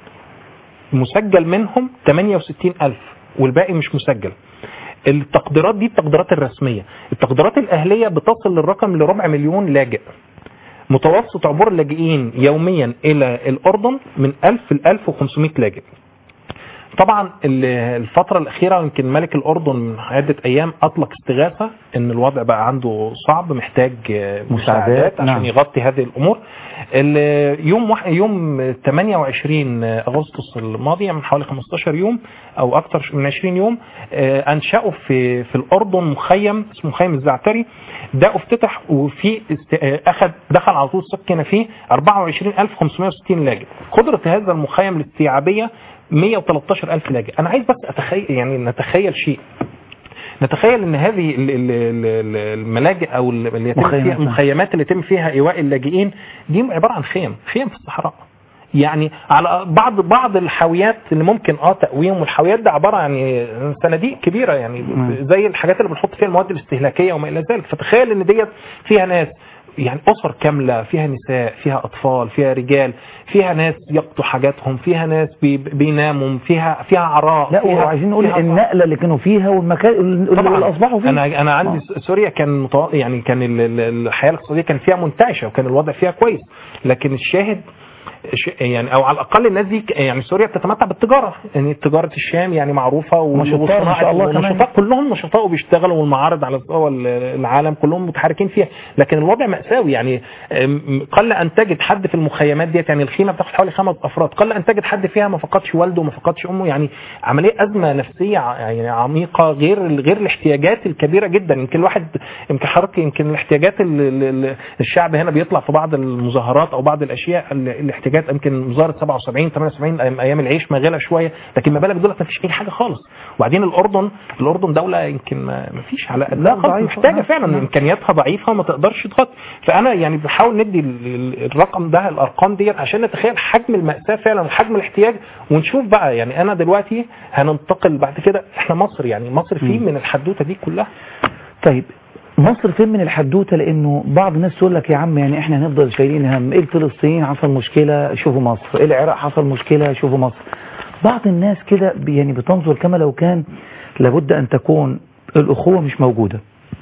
مسجل منهم 68 ألف والباقي مش مسجل التقديرات دي التقديرات الرسمية التقديرات الأهلية بتصل للرقم لربع مليون لاجئ متوسط عبور اللاجئين يوميا إلى الأردن من 1000 ل 1500 لاجئ طبعا ال- الفترة الأخيرة يمكن ملك الأردن من عدة أيام أطلق استغاثة إن الوضع بقى عنده صعب محتاج آه، مساعدات، مساعدات عشان نعم. يغطي هذه الأمور ال- يوم واحد يوم 28 أغسطس الماضي يعني من حوالي 15 يوم أو أكثر من 20 يوم آه، أنشأوا في في الأردن مخيم اسمه مخيم الزعتري ده افتتح وفي است- آه، أخذ دخل على طول سكن فيه 24560 لاجئ قدرة هذا المخيم الاستيعابية 113 ألف لاجئ أنا عايز بس أتخيل يعني نتخيل شيء نتخيل ان هذه ال- ال- ال- ال- الملاجئ او ال- اللي يتم مخيمات، فيها نعم. المخيمات اللي يتم فيها ايواء اللاجئين دي عباره عن خيم خيم في الصحراء يعني على بعض بعض الحاويات اللي ممكن اه تقويم والحاويات دي عباره عن يعني صناديق كبيره يعني زي الحاجات اللي بنحط فيها المواد الاستهلاكيه وما الى ذلك فتخيل ان ديت فيها ناس يعني اسر كامله فيها نساء فيها اطفال فيها رجال فيها ناس يقضوا حاجاتهم فيها ناس بي بيناموا فيها فيها عراء لا فيها وعايزين نقول فيها النقلة اللي كانوا فيها والمكان اللي أصبحوا فيه انا انا عندي سوريا كان متو... يعني كان ال- ال- الحياه الاقتصاديه كان فيها منتعشه وكان الوضع فيها كويس لكن الشاهد ش- يعني او على الاقل الناس دي ك- يعني سوريا بتتمتع بالتجاره يعني تجاره الشام يعني معروفه و- ونشطاء ما وصناعة شاء الله كمان. ونشطاء كلهم نشطاء وبيشتغلوا والمعارض على مستوى ال- العالم كلهم متحركين فيها لكن الوضع مأساوي يعني أم، قل ان تجد حد في المخيمات ديت يعني الخيمه بتاخد حوالي خمس افراد قل ان تجد حد فيها ما فقدش والده وما فقدش امه يعني عمليه ازمه نفسيه ع- يعني عميقه غير غير الاحتياجات الكبيره جدا يمكن الواحد يمكن حضرتك يمكن الاحتياجات ال- ال- ال- الشعب هنا بيطلع في بعض المظاهرات او بعض الاشياء ال- الاحتياجات يمكن مظاهره 77 78 أيام- ايام العيش ماغله شويه لكن ما بالك دولت ما فيش اي حاجه خالص وبعدين الاردن الاردن دوله يمكن ما ما فيش على لا خالص ضعيفة. محتاجه نعم. فعلا نعم. امكانياتها ضعيفه وما تقدرش تغطي فانا يعني بحاول ندي ال- ال- الرقم ده الارقام ديت عشان نتخيل حجم الماساه فعلا وحجم الاحتياج ونشوف بقى يعني انا دلوقتي هننتقل بعد كده احنا مصر يعني مصر فيه مم. من الحدوته دي كلها طيب مصر فين من الحدوته لانه بعض الناس تقول لك يا عم يعني احنا هنفضل شايلين هم ايه الفلسطينيين حصل مشكله شوفوا مصر ايه العراق حصل مشكله شوفوا مصر بعض الناس كده بي- يعني بتنظر كما لو كان لابد ان تكون الاخوه مش موجوده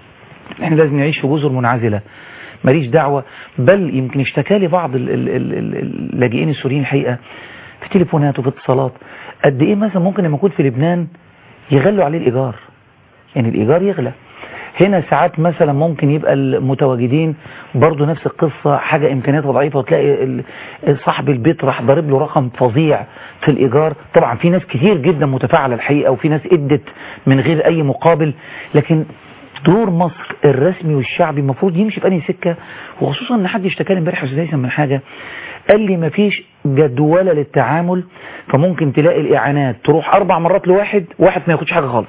احنا لازم نعيش في جزر منعزله ماليش دعوه بل يمكن اشتكى لي بعض ال- ال- ال- ال- اللاجئين السوريين الحقيقه في تليفونات وفي اتصالات قد ايه مثلا ممكن لما يكون في لبنان يغلوا عليه الايجار يعني الايجار يغلى هنا ساعات مثلا ممكن يبقى المتواجدين برضو نفس القصة حاجة إمكانياتها ضعيفة وتلاقي ال- صاحب البيت راح ضارب له رقم فظيع في الإيجار طبعا في ناس كتير جدا متفاعلة الحقيقة وفي ناس ادت من غير أي مقابل لكن دور مصر الرسمي والشعبي المفروض يمشي في أي سكة وخصوصا إن حد اشتكى لي امبارح يا أستاذ هيثم من حاجة قال لي مفيش جدولة للتعامل فممكن تلاقي الإعانات تروح أربع مرات لواحد واحد ما ياخدش حاجة خالص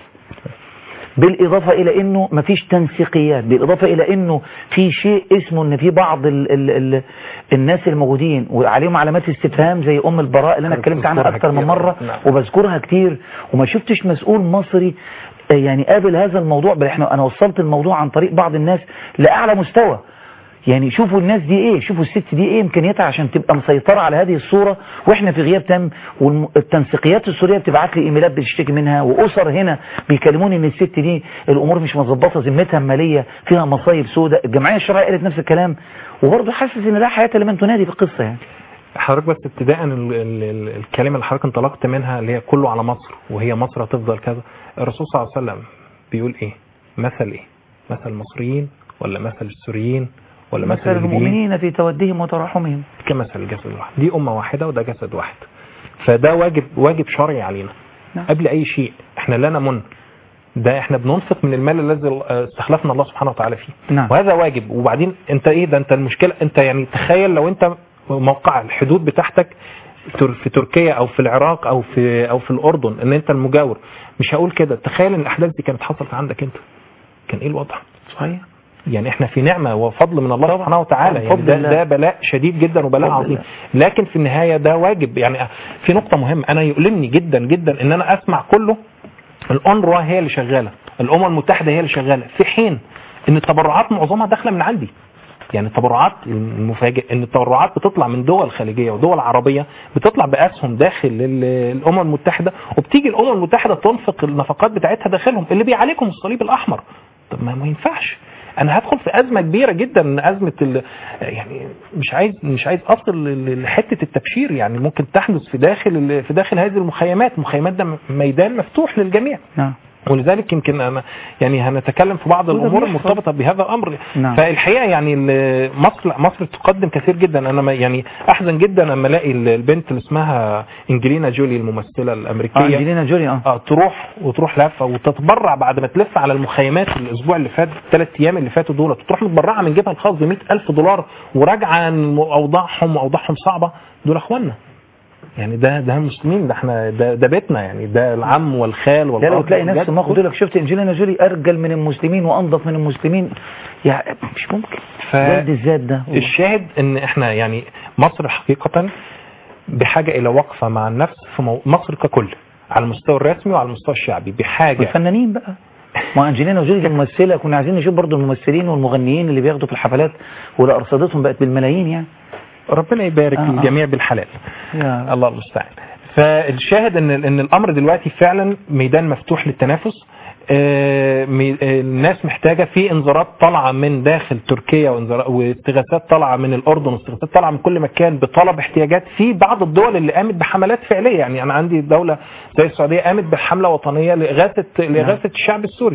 بالإضافة إلى أنه مفيش تنسيقيات بالإضافة إلى أنه في شيء اسمه أن في بعض ال ال ال الناس الموجودين وعليهم علامات استفهام زي أم البراء اللي أنا اتكلمت عنها بذكرها أكثر من كتير. مرة نعم. وبذكرها كتير وما شفتش مسؤول مصري آه، يعني قابل هذا الموضوع بل احنا أنا وصلت الموضوع عن طريق بعض الناس لأعلى مستوى يعني شوفوا الناس دي ايه شوفوا الست دي ايه امكانياتها عشان تبقى مسيطرة على هذه الصورة واحنا في غياب تام والتنسيقيات السورية بتبعت لي ايميلات بتشتكي منها واسر هنا بيكلموني ان الست دي الامور مش مظبطة ذمتها المالية فيها مصايب سوداء الجمعية الشرعية قالت نفس الكلام وبرضه حاسس ان لا حياة لمن تنادي في القصة يعني حضرتك بس ابتداء ال- ال- ال- الكلمه اللي حضرتك انطلقت منها اللي هي كله على مصر وهي مصر هتفضل كذا الرسول صلى الله عليه وسلم بيقول ايه مثل ايه مثل المصريين ولا مثل السوريين ولا مثل مثل الليبيين المؤمنين في تودهم وتراحمهم كمثل الجسد الواحد دي أمة واحدة وده جسد واحد فده واجب واجب شرعي علينا نعم. قبل أي شيء احنا لا نمن ده احنا بننفق من المال الذي استخلفنا الله سبحانه وتعالى فيه نعم. وهذا واجب وبعدين انت ايه ده انت المشكله انت يعني تخيل لو انت موقع الحدود بتاعتك تر- في تركيا او في العراق او في او في الاردن ان انت المجاور مش هقول كده تخيل ان الاحداث دي كانت حصلت عندك انت كان ايه الوضع صحيح يعني احنا في نعمه وفضل من الله طبعا. سبحانه وتعالى طبعا. يعني فضل ده, الله. ده بلاء شديد جدا وبلاء فضل عظيم لكن في النهايه ده واجب يعني في نقطه مهمه انا يؤلمني جدا جدا ان انا اسمع كله الأونروا هي اللي شغاله الامم المتحده هي اللي شغاله في حين ان التبرعات معظمها داخله من عندي يعني التبرعات المفاجئ ان التبرعات بتطلع من دول خليجيه ودول عربيه بتطلع باسهم داخل ال- الامم المتحده وبتيجي الامم المتحده تنفق النفقات بتاعتها داخلهم اللي بيعالجهم الصليب الاحمر طب ما ما ينفعش انا هدخل في ازمه كبيره جدا ازمه ال... يعني مش عايز مش عايز اصل ل- لحته التبشير يعني ممكن تحدث في داخل ال- في داخل هذه المخيمات المخيمات ده م- ميدان مفتوح للجميع نعم ولذلك يمكن أنا يعني هنتكلم في بعض وده الامور بيحصل. المرتبطه بهذا الامر نعم. فالحقيقه يعني ال- مصر مصر تقدم كثير جدا انا ما- يعني احزن جدا لما الاقي ال- البنت اللي اسمها انجلينا جولي الممثله الامريكيه اه انجلينا جولي اه اه تروح وتروح لفه وتتبرع بعد ما تلف على المخيمات الاسبوع اللي فات الثلاث ايام اللي فاتوا دول وتروح متبرعه من جيبها الخاص ب 100000 دولار وراجعه إن اوضاعهم واوضاعهم صعبه دول اخواننا يعني ده ده المسلمين ده احنا ده, ده بيتنا يعني ده العم والخال لا والأب لو تلاقي نفس والجد. الموقف يقول لك شفت انجلينا جولي ارجل من المسلمين وانظف من المسلمين يعني مش ممكن ف- جلد الذات ده الشاهد ان احنا يعني مصر حقيقة بحاجة الى وقفة مع النفس في مو... مصر ككل على المستوى الرسمي وعلى المستوى الشعبي بحاجة والفنانين بقى ما انجلينا جولي دي ممثله كنا عايزين نشوف برضو الممثلين والمغنيين اللي بياخدوا في الحفلات ولا ارصدتهم بقت بالملايين يعني ربنا يبارك آه، آه. للجميع بالحلال يا الله المستعان فالشاهد ان ان الامر دلوقتي فعلا ميدان مفتوح للتنافس آه، مي- آه، الناس محتاجه في انذارات طالعه من داخل تركيا وانذارات- واستغاثات طالعه من الاردن واستغاثات طالعه من كل مكان بطلب احتياجات في بعض الدول اللي قامت بحملات فعليه يعني انا عندي دوله زي السعوديه قامت بحمله وطنيه لاغاثه لاغاثه الشعب السوري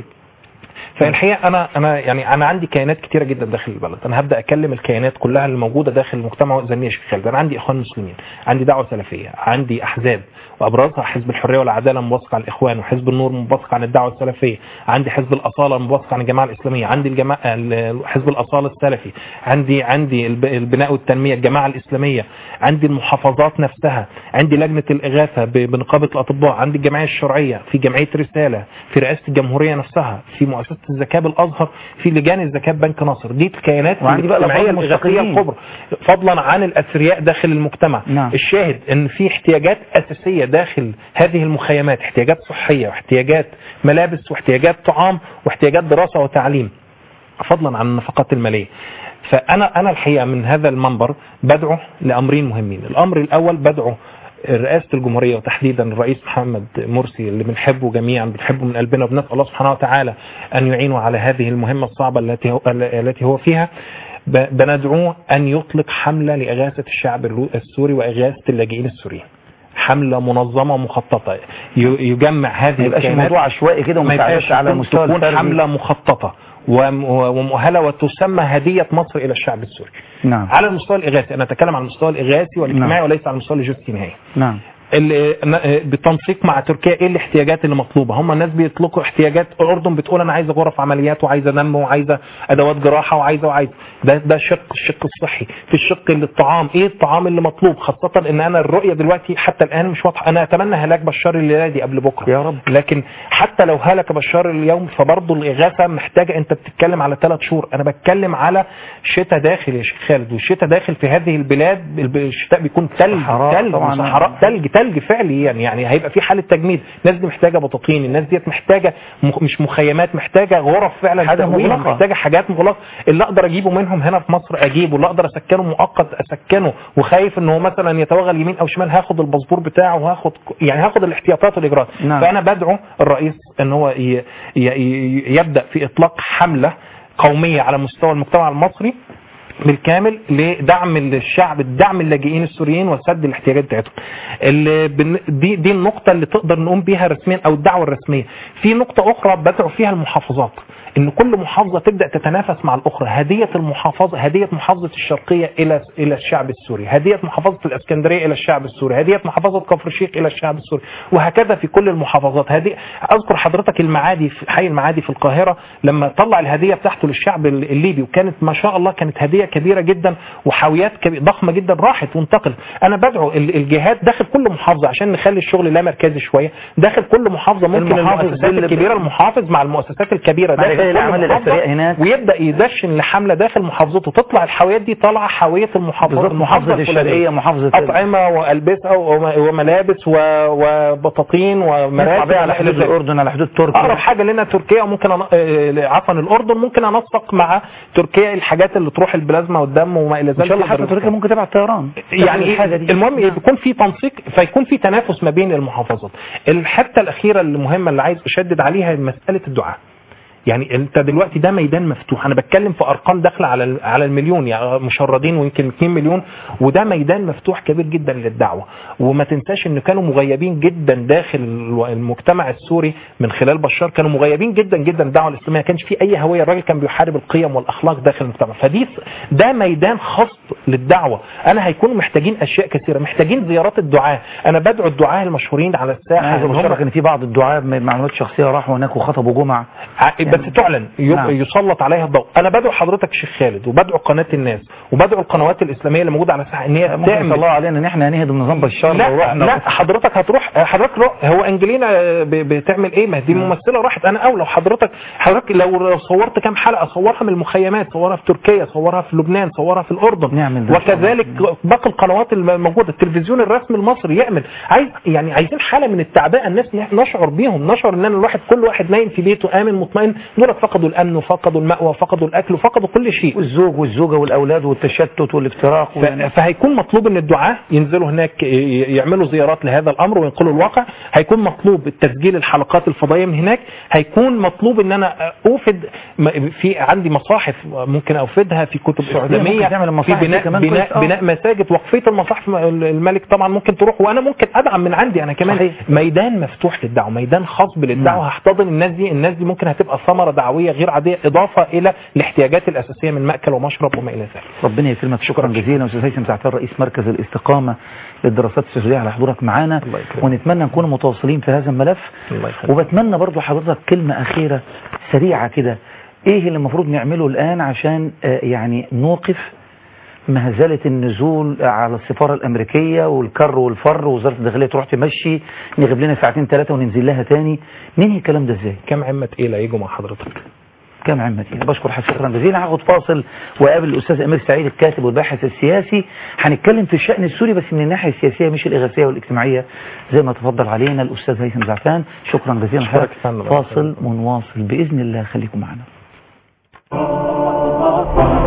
فالحقيقه انا انا يعني انا عندي كيانات كتيره جدا داخل البلد انا هبدا اكلم الكيانات كلها اللي موجوده داخل المجتمع زي ما يا شيخ خالد انا عندي اخوان مسلمين عندي دعوه سلفيه عندي احزاب وابرزها حزب الحريه والعداله منبثق عن الاخوان وحزب النور منبثق عن الدعوه السلفيه عندي حزب الاصاله منبثق عن الجماعه الاسلاميه عندي الجماعه ال- حزب الاصاله السلفي عندي عندي الب- البناء والتنميه الجماعه الاسلاميه عندي المحافظات نفسها عندي لجنه الاغاثه ب- بنقابه الاطباء عندي الجمعيه الشرعيه في جمعيه رساله في رئاسه الجمهوريه نفسها في مؤسسه الزكاه بالازهر في لجان الزكاه بنك ناصر دي الكيانات وعندي بقى الاجتماعيه الأفراد الاغاثيه المستقلين. الكبرى فضلا عن الاثرياء داخل المجتمع نعم. الشاهد ان في احتياجات اساسيه داخل هذه المخيمات احتياجات صحيه واحتياجات ملابس واحتياجات طعام واحتياجات دراسه وتعليم فضلا عن النفقات الماليه فانا انا الحقيقه من هذا المنبر بدعو لامرين مهمين الامر الاول بدعو رئاسة الجمهورية وتحديدا الرئيس محمد مرسي اللي بنحبه جميعا بنحبه من قلبنا وبنسأل الله سبحانه وتعالى أن يعينه على هذه المهمة الصعبة التي هو, التي هو فيها ب- بندعوه أن يطلق حملة لإغاثة الشعب الرو- السوري وإغاثة اللاجئين السوريين حملة منظمة ومخططة ي- يجمع هذه ما يبقاش الكيانات- الموضوع عشوائي كده ما ومساعدات يبقاش على تكون- المستوى تكون الفردي. حملة مخططة وم- ومؤهلة وتسمى هدية مصر إلى الشعب السوري نعم على المستوى الإغاثي أنا أتكلم عن المستوى الإغاثي والاجتماعي نعم. وليس على المستوى اللوجستي نهائي نعم ال- ن- بالتنسيق مع تركيا ايه الاحتياجات اللي مطلوبه هم الناس بيطلقوا احتياجات الاردن بتقول انا عايزه غرف عمليات وعايزه دم وعايزه ادوات جراحه وعايزه وعايزه ده ده شق الشق الصحي في الشق اللي الطعام ايه الطعام اللي مطلوب خاصه ان انا الرؤيه دلوقتي حتى الان مش واضحه انا اتمنى هلاك بشار الليله دي قبل بكره يا رب لكن حتى لو هلك بشار اليوم فبرضه الاغاثه محتاجه انت بتتكلم على ثلاث شهور انا بتكلم على شتاء داخل يا شيخ خالد والشتاء داخل في هذه البلاد الب- الشتاء بيكون ثلج صحراء ثلج طبعاً. صحراء ثلج ثلج فعلي يعني يعني هيبقى في حاله تجميد الناس دي محتاجه بطاطين الناس ديت محتاجه مخ- مش مخيمات محتاجه غرف فعلا حاجة تأويل، مغلقة. محتاجه حاجات مغلقه اللي اقدر اجيبه منهم هنا في مصر اجيبه اللي اقدر اسكنه مؤقت اسكنه وخايف ان هو مثلا يتوغل يمين او شمال هاخد الباسبور بتاعه وهاخد يعني هاخد الاحتياطات والاجراءات نعم. فانا بدعو الرئيس ان هو ي- ي- ي- يبدا في اطلاق حمله قوميه على مستوى المجتمع المصري بالكامل لدعم الشعب الدعم اللاجئين السوريين وسد الاحتياجات بتاعتهم اللي بن- دي دي النقطه اللي تقدر نقوم بيها رسميا او الدعوه الرسميه في نقطه اخرى بدعو فيها المحافظات ان كل محافظه تبدا تتنافس مع الاخرى هديه المحافظه هديه محافظه الشرقيه الى الى الشعب السوري هديه محافظه الاسكندريه الى الشعب السوري هديه محافظه كفر الشيخ الى الشعب السوري وهكذا في كل المحافظات هذه اذكر حضرتك المعادي في حي المعادي في القاهره لما طلع الهديه بتاعته للشعب الليبي وكانت ما شاء الله كانت هديه كبيره جدا وحاويات كبي- ضخمه جدا راحت وانتقلت انا بدعو ال- الجهات داخل كل محافظه عشان نخلي الشغل لا مركزي شويه داخل كل محافظه ممكن المحافظ المؤسسات باللي- الكبيره المحافظ مع المؤسسات الكبيره مع داخل رجال كل الأعمال محافظة الأثرياء هناك. ويبدا يدشن لحمله داخل محافظته تطلع الحاويات دي طالعه حاويه المحافظه بالظبط محافظة الفلانية. الشرقية محافظة اطعمه والبسه وم- وملابس و- وبطاطين نطلع ومراتب بيها على حدود الأردن على حدود تركيا اقرب حاجه لنا تركيا وممكن أن... آه، عفوا الاردن ممكن انسق مع تركيا الحاجات اللي تروح البلازما والدم وما الى ذلك إن شاء الله حتى يقدر تركيا ممكن تبعت طيران يعني الحاجة دي المهم يكون في تنسيق فيكون في تنافس ما بين المحافظات الحته الاخيره المهمه اللي عايز اشدد عليها مساله الدعاء يعني انت دلوقتي ده ميدان مفتوح انا بتكلم في ارقام داخله على ال- على المليون يعني مشردين ويمكن 2 مليون وده ميدان مفتوح كبير جدا للدعوه وما تنساش ان كانوا مغيبين جدا داخل ال- المجتمع السوري من خلال بشار كانوا مغيبين جدا جدا الدعوه الاسلاميه ما كانش في اي هويه الراجل كان بيحارب القيم والاخلاق داخل المجتمع فدي ده ميدان خاص للدعوه انا هيكونوا محتاجين اشياء كثيره محتاجين زيارات الدعاه انا بدعو الدعاه المشهورين على الساحه أنا عايز إن هم- أبشرك إن في بعض الدعاة بمعلومات شخصية راحوا هناك وخطبوا جمعة بس تعلن ي- نعم. يسلط عليها الضوء انا بدعو حضرتك شيخ خالد وبدعو قناه الناس وبدعو القنوات الاسلاميه اللي موجوده على الساحه ان هي ممكن تعمل الله علينا ان احنا نهدم نظام بشار لو لا رحنا لا حضرتك هتروح حضرتك روح هو انجلينا ب- بتعمل ايه ما دي ممثله راحت انا اولى وحضرتك حضرتك لو لو صورت كام حلقه صورها من المخيمات صورها في تركيا صورها في لبنان صورها في الاردن نعمل ده إن شاء الله. وكذلك باقي القنوات الموجوده التلفزيون الرسمي المصري يعمل عايز يعني عايزين حاله من التعبئه الناس نشعر بيهم نشعر ان الواحد كل واحد نايم في بيته امن مطمئن دول فقدوا الامن وفقدوا المأوى وفقدوا الاكل وفقدوا كل شيء والزوج والزوجة والأولاد والتشتت والافتراق ف- فهيكون مطلوب ان الدعاة ينزلوا هناك ي- يعملوا زيارات لهذا الامر وينقلوا الواقع هيكون مطلوب التسجيل الحلقات الفضائيه من هناك هيكون مطلوب ان انا اوفد م- في عندي مصاحف ممكن اوفدها في كتب ممكن اسلاميه تعمل في المصاحف دي بناء كمان بناء, كويس، آه. بناء مساجد وقفيه المصاحف الملك طبعا ممكن تروح وانا ممكن ادعم من عندي انا كمان صحيح. ميدان مفتوح للدعوه ميدان خاص بالدعوه نعم. هحتضن الناس دي الناس دي ممكن هتبقى ثمره دعويه غير عاديه اضافه الى الاحتياجات الاساسيه من ماكل ومشرب وما الى ذلك ربنا يكرمك شكرا جزيلا استاذ هيثم سعتان رئيس مركز الاستقامه للدراسات السوريه على حضورك معانا الله يكرمك. ونتمنى نكون متواصلين في هذا الملف الله يخليك. وبتمنى برضو حضرتك كلمه اخيره سريعه كده ايه اللي المفروض نعمله الان عشان آه، يعني نوقف مهزلة النزول على السفارة الأمريكية والكر والفر ووزارة الداخلية تروح تمشي نغيب لنا ساعتين ثلاثة وننزل لها تاني ننهي الكلام ده ازاي؟ كم عمة تقيلة يجوا مع حضرتك كم عمتي بشكر حضرتك شكرا جزيلا هاخد فاصل واقابل الاستاذ امير سعيد الكاتب والباحث السياسي هنتكلم في الشان السوري بس من الناحيه السياسيه مش الاغاثيه والاجتماعيه زي ما تفضل علينا الاستاذ هيثم زعفان شكرا جزيلا أشكرك حضرتك يا فندم. فاصل ونواصل باذن الله خليكم معنا